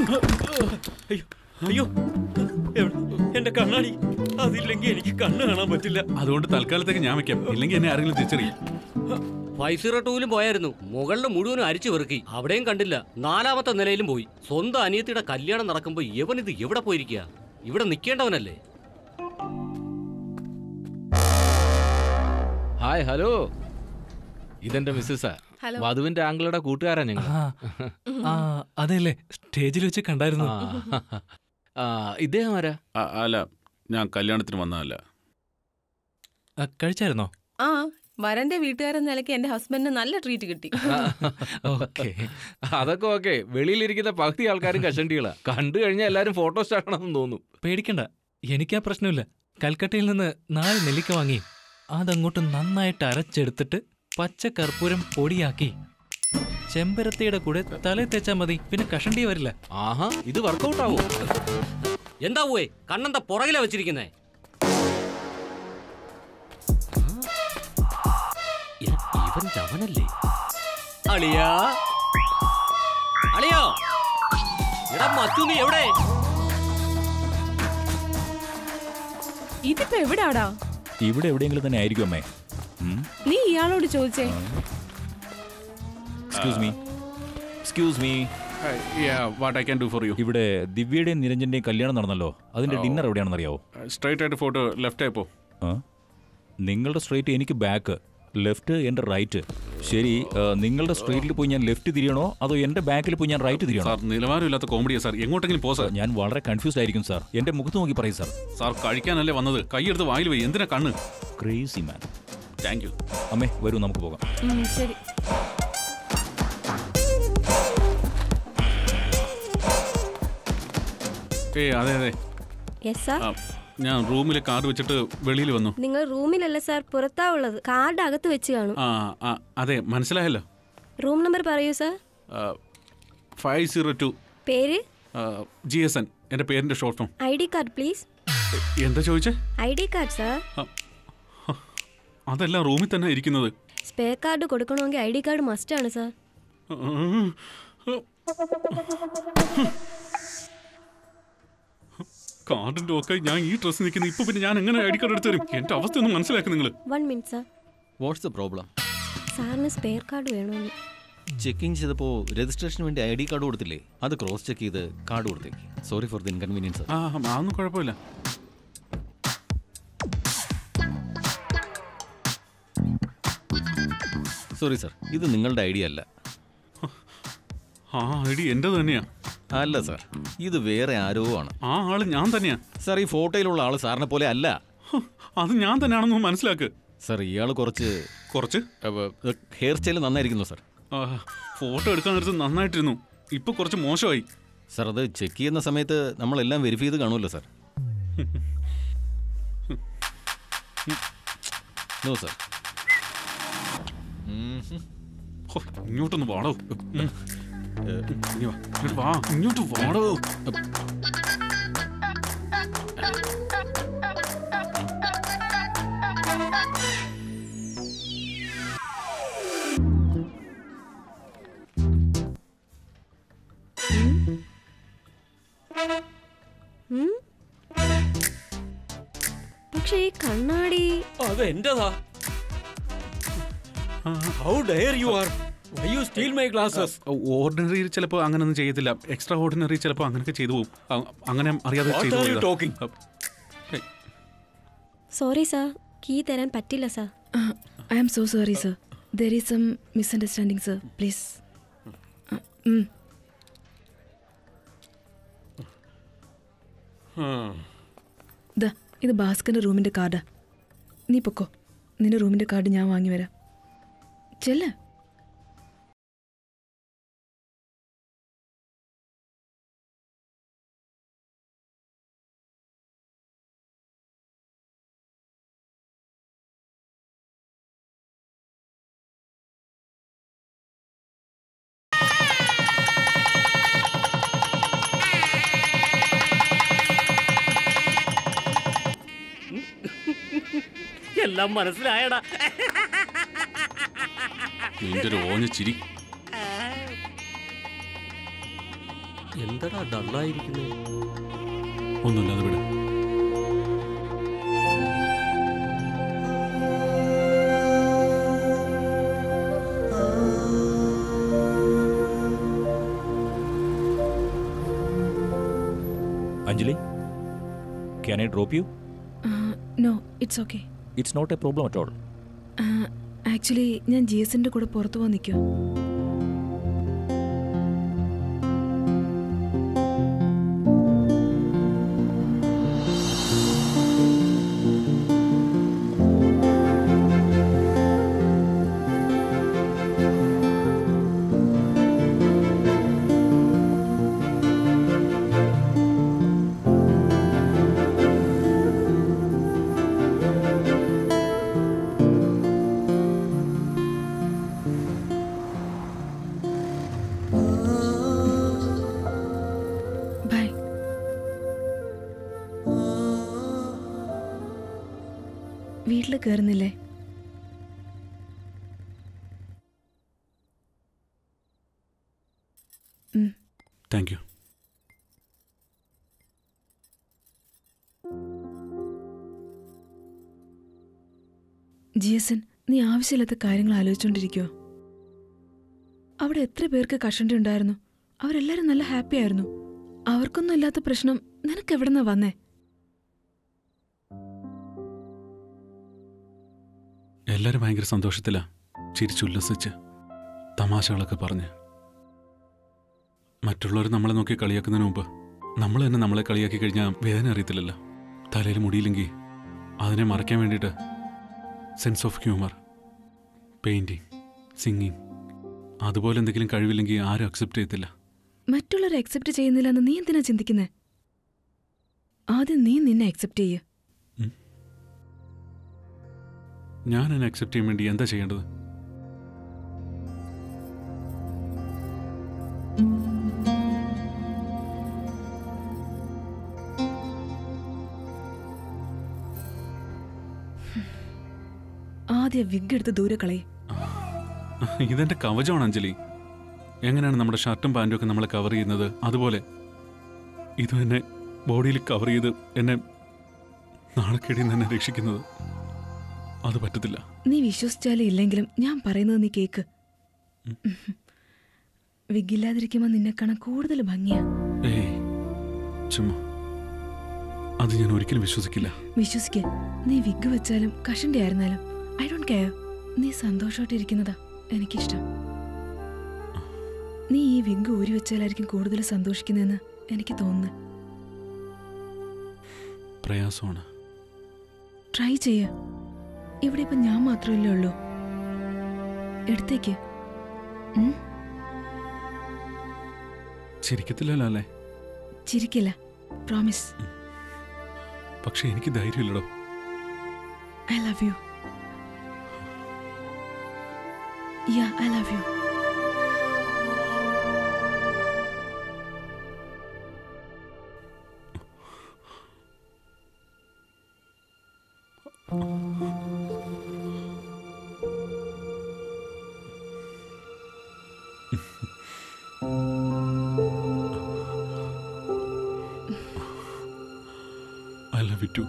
അയ്യോ അയ്യോ എവിടെ? എന്റെ കണ്ണാടി അതില്ലെങ്കിൽ എനിക്ക് കണ്ണ് കാണാൻ പറ്റില്ല അതുകൊണ്ട് തൽക്കാലത്തേക്ക് ഞാൻ വെക്കാം ഇല്ലെങ്കിൽ എന്നെ ആരെങ്കിലും തിരിച്ചറിയും ഫൈവ് സീറോ ടൂവിലും പോയായിരുന്നു മുകളിൽ മുഴുവനും അരിച്ചു വെറുക്കി അവിടെയും കണ്ടില്ല നാലാമത്തെ നിലയിലും പോയി സ്വന്തം അനിയത്തിയുടെ കല്യാണം നടക്കുമ്പോ ഇവൻ ഇത് എവിടെ പോയിരിക്കുക ഇവിടെ നിൽക്കേണ്ടവനല്ലേ ഹായ് ഹലോ ഇതെന്റെ മിസ്സസാ ഹലോ. വധുവിന്റെ ആംഗിളുടെ കൂട്ടുകാരാ ഞങ്ങൾ ആ അതെല്ലേ സ്റ്റേജിൽ വെച്ച് കണ്ടായിരുന്നു ആ ഇദ്ദേഹം ആരാ അല്ല ഞാൻ കല്യാണത്തിന് വന്നതല്ല ആ, കഴിച്ചായിരുന്നോ ആ വരന്റെ വീട്ടുകാരെന്ന നിലയ്ക്ക് എന്റെ ഹസ്ബൻഡിന് നല്ല ട്രീറ്റ് കിട്ടി ഓക്കെ അതൊക്കെ ഓക്കെ വെളിയിലിരിക്കുന്ന പകുതി ആൾക്കാരും കഷണ്ടികളാ കണ്ടു കഴിഞ്ഞാൽ എല്ലാരും ഫോട്ടോ സ്റ്റാർട്ടാണെന്ന് തോന്നും പേടിക്കണ്ട എനിക്കാ പ്രശ്നമില്ല കൽക്കട്ടയിൽ നിന്ന് നാല് നെല്ലിക്ക വാങ്ങി അതങ്ങോട്ട് നന്നായിട്ട് അരച്ചെടുത്തിട്ട് പച്ച കർപ്പൂരം പൊടിയാക്കി ചെമ്പരത്തിയുടെ കൂടെ തലയിൽ തേച്ചാ മതി പിന്നെ കഷണ്ടി വരില്ല ആഹാ ഇത് വർക്കൗട്ട് ആവോ എന്താ പോവേ കണ്ണെന്താ പുറകിലാ വെച്ചിരിക്കുന്നേ ഇവൻ ചവനല്ലേ അളിയാ അളിയോ എടാ മച്ചു നീ എവിടെ ഇതിപ്പോ എവിടാടാ ഇവിടെ എവിടെയെങ്കിലും തന്നെ ആയിരിക്കും അമ്മേ നീ ഇയാളോട് ചോദിച്ചേ excuse me excuse me what I can do for you ഇവിടെ ദിവ്യയുടെയും നിരഞ്ജന്റെയും കല്യാണം നടന്നല്ലോ അതിന്റെ ഓ. ഡിന്നർ എവിടെയാണെന്ന് അറിയാവോ സ്ട്രൈറ്റ് ആയിട്ട് ഫോട്ടോ ലെഫ്റ്റ് ആയിപ്പോ ആ നിങ്ങളുടെ സ്ട്രൈറ്റ് എനിക്ക് ബാക്ക് ലെഫ്റ്റ് എൻ്റെ റൈറ്റ് ശരി ആ, നിങ്ങളുടെ സ്ട്രൈറ്റിൽ പോയി ഞാൻ ലെഫ്റ്റ് തിരിയണോ അതോ എൻ്റെ ബാക്കിൽ പോയി ഞാൻ റൈറ്റ് തിരിയണോ സാർ നിലവാരമില്ലാത്ത കോമഡിയാ സാർ എങ്ങോട്ടെങ്കിലും പോ സാർ ഞാൻ വളരെ കൺഫ്യൂസ്ഡ് ആയിരിക്കും സാർ എൻ്റെ മുഖത്ത് നോക്കി പറയും സാർ സാർ കഴിക്കാനല്ലേ വന്നത് കൈയെടുത്ത് വായിൽ പോയി എന്തിനാ കണ്ണ് ക്രേസി മാൻ താങ്ക് യു അമ്മേ വരൂ നമുക്ക് പോകാം ഉം, ശരി ഏ അതെ അതെ യെസ് സാർ ആ, ഞാൻ റൂമിൽ കാർഡ് വെച്ചിട്ട് വെളിയിൽ വന്നു നിങ്ങൾ റൂമിലല്ല സാർ പുറത്താ ഉള്ളത് കാർഡ് അകത്ത് വെച്ച് കാണും ആ ആ, അതെ മനസ്സിലായല്ലോ റൂം നമ്പർ പറയൂ സാർ ഫൈവ് സീറോ ടു പേര് ജി എസ് എൻ എൻ്റെ പേരിൻ്റെ short form I D card please എന്താ ചോദിച്ചേ ഐ ഡി കാർഡ് സാർ അതെല്ലാം റൂമിൽ തന്നെ ഇരിക്കുന്നത് സ്പെയർ കാർഡ് കൊടുക്കണമെങ്കിൽ ഐ ഡി കാർഡ് മസ്റ്റ് ആണ് സാർ കാർഡിന്റെ ഒക്കെ ഞാൻ ഈ ഡ്രസ്സ് നിൽക്കുന്ന ഇപ്പൊ പിന്നെ ഞാൻ എങ്ങനെ ഐ ഡി കാർഡ് എടുത്തു തരും എന്റെ അവസ്ഥ ഒന്ന് മനസ്സിലാക്കി നിങ്ങൾ one minute sir what's the problem സാറിന് സ്പെയർ കാർഡ് വേണമെന്ന് ചെക്കിംഗ് ചെയ്തപ്പോൾ രജിസ്ട്രേഷന് വേണ്ടി ഐ ഡി കാർഡ് കൊടുത്തില്ലേ അത് ക്രോസ് ചെക്ക് ചെയ്ത് കാർഡ് കൊടുത്തേക്ക് സോറി ഫോർ ദ ഇൻകൺവീനിയൻസ് ആ അതൊന്നും കുഴപ്പമില്ല സോറി സർ ഇത് നിങ്ങളുടെ ഐഡിയ അല്ല ആ ഐ ഡി എൻ്റെ തന്നെയാ അല്ല സർ ഇത് വേറെ ആരോ ആണ് ആ ആള് ഞാൻ തന്നെയാ സർ ഈ ഫോട്ടോയിലുള്ള ആള് സാറിനെ പോലെ അല്ല അത് ഞാൻ തന്നെയാണെന്ന് മനസ്സിലാക്ക് സർ ഇയാൾ കുറച്ച് കുറച്ച് ഹെയർ സ്റ്റൈൽ നന്നായിരിക്കുന്നു സർ ഫോട്ടോ എടുക്കാൻ നേരത്ത് നന്നായിട്ടിരുന്നു ഇപ്പൊ കുറച്ച് മോശമായി സർ അത് ചെക്ക് ചെയ്യുന്ന സമയത്ത് നമ്മളെല്ലാം വെരിഫൈ ചെയ്ത് കാണുമല്ലോ സർ നോ സർ ഹോ, ഇങ്ങോട്ടൊന്ന് വാടോ ഉം. ഏ, ഇങ്ങ് വാ, ഇങ്ങോട്ട് വാ ഇങ്ങോട്ട് വാടോ ഉം? പക്ഷേ ഈ കണ്ണാടി അത് എന്റേതാ how dare you are why you steal my glasses ordinary ചിലപ്പോൾ അങ്ങനെയൊന്നും ചെയ്യത്തില്ല എക്സ്ട്രാ ഓർഡിനറി ചിലപ്പോൾ അങ്ങനെയൊക്കെ ചെയ്തു പോകും അ- അങ്ങനെ അറിയാതെ What ചെയ്തു are you പോയതാ. talking? സോറി സാർ കീ തരാൻ പറ്റില്ല sir I am so sorry sir there is some misunderstanding sir please ദാ ഇത് ഭാസ്കറിന്റെ റൂമിന്റെ കാർഡാ നീ പൊക്കോ നിന്റെ റൂമിന്റെ കാർഡ് ഞാൻ വാങ്ങി വരാം ചെല്ല എല്ലാം മനസ്സിലായടാ നിന്റെ ഒരു ഓഞ്ഞ ചിരി എന്തടാ ഡള്ളായിരിക്കുന്നത് ഒന്നുമില്ല അത് വിട് Anjali can I drop you no it's okay it's not a problem at all actually ഞാൻ ജി എസിന്റെ കൂടെ പുറത്തു പോകാൻ നിൽക്കുക ബൈ വീട്ടിൽ കയറുന്നില്ലേ thank you G S N നീ ആവശ്യമില്ലാത്ത കാര്യങ്ങൾ ആലോചിച്ചുകൊണ്ടിരിക്കുവോ അവിടെ എത്ര പേർക്ക് കഷണ്ടി ഉണ്ടായിരുന്നു അവരെല്ലാരും നല്ല ഹാപ്പി ആയിരുന്നു അവർക്കൊന്നും ഇല്ലാത്ത പ്രശ്നം നിനക്ക് എവിടെന്നാ വന്നേ എല്ലാവരും ഭയങ്കര സന്തോഷത്തിലാ ചിരിച്ചുല്ലസിച്ച് തമാശകളൊക്കെ പറഞ്ഞ് മറ്റുള്ളവർ നമ്മളെ നോക്കി കളിയാക്കുന്നതിന് മുമ്പ് നമ്മൾ തന്നെ നമ്മളെ കളിയാക്കി കഴിഞ്ഞാൽ വേദന അറിയത്തില്ലല്ലോ തലയിൽ മുടിയില്ലെങ്കിൽ അതിനെ മറയ്ക്കാൻ വേണ്ടിയിട്ട് sense of humour painting singing അതുപോലെ എന്തെങ്കിലും കഴിവില്ലെങ്കിൽ ആരും അക്സെപ്റ്റ് ചെയ്യത്തില്ല മറ്റുള്ളവരെ അക്സെപ്റ്റ് ചെയ്യുന്നില്ലെന്ന് നീ എന്തിനാ ചിന്തിക്കുന്നേ ആദ്യം നീ നിന്നെ അക്സെപ്റ്റ് ചെയ്യ് ഞാൻ എന്നെ അക്സെപ്റ്റ് ചെയ്യാൻ വേണ്ടി എന്താ ചെയ്യേണ്ടത് ആദ്യം വിഗ് എടുത്ത് ദൂരെ കളയെ ഇതെന്റെ കവചമാണ് അഞ്ജലി എങ്ങനെയാണ് നമ്മുടെ ഷർട്ടും പാൻറ്റും ഒക്കെ നമ്മളെ കവർ ചെയ്യുന്നത് അതുപോലെ ഇത് എന്നെ ബോഡിയിൽ കവർ ചെയ്ത് എന്നെ നാണക്കേടിയിൽ നിന്ന് എന്നെ രക്ഷിക്കുന്നത് അത് പറ്റത്തില്ല നീ വിശ്വസിച്ചാലും ഇല്ലെങ്കിലും ഞാൻ പറയുന്നത് നീ കേക്ക് വിഗില്ലാതിരിക്കുമ്പോ നിന്നെ കാണാൻ കൂടുതൽ ഭംഗിയാ ഏയ് ചുമ്മാ അത് ഞാൻ ഒരിക്കലും വിശ്വസിക്കില്ല വിശ്വസിക്ക് നീ വിഗ് വെച്ചാലും കഷണ്ടി ആയിരുന്നാലും ഐ ഡോണ്ട് കെയർ നീ സന്തോഷമായിട്ടിരിക്കുന്നതാ എനിക്കിഷ്ടം നീ ഈ വിഗ് ഊരി വെച്ചാലായിരിക്കും കൂടുതൽ സന്തോഷിക്കുന്നതെന്ന് എനിക്ക് തോന്നുന്നു പ്രയാസമാണ് ട്രൈ ചെയ്യ ഇവിടെ ഇപ്പൊ ഞാൻ മാത്രമല്ലേ ഉള്ളൂ എടുത്തേക്ക് ഉം? ചിരിക്കത്തില്ലല്ലോ അല്ലേ ചിരിക്കില്ല പ്രോമിസ് പക്ഷെ എനിക്ക് ധൈര്യമില്ലടോ I love you yeah I love you I love you too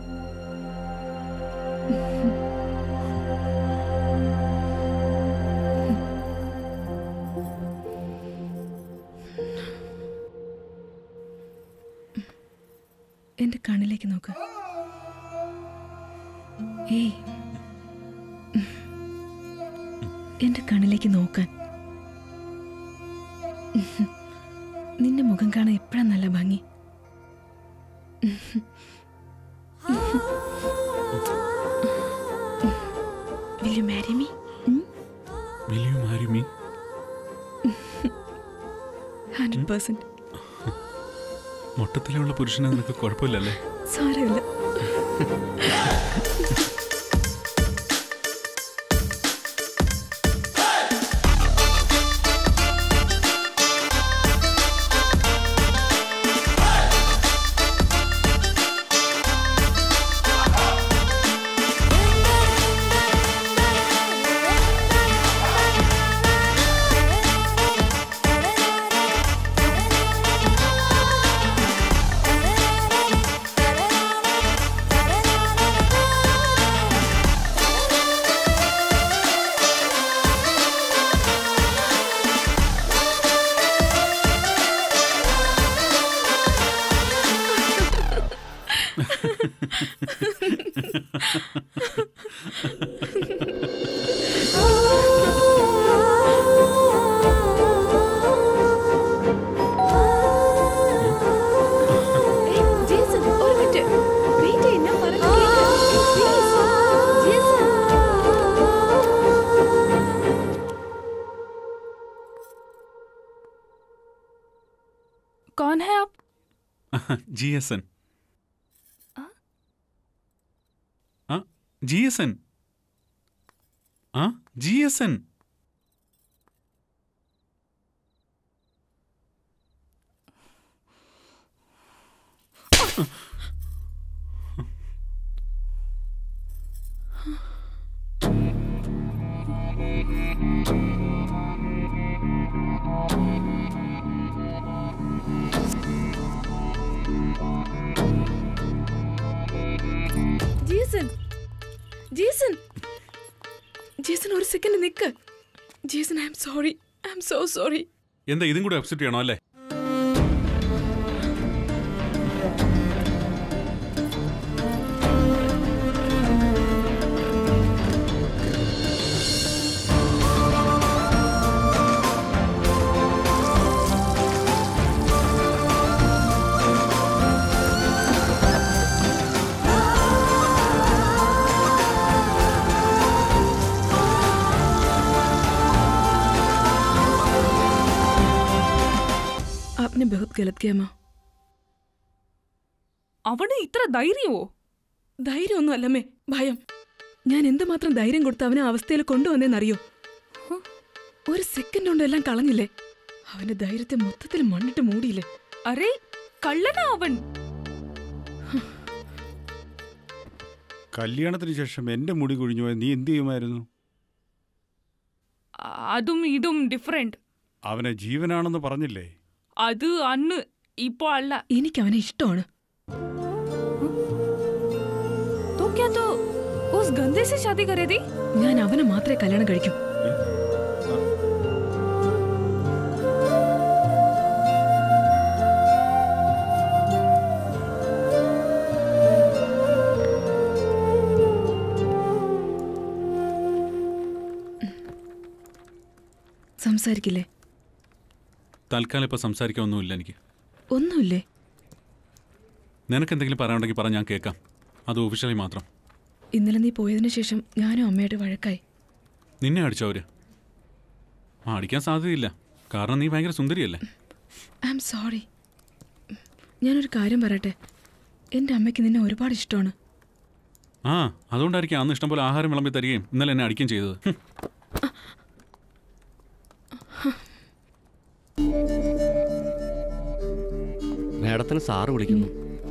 എന്റെ കണ്ണിലേക്ക് നോക്ക് ഏയ് എന്റെ കണ്ണിലേക്ക് നോക്കാൻ നിന്റെ മുഖം കാണാൻ എപ്പോഴാ നല്ല ഭംഗി Will you marry me? Will you marry me hundred percent മൊട്ടത്തിലുള്ള പുരുഷനെ നിനക്ക് കുഴപ്പമില്ലല്ലേ സാരമില്ല Thank ജേസൺ ഒരു മിനിറ്റ് വെയിറ്റ് ചെയ്യ് ഞാൻ പറയുന്നത് കേൾക്ക് പ്ലീസ് ജേസൺ कौन है आप ജി എസ് എൻ ആ ജി എസ് എൻ ആ G S N Jason Jason Jason ഒരു second Nick Jason I M sorry I'm so sorry എന്താ ഇതും കൂടെ അപ്സെറ്റ് ചെയ്യണോ അല്ലേ आपने बहुत गलत किया माँ അവന് ഇത്ര ധൈര്യമോ ധൈര്യമൊന്നും അല്ലമ്മേ ഭയം ഞാൻ എന്തുമാത്രം ധൈര്യം കൊടുത്ത് അവനെ ആ അവസ്ഥയിൽ കൊണ്ടുവന്നേന്നറിയോ ഹോ, ഒരു സെക്കൻഡ് കൊണ്ട് എല്ലാം കളഞ്ഞില്ലേ അവന്റെ ധൈര്യത്തെ മൊത്തത്തിൽ മണ്ണിട്ട് മൂടിയില്ലേ അരേ കള്ളനാ അവൻ കല്യാണത്തിന് ശേഷം എന്റെ മുടി കുഴിഞ്ഞു പോയാൽ നീ എന്ത് ചെയ്യുമായിരുന്നു അതും ഇതും ഡിഫറെന്റ് അവനെ ജീവനാണെന്ന് പറഞ്ഞില്ലേ അത് അന്ന് ഇപ്പോ അല്ല എനിക്ക് അവനെ ഇഷ്ടമാണ് तो क्या तो उस गंदे से शादी करे थी ഞാൻ അവനെ മാത്രമേ കല്യാണം കഴിക്കൂ സംസാരിക്കില്ലേ തൽക്കാലം ഇപ്പൊ സംസാരിക്കാനൊന്നുമില്ല എനിക്ക് ഒന്നുമില്ലേ നിനക്ക് എന്തെങ്കിലും പറയാനുണ്ടെങ്കിൽ പറ ഞാൻ കേൾക്കാം അത് ഒഫീഷ്യലി മാത്രം ഇന്നലെ നീ പോയതിനു ശേഷം ഞാനും അമ്മയുടെ വഴക്കായി നിന്നെ അടിച്ചോ അവര് ആ അടിക്കാൻ സാധ്യതയില്ല കാരണം നീ ഭയങ്കര സുന്ദരിയല്ലേ ഐ എം സോറി ഞാനൊരു കാര്യം പറയട്ടെ എൻ്റെ അമ്മയ്ക്ക് നിന്നെ ഒരുപാട് ഇഷ്ടമാണ് ആ അതുകൊണ്ടായിരിക്കും അന്ന് ഇഷ്ടംപോലെ ആഹാരം വിളമ്പി തരികയും ഇന്നലെ എന്നെ അടിക്കുകയും ചെയ്തത് ഹും. മേഡത്തിന് സാറ് വിളിക്കുന്നു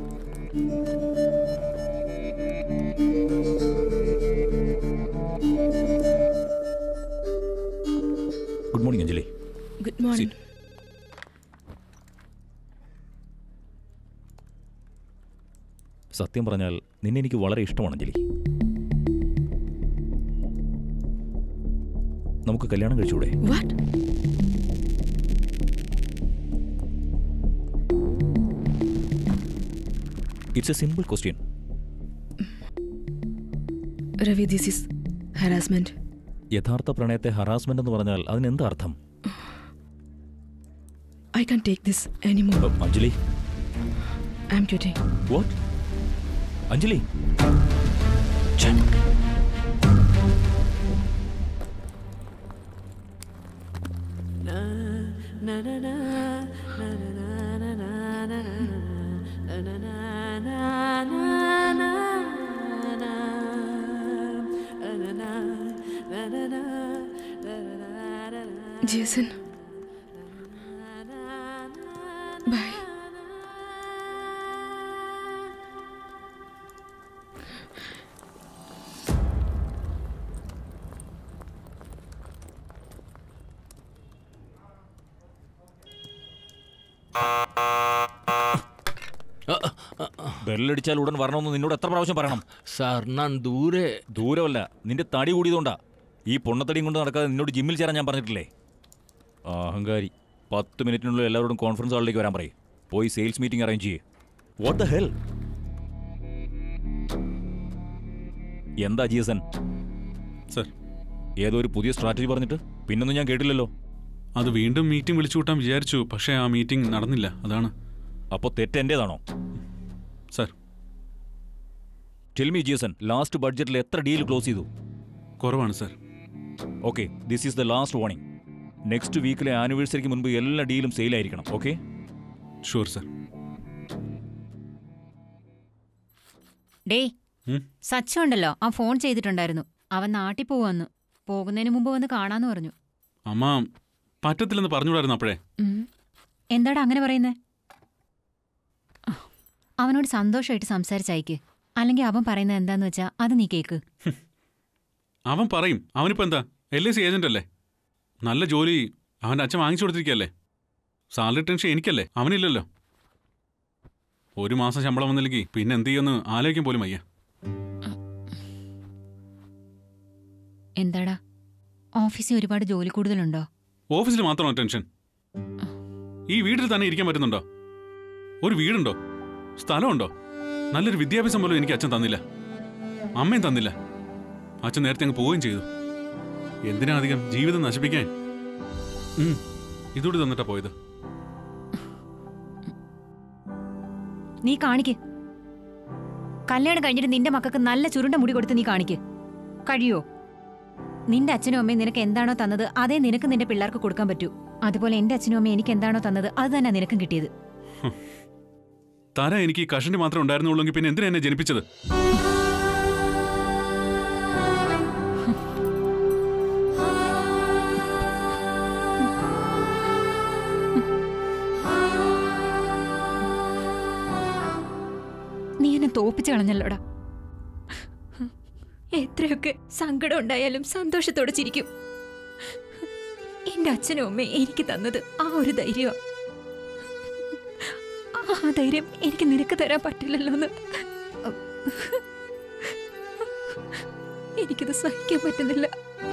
good morning Anjali good morning സത്യം പറഞ്ഞാൽ നിന്നെ എനിക്ക് വളരെ ഇഷ്ടമാണ് അഞ്ജലി നമുക്ക് കല്യാണം കഴിച്ചുകൂടെ what it's a simple question Ravi this is harassment യഥാർത്ഥ പ്രണയത്തെ ഹറാസ്മെന്റ് എന്ന് പറഞ്ഞാൽ അതിനെന്താ അർത്ഥം I can take this anymore Anjali I'm quitting what Anjali Jason bye ബെല്ലടിച്ചാൽ ഉടൻ വരണമെന്ന് നിന്നോട് എത്ര പ്രാവശ്യം പറയണം സാർ ഞാൻ ദൂരെ ദൂരമല്ല നിന്റെ തടി കൂടിയതുകൊണ്ടാ ഈ പൊണ്ണത്തടിയും കൊണ്ട് നടക്കാതെ നിന്നോട് ജിമ്മിൽ ചേരാൻ ഞാൻ പറഞ്ഞിട്ടില്ലേ ആ, അഹങ്കാരി പത്ത് മിനിറ്റിനുള്ളിൽ എല്ലാവരോടും കോൺഫറൻസ് ഹാളിലേക്ക് വരാൻ പറയും പോയി സെയിൽസ് മീറ്റിംഗ് അറേഞ്ച് ചെയ്യേ വാട്ട് ദ ഹെൽ എന്താ ജി എസ് എൻ സർ ഏതോ ഒരു പുതിയ സ്ട്രാറ്റജി പറഞ്ഞിട്ട് പിന്നൊന്നും ഞാൻ കേട്ടില്ലല്ലോ അത് വീണ്ടും മീറ്റിംഗ് വിളിച്ചു കൂട്ടാൻ വിചാരിച്ചു പക്ഷേ ആ മീറ്റിംഗ് നടന്നില്ല അതാണ് അപ്പോൾ തെറ്റ് എന്റേതാണോ sir tell me G S N last ബഡ്ജറ്റിൽ എത്ര ഡീൽ ക്ലോസ് ചെയ്തു കുറവാണ് sir okay this is the last warning next വീക്കിലെ ആനിവേഴ്സറിക്ക് മുൻപ് എല്ലാ ഡീലും സെയിലായിരിക്കണം ഓക്കെ ഷുവർ സർ ഡേ ഉം? സച്ചു ഉണ്ടല്ലോ ആ ഫോൺ ചെയ്തിട്ടുണ്ടായിരുന്നു അവൻ നാട്ടിൽ പോവാന്ന് പോകുന്നതിന് മുമ്പ് വന്ന് കാണാന്ന് പറഞ്ഞു അമ്മ പറ്റത്തില്ലെന്ന് പറഞ്ഞുകൂടായിരുന്നു അപ്പോഴേ ഉം. എന്താടാ അങ്ങനെ പറയുന്നേ അവനോട് സന്തോഷമായിട്ട് സംസാരിച്ചയക്ക് അല്ലെങ്കിൽ അവൻ പറയുന്നത് എന്താന്ന് വെച്ചാ അത് നീ കേക്ക് അവൻ പറയും അവനിപ്പോ എന്താ എൽ ഐ സി ഏജന്റ് അല്ലേ നല്ല ജോലി അവൻ്റെ അച്ഛൻ വാങ്ങിച്ചു കൊടുത്തിരിക്കുകയല്ലേ സാലറി ടെൻഷൻ എനിക്കല്ലേ അവനില്ലല്ലോ ഒരു മാസം ശമ്പളം വന്നില്ലെങ്കിൽ പിന്നെ എന്ത് ചെയ്യുമെന്ന് ആലോചിക്കാൻ പോലും വയ്യ എന്താടാ ഓഫീസിൽ ഒരുപാട് ജോലി കൂടുതലുണ്ടോ ഓഫീസിൽ മാത്രമാണോ ടെൻഷൻ ഈ വീട്ടിൽ തന്നെ ഇരിക്കാൻ പറ്റുന്നുണ്ടോ ഒരു വീടുണ്ടോ സ്ഥലമുണ്ടോ നല്ലൊരു വിദ്യാഭ്യാസം പോലും എനിക്ക് അച്ഛൻ തന്നില്ല അമ്മയും തന്നില്ല അച്ഛൻ നേരത്തെ അങ്ങ് പോവുകയും ചെയ്തു എന്തിനാ അധികം ജീവിതം നശിപ്പിക്കാൻ ഉം, ഇതോട് തന്നിട്ടാ പോയത് നീ കാണിക്ക് കല്യാണം കഴിഞ്ഞിട്ട് നിന്റെ മക്കൾക്ക് നല്ല ചുരുണ്ട മുടി കൊടുത്ത് നീ കാണിക്ക് കഴിയോ നിന്റെ അച്ഛനും അമ്മയും നിനക്ക് എന്താണോ തന്നത് അതേ നിനക്ക് നിന്റെ പിള്ളേർക്ക് കൊടുക്കാൻ പറ്റൂ അതുപോലെ എന്റെ അച്ഛനും അമ്മയും എനിക്ക് എന്താണോ തന്നത് അത് തന്നെ നിനക്കും കിട്ടിയത് തര എനിക്ക് ഈ കഷണ്ടി മാത്രമേ ഉണ്ടായിരുന്നുള്ളൂ പിന്നെ എന്തിനാ എന്നെ ജനിപ്പിച്ചത് നീ എന്നെ തോപ്പിച്ചു കളഞ്ഞല്ലോടാ എത്രയൊക്കെ സങ്കടം ഉണ്ടായാലും സന്തോഷത്തോടെ ചിരിക്കും എന്റെ അച്ഛനും അമ്മയും എനിക്ക് തന്നത് ആ ഒരു ധൈര്യം ആ ധൈര്യം എനിക്ക് നിനക്ക് തരാൻ പറ്റില്ലല്ലോ എന്ന് എനിക്കിത് സഹിക്കാൻ പറ്റുന്നില്ല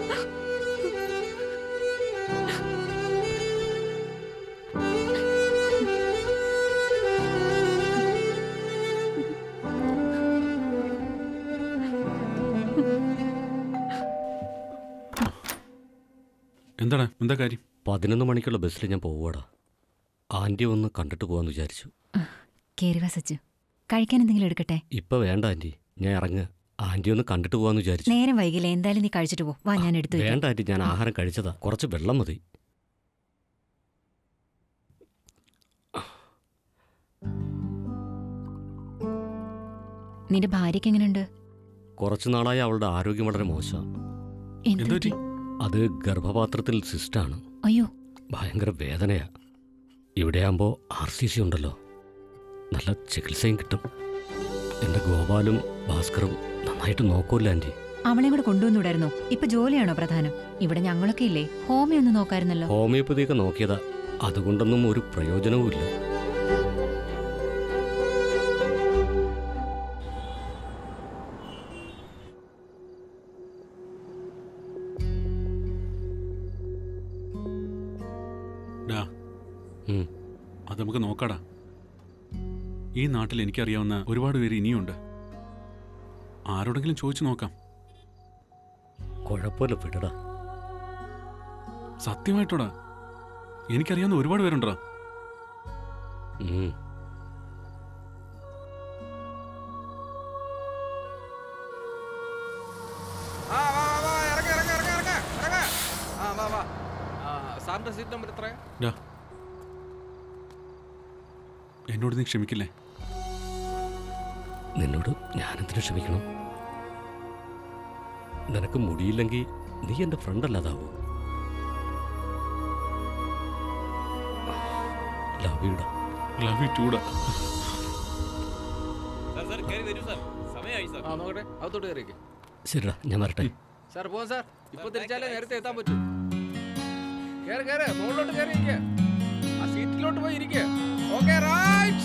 എന്താടാ എന്താ കാര്യം പതിനൊന്ന് മണിക്കുള്ള ബസ്സിൽ ഞാൻ പോവാടാ ആൻറ്റി ഒന്ന് കണ്ടിട്ട് പോകാമെന്ന് വിചാരിച്ചു കേറി വാ സച്ചു കഴിക്കാൻ എന്തെങ്കിലും എടുക്കട്ടെ ഇപ്പൊ വേണ്ട ആൻറ്റി ഞാൻ ഇറങ്ങുക ആൻറ്റി ഒന്ന് കണ്ടിട്ട് പോകാമെന്ന് വിചാരിച്ചു നേരം വൈകില്ല എന്തായാലും നീ കഴിച്ചിട്ട് പോ വാ ഞാൻ എടുത്തു വെക്കാം. വേണ്ട ആൻറ്റി ഞാൻ ആഹാരം കഴിച്ചതാ കുറച്ച് വെള്ളം മതി നിന്റെ ഭാര്യയ്ക്ക് എങ്ങനെയുണ്ട് കുറച്ചു നാളായി അവളുടെ ആരോഗ്യം വളരെ മോശമാണ് എന്ത് പറ്റി? അത് ഗർഭപാത്രത്തിൽ സിസ്റ്റാണ് അയ്യോ ഭയങ്കര വേദനയാ ഇവിടെയാകുമ്പോൾ ആർ സി സി ഉണ്ടല്ലോ നല്ല ചികിത്സയും കിട്ടും എൻ്റെ ഗോപാലും ഭാസ്കറും നന്നായിട്ട് നോക്കൂല്ല ആൻറ്റി അവളെ കൂടെ കൊണ്ടുവന്നുവിടായിരുന്നോ ഇപ്പൊ ജോലിയാണോ പ്രധാനം ഇവിടെ ഞങ്ങളൊക്കെ ഇല്ലേ ഹോമിയോ ഒന്ന് നോക്കായിരുന്നല്ലോ ഹോമിയോപ്പതിയൊക്കെ നോക്കിയതാ അതുകൊണ്ടൊന്നും ഒരു പ്രയോജനവും ഇല്ല ഡാ ഉം. അത് നമുക്ക് നോക്കാടാ ഈ നാട്ടിൽ എനിക്കറിയാവുന്ന ഒരുപാട് പേര് ഇനിയുണ്ട് ആരോടെങ്കിലും ചോദിച്ചു നോക്കാം കുഴപ്പമില്ല വിടടാ സത്യമായിട്ടോടാ എനിക്കറിയാവുന്ന ഒരുപാട് പേരുണ്ടോ ഉം. ആ വാ വാ വാ ഇറങ്ങ ഇറങ്ങ ഇറങ്ങ ഇറങ്ങ ഇറങ്ങ ആ വാ വാ ആ, സാറിന്റെ സീറ്റ് നമ്പർ എത്രയാ ഡാ എന്നോട് നീ ക്ഷമിക്കില്ലേ നിന്നോട് ഞാനെന്തിനു ക്ഷമിക്കണം നിനക്ക് മുടിയില്ലെങ്കിൽ നീ എൻ്റെ ഫ്രണ്ട് അല്ലാതാവൂ ലവ് യുടാ ലവ് യു ടൂടാ ആ നോക്കട്ടെ അകത്തോട്ട് കയറിയേക്ക് ശരിടാ ഞാൻ വരട്ടെ സാർ പോവാം സാർ ഇപ്പൊ തിരിച്ചാലേ നേരത്തെ എത്താൻ പറ്റൂ കേറ് കേറ് മുകളിലോട്ട് കയറി ഇരിക്കുക ആ സീറ്റിലോട്ട് പോയി ഇരിക്കുക ഓക്കെ റൈറ്റ്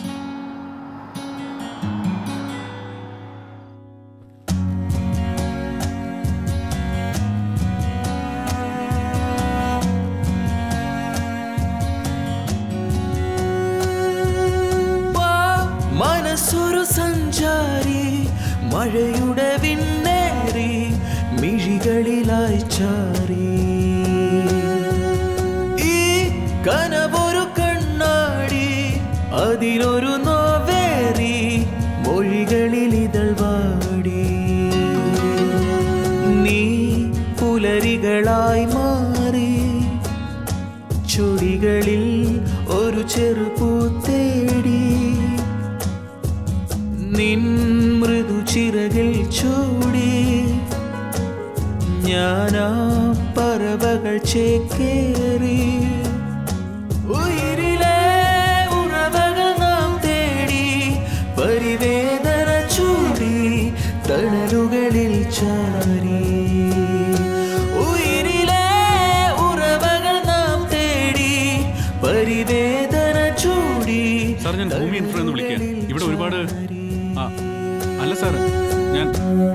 വാ, മനസ്സൊരു സഞ്ചാരി മഴയുടെ വിണ്ണേര മൊഴികളിലായി ചാരി ഈ കനവൊരു കണ്ണാടി അതിനൊരു നോവേറി മൊഴികളിൽ ഇതൾ വാടി നീ പുലരികളായി മാറി ചൊടികളിൽ ഒരു ചെറുപൂ തേടി നിൻ മൃദു ചിറകിൽ ചൂടി ഞാനാ പറവകൾ ചേക്കേറി ഉയിരിലെ ഉറവകൾ നാം തേടി പരിവേദന ചൂടി തണലുകളിൽ ചാരി ഉയിരിലെ ഉറവകൾ നാം തേടി പരിവേദന ചൂടി സാർ ഞാൻ ഭൂമി ഇൻഫ്രോ എന്ന് വിളിക്കുക ഇവിടെ ഒരുപാട് ആ അല്ല സാർ ഞാൻ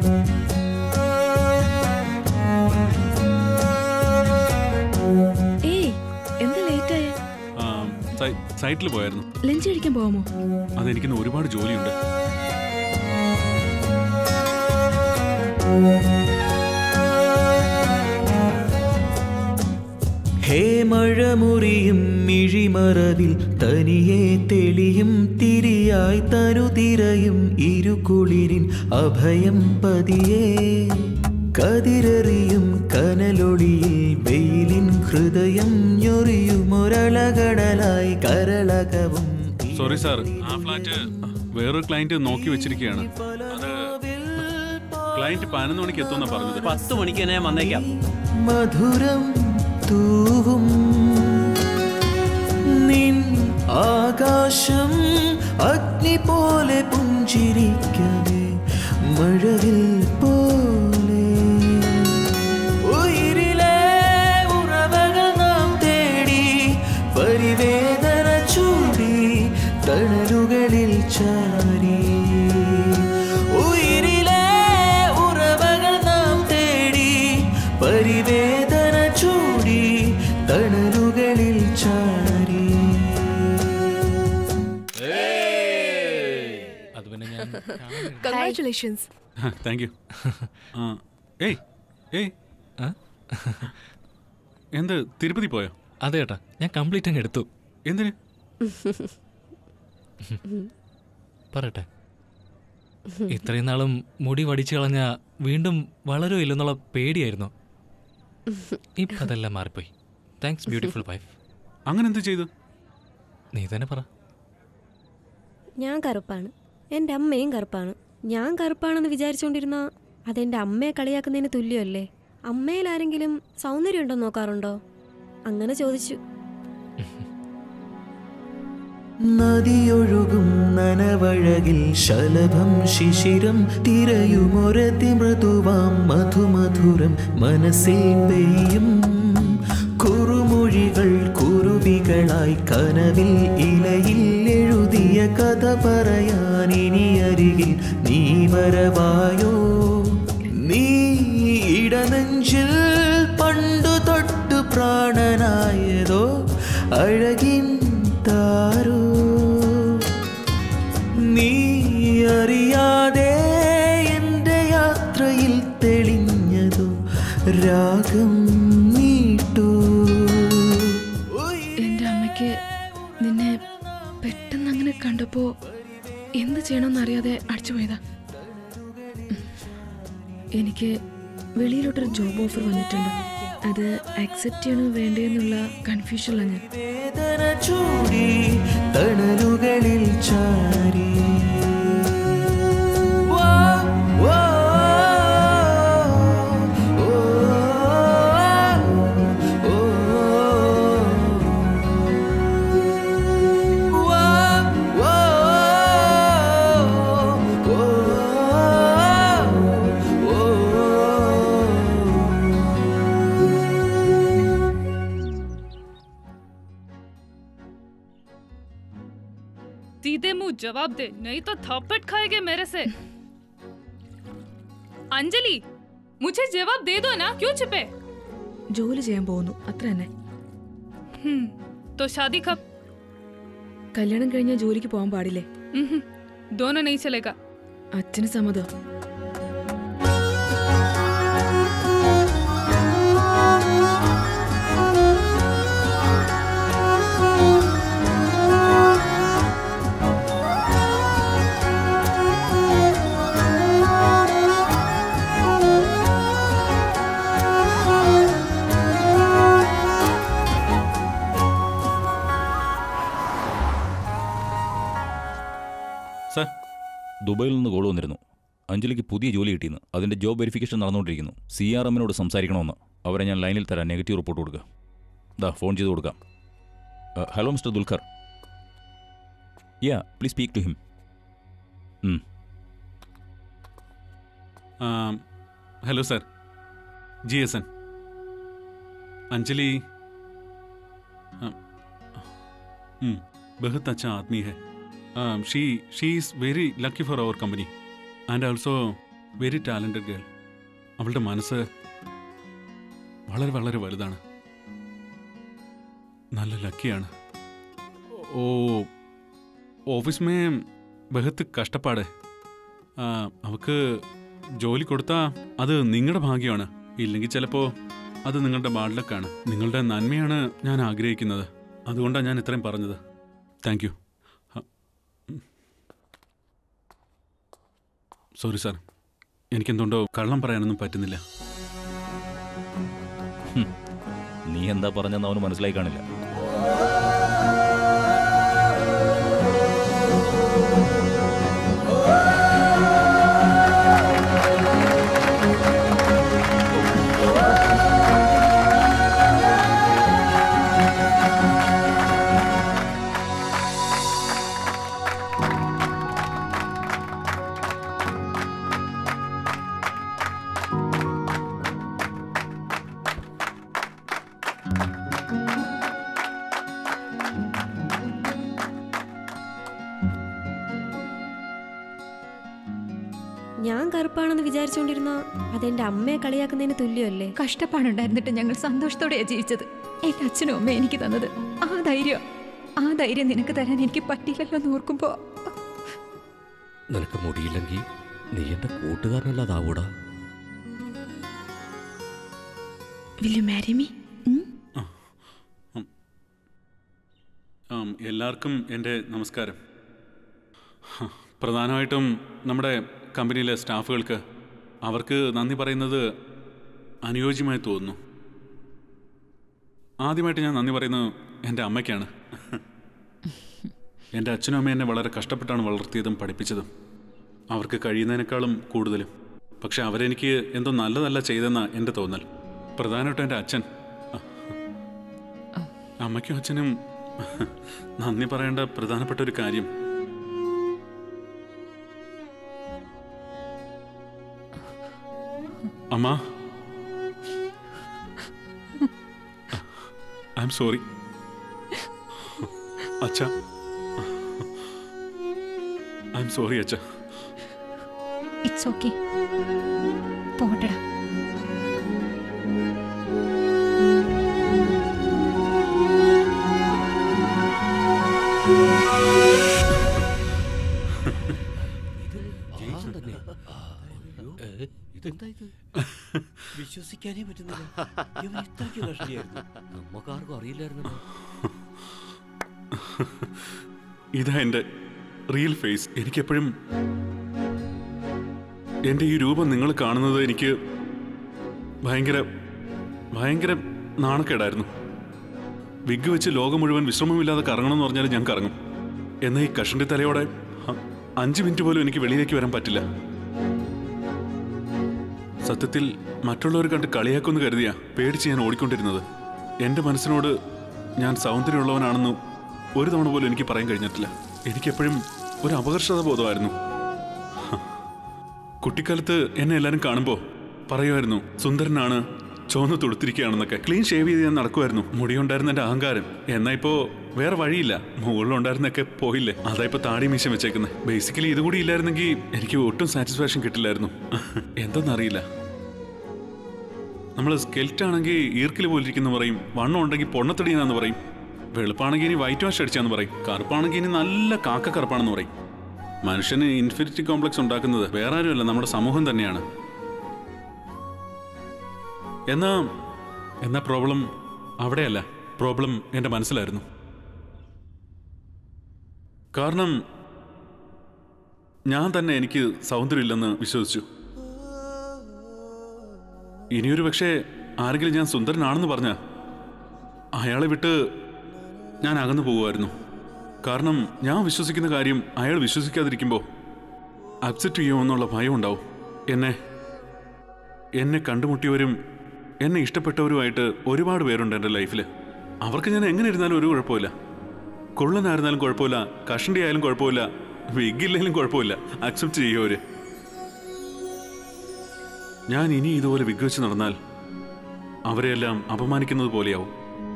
ഏയ് എന്താ ലേറ്റ് ആയ ആ, സൈ- സൈറ്റിൽ പോയായിരുന്നു ലഞ്ച് കഴിക്കാൻ പോവാമോ അതെനിക്കിന്ന് ഒരുപാട് ജോലിയുണ്ട് ഹേ മഴമുറിയും മിഴിമറവിൽ തനിയെ തെളിയും തിരിയായി തനുതിരയും ഇരുകുളിരിൻ അഭയം പതിയെ കതിരെറിയും കനലൊളിയിൽ വെയിലിൻ ഹൃദയം ഞൊറിയുമൊരളകടലായി കരളകവും സോറി സാർ ആ ഫ്ലാറ്റ് വേറൊരു ക്ലയന്റ് നോക്കി വെച്ചിരിക്കുകയാണ് അത് ക്ലയന്റ് പതിനൊന്ന് മണിക്ക് എത്തുമെന്നാ പറഞ്ഞത് പത്ത് മണിക്ക് തന്നെ ഞാൻ വന്നേക്കാം മധുരം തൂവും നിൻ ആകാശം അഗ്നി പോലെ പുഞ്ചിരിക്കവേ മഴവിൽ പോലെ ഉയിരിലെ ഉറവകൾ നാം തേടി പരിവേദന ചൂടി തണലുകളിൽ ചാരി ഉയിരിലെ ഉറവകൾ നാം തേടി പരിവേദന ചൂടി തണലുകളിൽ ചാരി അത് പിന്നെ ഞാൻ കൺഗ്രാറ്റുലേഷൻസ് താങ്ക് യു ആ ഏയ് ഏയ് എന്ത് തിരുപ്പതി പോയോ അതെ ഏട്ടാ ഞാൻ കംപ്ലീറ്റ് അങ്ങ് എടുത്തു എന്തിന് പറയട്ടെ ഇത്രയും നാളും മുടി വടിച്ചു കളഞ്ഞ വീണ്ടും വളരോ ഇല്ലെന്നുള്ള പേടിയായിരുന്നു ഇപ്പം അതെല്ലാം മാറിപ്പോയി താങ്ക്സ് ബ്യൂട്ടിഫുൾ വൈഫ് അങ്ങനെ എന്ത് ചെയ്തു നീ തന്നെ പറ ഞാൻ കറുപ്പാണ് എൻ്റെ അമ്മയും കറുപ്പാണ് ഞാൻ കറുപ്പാണെന്ന് വിചാരിച്ചുകൊണ്ടിരുന്ന അതെൻ്റെ അമ്മയെ കളിയാക്കുന്നതിന് തുല്യമല്ലേ അമ്മയിൽ ആരെങ്കിലും സൗന്ദര്യം ഉണ്ടോ നോക്കാറുണ്ടോ അങ്ങനെ ചോദിച്ചു നദിയൊഴുകും നനവഴകിൽ ശലഭം ശിശിരം തിരയുമൊരതി മൃദുവാം മധുമധുരം മനസ്സിൽ പെയ്യും കുറുമൊഴികൾ കുരുവികളായി കനവിൽ ഇലയിൽ എഴുതിയ കഥ പറയാൻ ഇനി അരികിൽ നീ വരവായോ നീ ഇടനെഞ്ചിൽ പണ്ടു തൊട്ടു പ്രാണനായതോ അഴകിൻ താരോ നീ അറിയാതെ എൻ്റെ യാത്രയിൽ തെളിഞ്ഞതോ രാഗം നീട്ടൂ എൻ്റെ അമ്മയ്ക്ക് നിന്നെ പെട്ടെന്ന് അങ്ങനെ കണ്ടപ്പോ എന്ത് ചെയ്യണമെന്ന് അറിയാതെ അടിച്ചുപോയതാ ഉം. എനിക്ക് വെളിയിലോട്ടൊരു ജോബ് ഓഫർ വന്നിട്ടുണ്ട് അത് ആക്സെപ്റ്റ് ചെയ്യണോ വേണ്ടേ എന്നുള്ള കൺഫ്യൂഷനിലാണ് ഞാൻ വേദന ചൂടി തണലുകളിൽ ചാരി വാ, വാ, ഓ, ഓ, വാ, വാ, सीधे मुंह जवाब दे नहीं तो थप्पड़ खाएंगे मेरे से अंजलि मुझे जवाब दे दो ना क्यों छिपे ജോലി ചെയ്യാൻ പോകുന്നു അത്ര തന്നെ हम्म, तो शादी कब കല്യാണം കഴിഞ്ഞാൽ ജോലിക്ക് പോകാൻ പാടില്ലേ हम्म, दोनों नहीं चलेगा അച്ഛന് സമ്മതം സർ ദുബായിൽ നിന്ന് കോൾ വന്നിരുന്നു അഞ്ജലിക്ക് പുതിയ ജോലി കിട്ടിയെന്ന് അതിൻ്റെ ജോബ് വെരിഫിക്കേഷൻ നടന്നുകൊണ്ടിരിക്കുന്നു സി ആർ എമ്മിനോട് സംസാരിക്കണമെന്ന് അവരെ ഞാൻ ലൈനിൽ തരാം നെഗറ്റീവ് റിപ്പോർട്ട് കൊടുക്കുക ദാ ഫോൺ ചെയ്ത് കൊടുക്കാം hello mister Dulquer yeah please speak to him hello sir G S N Anjali uh, hmm, बहुत अच्छा आदमी है she she is very lucky for അവർ company and also very talented girl അവളുടെ മനസ്സ് വളരെ വളരെ വലുതാണ് നല്ല ലക്കിയാണ് ഓ ഓഫീസ് മേ ബഹത്ത് കഷ്ടപ്പാട് ആ, അവക്ക് ജോലി കൊടുത്താ അത് നിങ്ങളുടെ ഭാഗ്യമാണ് ഇല്ലെങ്കിൽ ചിലപ്പോ അത് നിങ്ങളുടെ ബാഡിലൊക്കെയാണ് നിങ്ങളുടെ നന്മയാണ് ഞാൻ ആഗ്രഹിക്കുന്നത് അതുകൊണ്ടാണ് ഞാൻ ഇത്രയും പറഞ്ഞത് താങ്ക് യു സോറി സാർ എനിക്കെന്തുകൊണ്ടോ കള്ളം പറയാനൊന്നും പറ്റുന്നില്ല നീ എന്താ പറഞ്ഞെന്ന് അവന് മനസ്സിലായി കാണില്ല ഞാൻ കറുപ്പാണെന്ന് വിചാരിച്ചുകൊണ്ടിരുന്ന അതെന്റെ അമ്മയെ കളിയാക്കുന്നതിന് തുല്യമല്ലേ കഷ്ടപ്പാടുണ്ടായിരുന്നിട്ട് ഞങ്ങൾ സന്തോഷത്തോടെയാണ് ജീവിച്ചത് എന്റെ അച്ഛനും അമ്മയും എനിക്ക് തന്നത് ആ ധൈര്യം ആ ധൈര്യം നിനക്ക് തരാൻ എനിക്ക് പറ്റിയില്ലല്ലോ എന്ന് ഓർക്കുമ്പോ നിനക്ക് മുടിയില്ലെങ്കിൽ നീ എൻ്റെ കൂട്ടുകാരനല്ലാതാവൂടാ will you marry me um, എല്ലാവർക്കും എൻ്റെ നമസ്കാരം ഹ, പ്രധാനമായിട്ടും നമ്മുടെ കമ്പനിയിലെ സ്റ്റാഫുകൾക്ക് അവർക്ക് നന്ദി പറയുന്നത് അനുയോജ്യമായി തോന്നുന്നു ആദ്യമായിട്ട് ഞാൻ നന്ദി പറയുന്നത് എൻ്റെ അമ്മയ്ക്കാണ് എൻ്റെ അച്ഛനും അമ്മയും എന്നെ വളരെ കഷ്ടപ്പെട്ടാണ് വളർത്തിയതും പഠിപ്പിച്ചതും അവർക്ക് കഴിയുന്നതിനേക്കാളും കൂടുതലും പക്ഷെ അവരെനിക്ക് എന്തോ നല്ലതല്ല ചെയ്തെന്ന എൻ്റെ തോന്നൽ പ്രധാനമായിട്ടും എൻ്റെ അച്ഛൻ അമ്മയ്ക്കും അച്ഛനും നന്ദി പറയേണ്ട പ്രധാനപ്പെട്ട ഒരു കാര്യം അമ്മ ഐ എം സോറി അച്ഛ ഐ എം സോറി അച്ഛ ഇറ്റ്സ് ഓക്കെ പോകട്ടെടാ ഇതെന്താ ഇത് വിശ്വസിക്കാനേ പറ്റുന്നില്ല ഇവൻ ഇത്രയ്ക്ക് കഷ്ടിയായിരുന്നു നമുക്കാർക്കും അറിയില്ലായിരുന്നല്ലോ ഇതാ എൻ്റെ റിയൽ ഫേസ് എനിക്കെപ്പോഴും എൻ്റെ ഈ രൂപം നിങ്ങൾ കാണുന്നത് എനിക്ക് ഭയങ്കര ഭയങ്കര നാണക്കേടായിരുന്നു വിഗ് വെച്ച് ലോകം മുഴുവൻ വിശ്രമമില്ലാതെ കറങ്ങണം എന്ന് പറഞ്ഞാൽ ഞാൻ കറങ്ങും എന്നാൽ ഈ കഷണ്ടി തലയോടെ ഹ, അഞ്ച് മിനിറ്റ് പോലും എനിക്ക് വെളിയിലേക്ക് വരാൻ പറ്റില്ല സത്യത്തിൽ മറ്റുള്ളവർ കണ്ട് കളിയാക്കുമെന്ന് കരുതിയാ പേടിച്ച് ഞാൻ ഓടിക്കൊണ്ടിരുന്നത് എൻ്റെ മനസ്സിനോട് ഞാൻ സൗന്ദര്യമുള്ളവനാണെന്ന് ഒരു തവണ പോലും എനിക്ക് പറയാൻ കഴിഞ്ഞിട്ടില്ല എനിക്കെപ്പോഴും ഒരു അപകർഷത ബോധമായിരുന്നു ഹ. കുട്ടിക്കാലത്ത് എന്നെ എല്ലാവരും കാണുമ്പോൾ പറയുമായിരുന്നു സുന്ദരനാണ് ചുവന്ന് തൊടുത്തിരിക്കുകയാണെന്നൊക്കെ ക്ലീൻ ഷേവ് ചെയ്ത് ഞാൻ നടക്കുമായിരുന്നു മുടിയുണ്ടായിരുന്ന എൻ്റെ അഹങ്കാരം എന്നാ ഇപ്പോൾ വേറെ വഴിയില്ല മുകളിലുണ്ടായിരുന്നൊക്കെ പോയില്ലേ അതാ ഇപ്പോൾ താടി മീശ വെച്ചേക്കുന്നത് ബേസിക്കലി ഇതുകൂടി ഇല്ലായിരുന്നെങ്കിൽ എനിക്ക് ഒട്ടും സാറ്റിസ്ഫാക്ഷൻ കിട്ടില്ലായിരുന്നു എന്തെന്നറിയില്ല നമ്മൾ സ്കെൽറ്റ് ആണെങ്കിൽ ഈർക്കിൽ പോലിരിക്കുന്ന പറയും വണ്ണം ഉണ്ടെങ്കിൽ പൊണ്ണത്തടിയെന്ന് പറയും വെളുപ്പാണെങ്കിൽ ഇനി വൈറ്റ് വാഷ് അടിച്ചാന്ന് പറയും കറുപ്പാണെങ്കിൽ ഇനി നല്ല കാക്ക കറുപ്പാണെന്ന് പറയും മനുഷ്യന് ഇൻഫിനിറ്റി കോംപ്ലക്സ് ഉണ്ടാക്കുന്നത് വേറെ ആരുമല്ല നമ്മുടെ സമൂഹം തന്നെയാണ് എന്നാ എന്നാ പ്രോബ്ലം അവിടെയല്ല പ്രോബ്ലം എൻ്റെ മനസ്സിലായിരുന്നു കാരണം ഞാൻ തന്നെ എനിക്ക് സൗന്ദര്യമില്ലെന്ന് വിശ്വസിച്ചു ഇനിയൊരു പക്ഷേ ആരെങ്കിലും ഞാൻ സുന്ദരനാണെന്ന് പറഞ്ഞ അയാളെ വിട്ട് ഞാൻ അകന്നു പോകുമായിരുന്നു കാരണം ഞാൻ വിശ്വസിക്കുന്ന കാര്യം അയാൾ വിശ്വസിക്കാതിരിക്കുമ്പോൾ അക്സെപ്റ്റ് ചെയ്യുമെന്നുള്ള ഭയം ഉണ്ടാവും എന്നെ എന്നെ കണ്ടുമുട്ടിയവരും എന്നെ ഇഷ്ടപ്പെട്ടവരുമായിട്ട് ഒരുപാട് പേരുണ്ട് എൻ്റെ ലൈഫിൽ അവർക്ക് ഞാൻ എങ്ങനെ ഇരുന്നാലും ഒരു കുഴപ്പമില്ല കുള്ളനായിരുന്നാലും കുഴപ്പമില്ല കഷണ്ടി ആയാലും കുഴപ്പമില്ല വിഗില്ലെങ്കിലും കുഴപ്പമില്ല അക്സെപ്റ്റ് ചെയ്യും അവര് ഞാൻ ഇനി ഇതുപോലെ വിഗ് വെച്ച് നടന്നാൽ അവരെയെല്ലാം അപമാനിക്കുന്നത് പോലെയാവും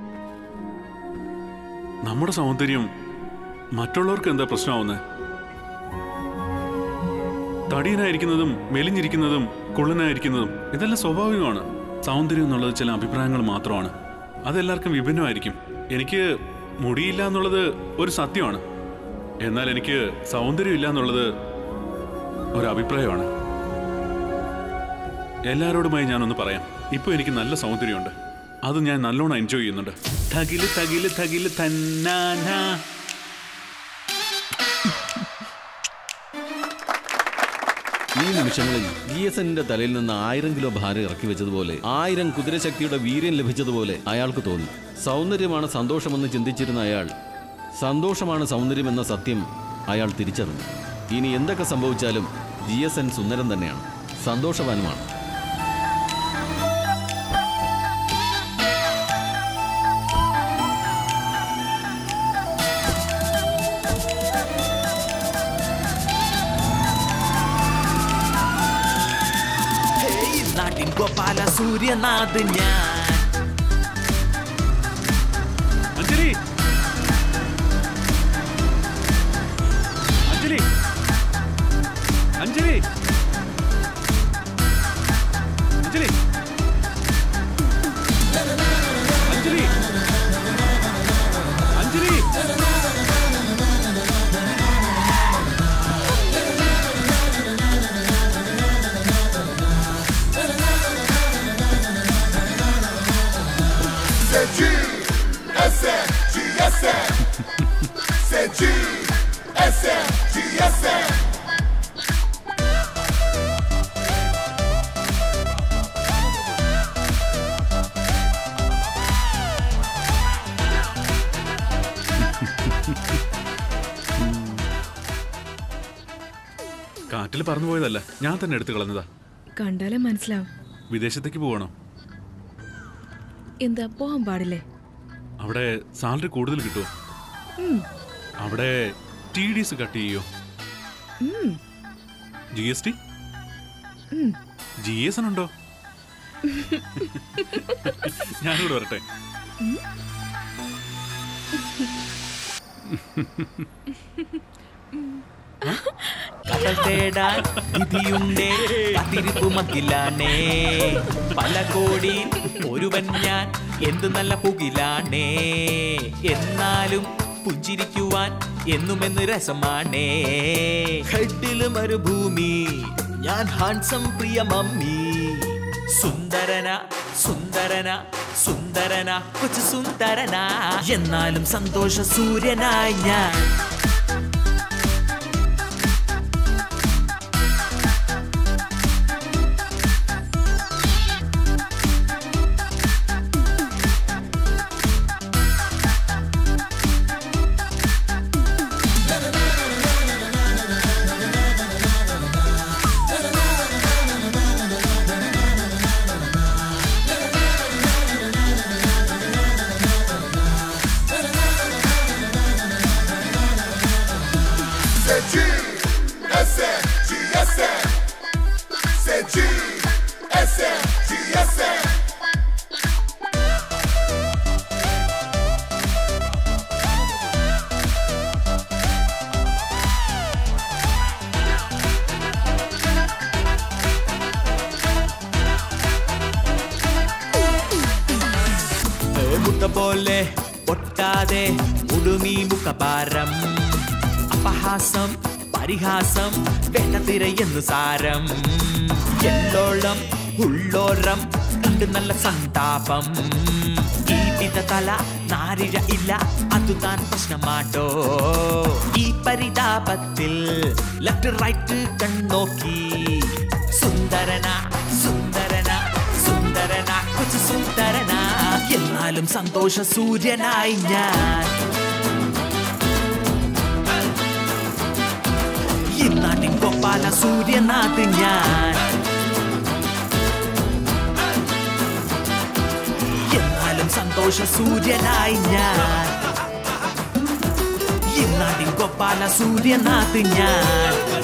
നമ്മുടെ സൗന്ദര്യം മറ്റുള്ളവർക്ക് എന്താ പ്രശ്നമാവുന്നത് തടിയനായിരിക്കുന്നതും മെലിഞ്ഞിരിക്കുന്നതും കുള്ളനായിരിക്കുന്നതും ഇതെല്ലാം സ്വാഭാവികമാണ് സൗന്ദര്യം എന്നുള്ളത് ചില അഭിപ്രായങ്ങൾ മാത്രമാണ് അതെല്ലാവർക്കും വിഭിന്നമായിരിക്കും എനിക്ക് മുടിയില്ല എന്നുള്ളത് ഒരു സത്യമാണ് എന്നാൽ എനിക്ക് സൗന്ദര്യമില്ല എന്നുള്ളത് ഒരു അഭിപ്രായമാണ് എല്ലാവരോടുമായി ഞാനൊന്ന് പറയാം ഇപ്പൊ എനിക്ക് നല്ല സൗന്ദര്യമുണ്ട് അത് ഞാൻ നല്ലോണം എൻജോയ് ചെയ്യുന്നുണ്ട് തകില് തകില് തകില് തന്നാനാ ഈ നിമിഷങ്ങളിൽ ജി എസ് എന്നിന്റെ തലയിൽ നിന്ന് ആയിരം കിലോ ഭാരം ഇറക്കി വെച്ചതുപോലെ ആയിരം കുതിരശക്തിയുടെ വീര്യം ലഭിച്ചതുപോലെ അയാൾക്ക് തോന്നി സൗന്ദര്യമാണ് സന്തോഷമെന്ന് ചിന്തിച്ചിരുന്ന അയാൾ സന്തോഷമാണ് സൗന്ദര്യമെന്ന സത്യം അയാൾ തിരിച്ചറിഞ്ഞു ഇനി എന്തൊക്കെ സംഭവിച്ചാലും ജി എസ് എൻ സുന്ദരം തന്നെയാണ് സന്തോഷവാനുമാണ് ഹേയ് നാട്ടിൻ ഗോപാല സൂര്യനാഥ് ഞാൻ Anjali Anjali Anjali Anjali Anjali Anjali C'est du SM, du SM. C'est du SM, du SM. കാറ്റിൽ പറന്നു പോയതല്ല ഞാൻ തന്നെ എടുത്തു കളഞ്ഞതാ കണ്ടാലേ മനസ്സിലാവും വിദേശത്തേക്ക് പോകണം എന്താ പോകാൻ പാടില്ലേ അവിടെ സാലറി കൂടുതൽ കിട്ടുമോ ഉം, അവിടെ ടി ഡി എസ് കട്ട് ചെയ്യോ ഉം, ജി എസ് ടി ഉം. ജി എസ് എൻ ഉണ്ടോ ഞാനിവിടെ വരട്ടെ കടൽ തേടാൻ വിധിയുണ്ടേ കാത്തിരിപ്പു മക്കിലാണേ പല കോടി ഒരുവൻ ഞാൻ എന്ത് നല്ല പുകിലാണേ എന്നാലും പുഞ്ചിരിക്കുവാൻ എന്നുമെന്ന് രസമാണേ ഹെഡില് മരുഭൂമി ഞാൻ ഹാൻസം പ്രിയ മമ്മി സുന്ദരന സുന്ദരന സുന്ദരന കൊച്ചു സുന്ദരന എന്നാലും സന്തോഷ സൂര്യനായി ഞാൻ C'est du SM, du SM. C'est du SM, du SM. മുട്ട പോലെ ഒട്ടാതെ ഉടുമി മുഖഭാരം അപഹാസം പരിഹാസം വേണ്ട തിരയെന്നു സാരം എല്ലോളം ഉള്ളോരം കണ്ട് നല്ല സന്താപം ഈ വിധ തല നാരിഴ ഇല്ല അതു താൻ പ്രശ്നമാട്ടോ ഈ പരിതാപത്തിൽ ലെഫ്റ്റ് റൈറ്റ് കണ്ണോക്കി സുന്ദരന സുന്ദരന സുന്ദരന കൊച്ചു സുന്ദരന എന്നാലും സന്തോഷ സൂര്യനായി ഞാൻ ഇന്നാട്ടിൻ കൊപ്പാല സൂര്യനാഥ് ഞാൻ എന്നാലും സന്തോഷ സൂര്യനായി ഞാൻ ഇന്നാട്ടിൻ കൊപ്പാല സൂര്യനാഥ് ഞാൻ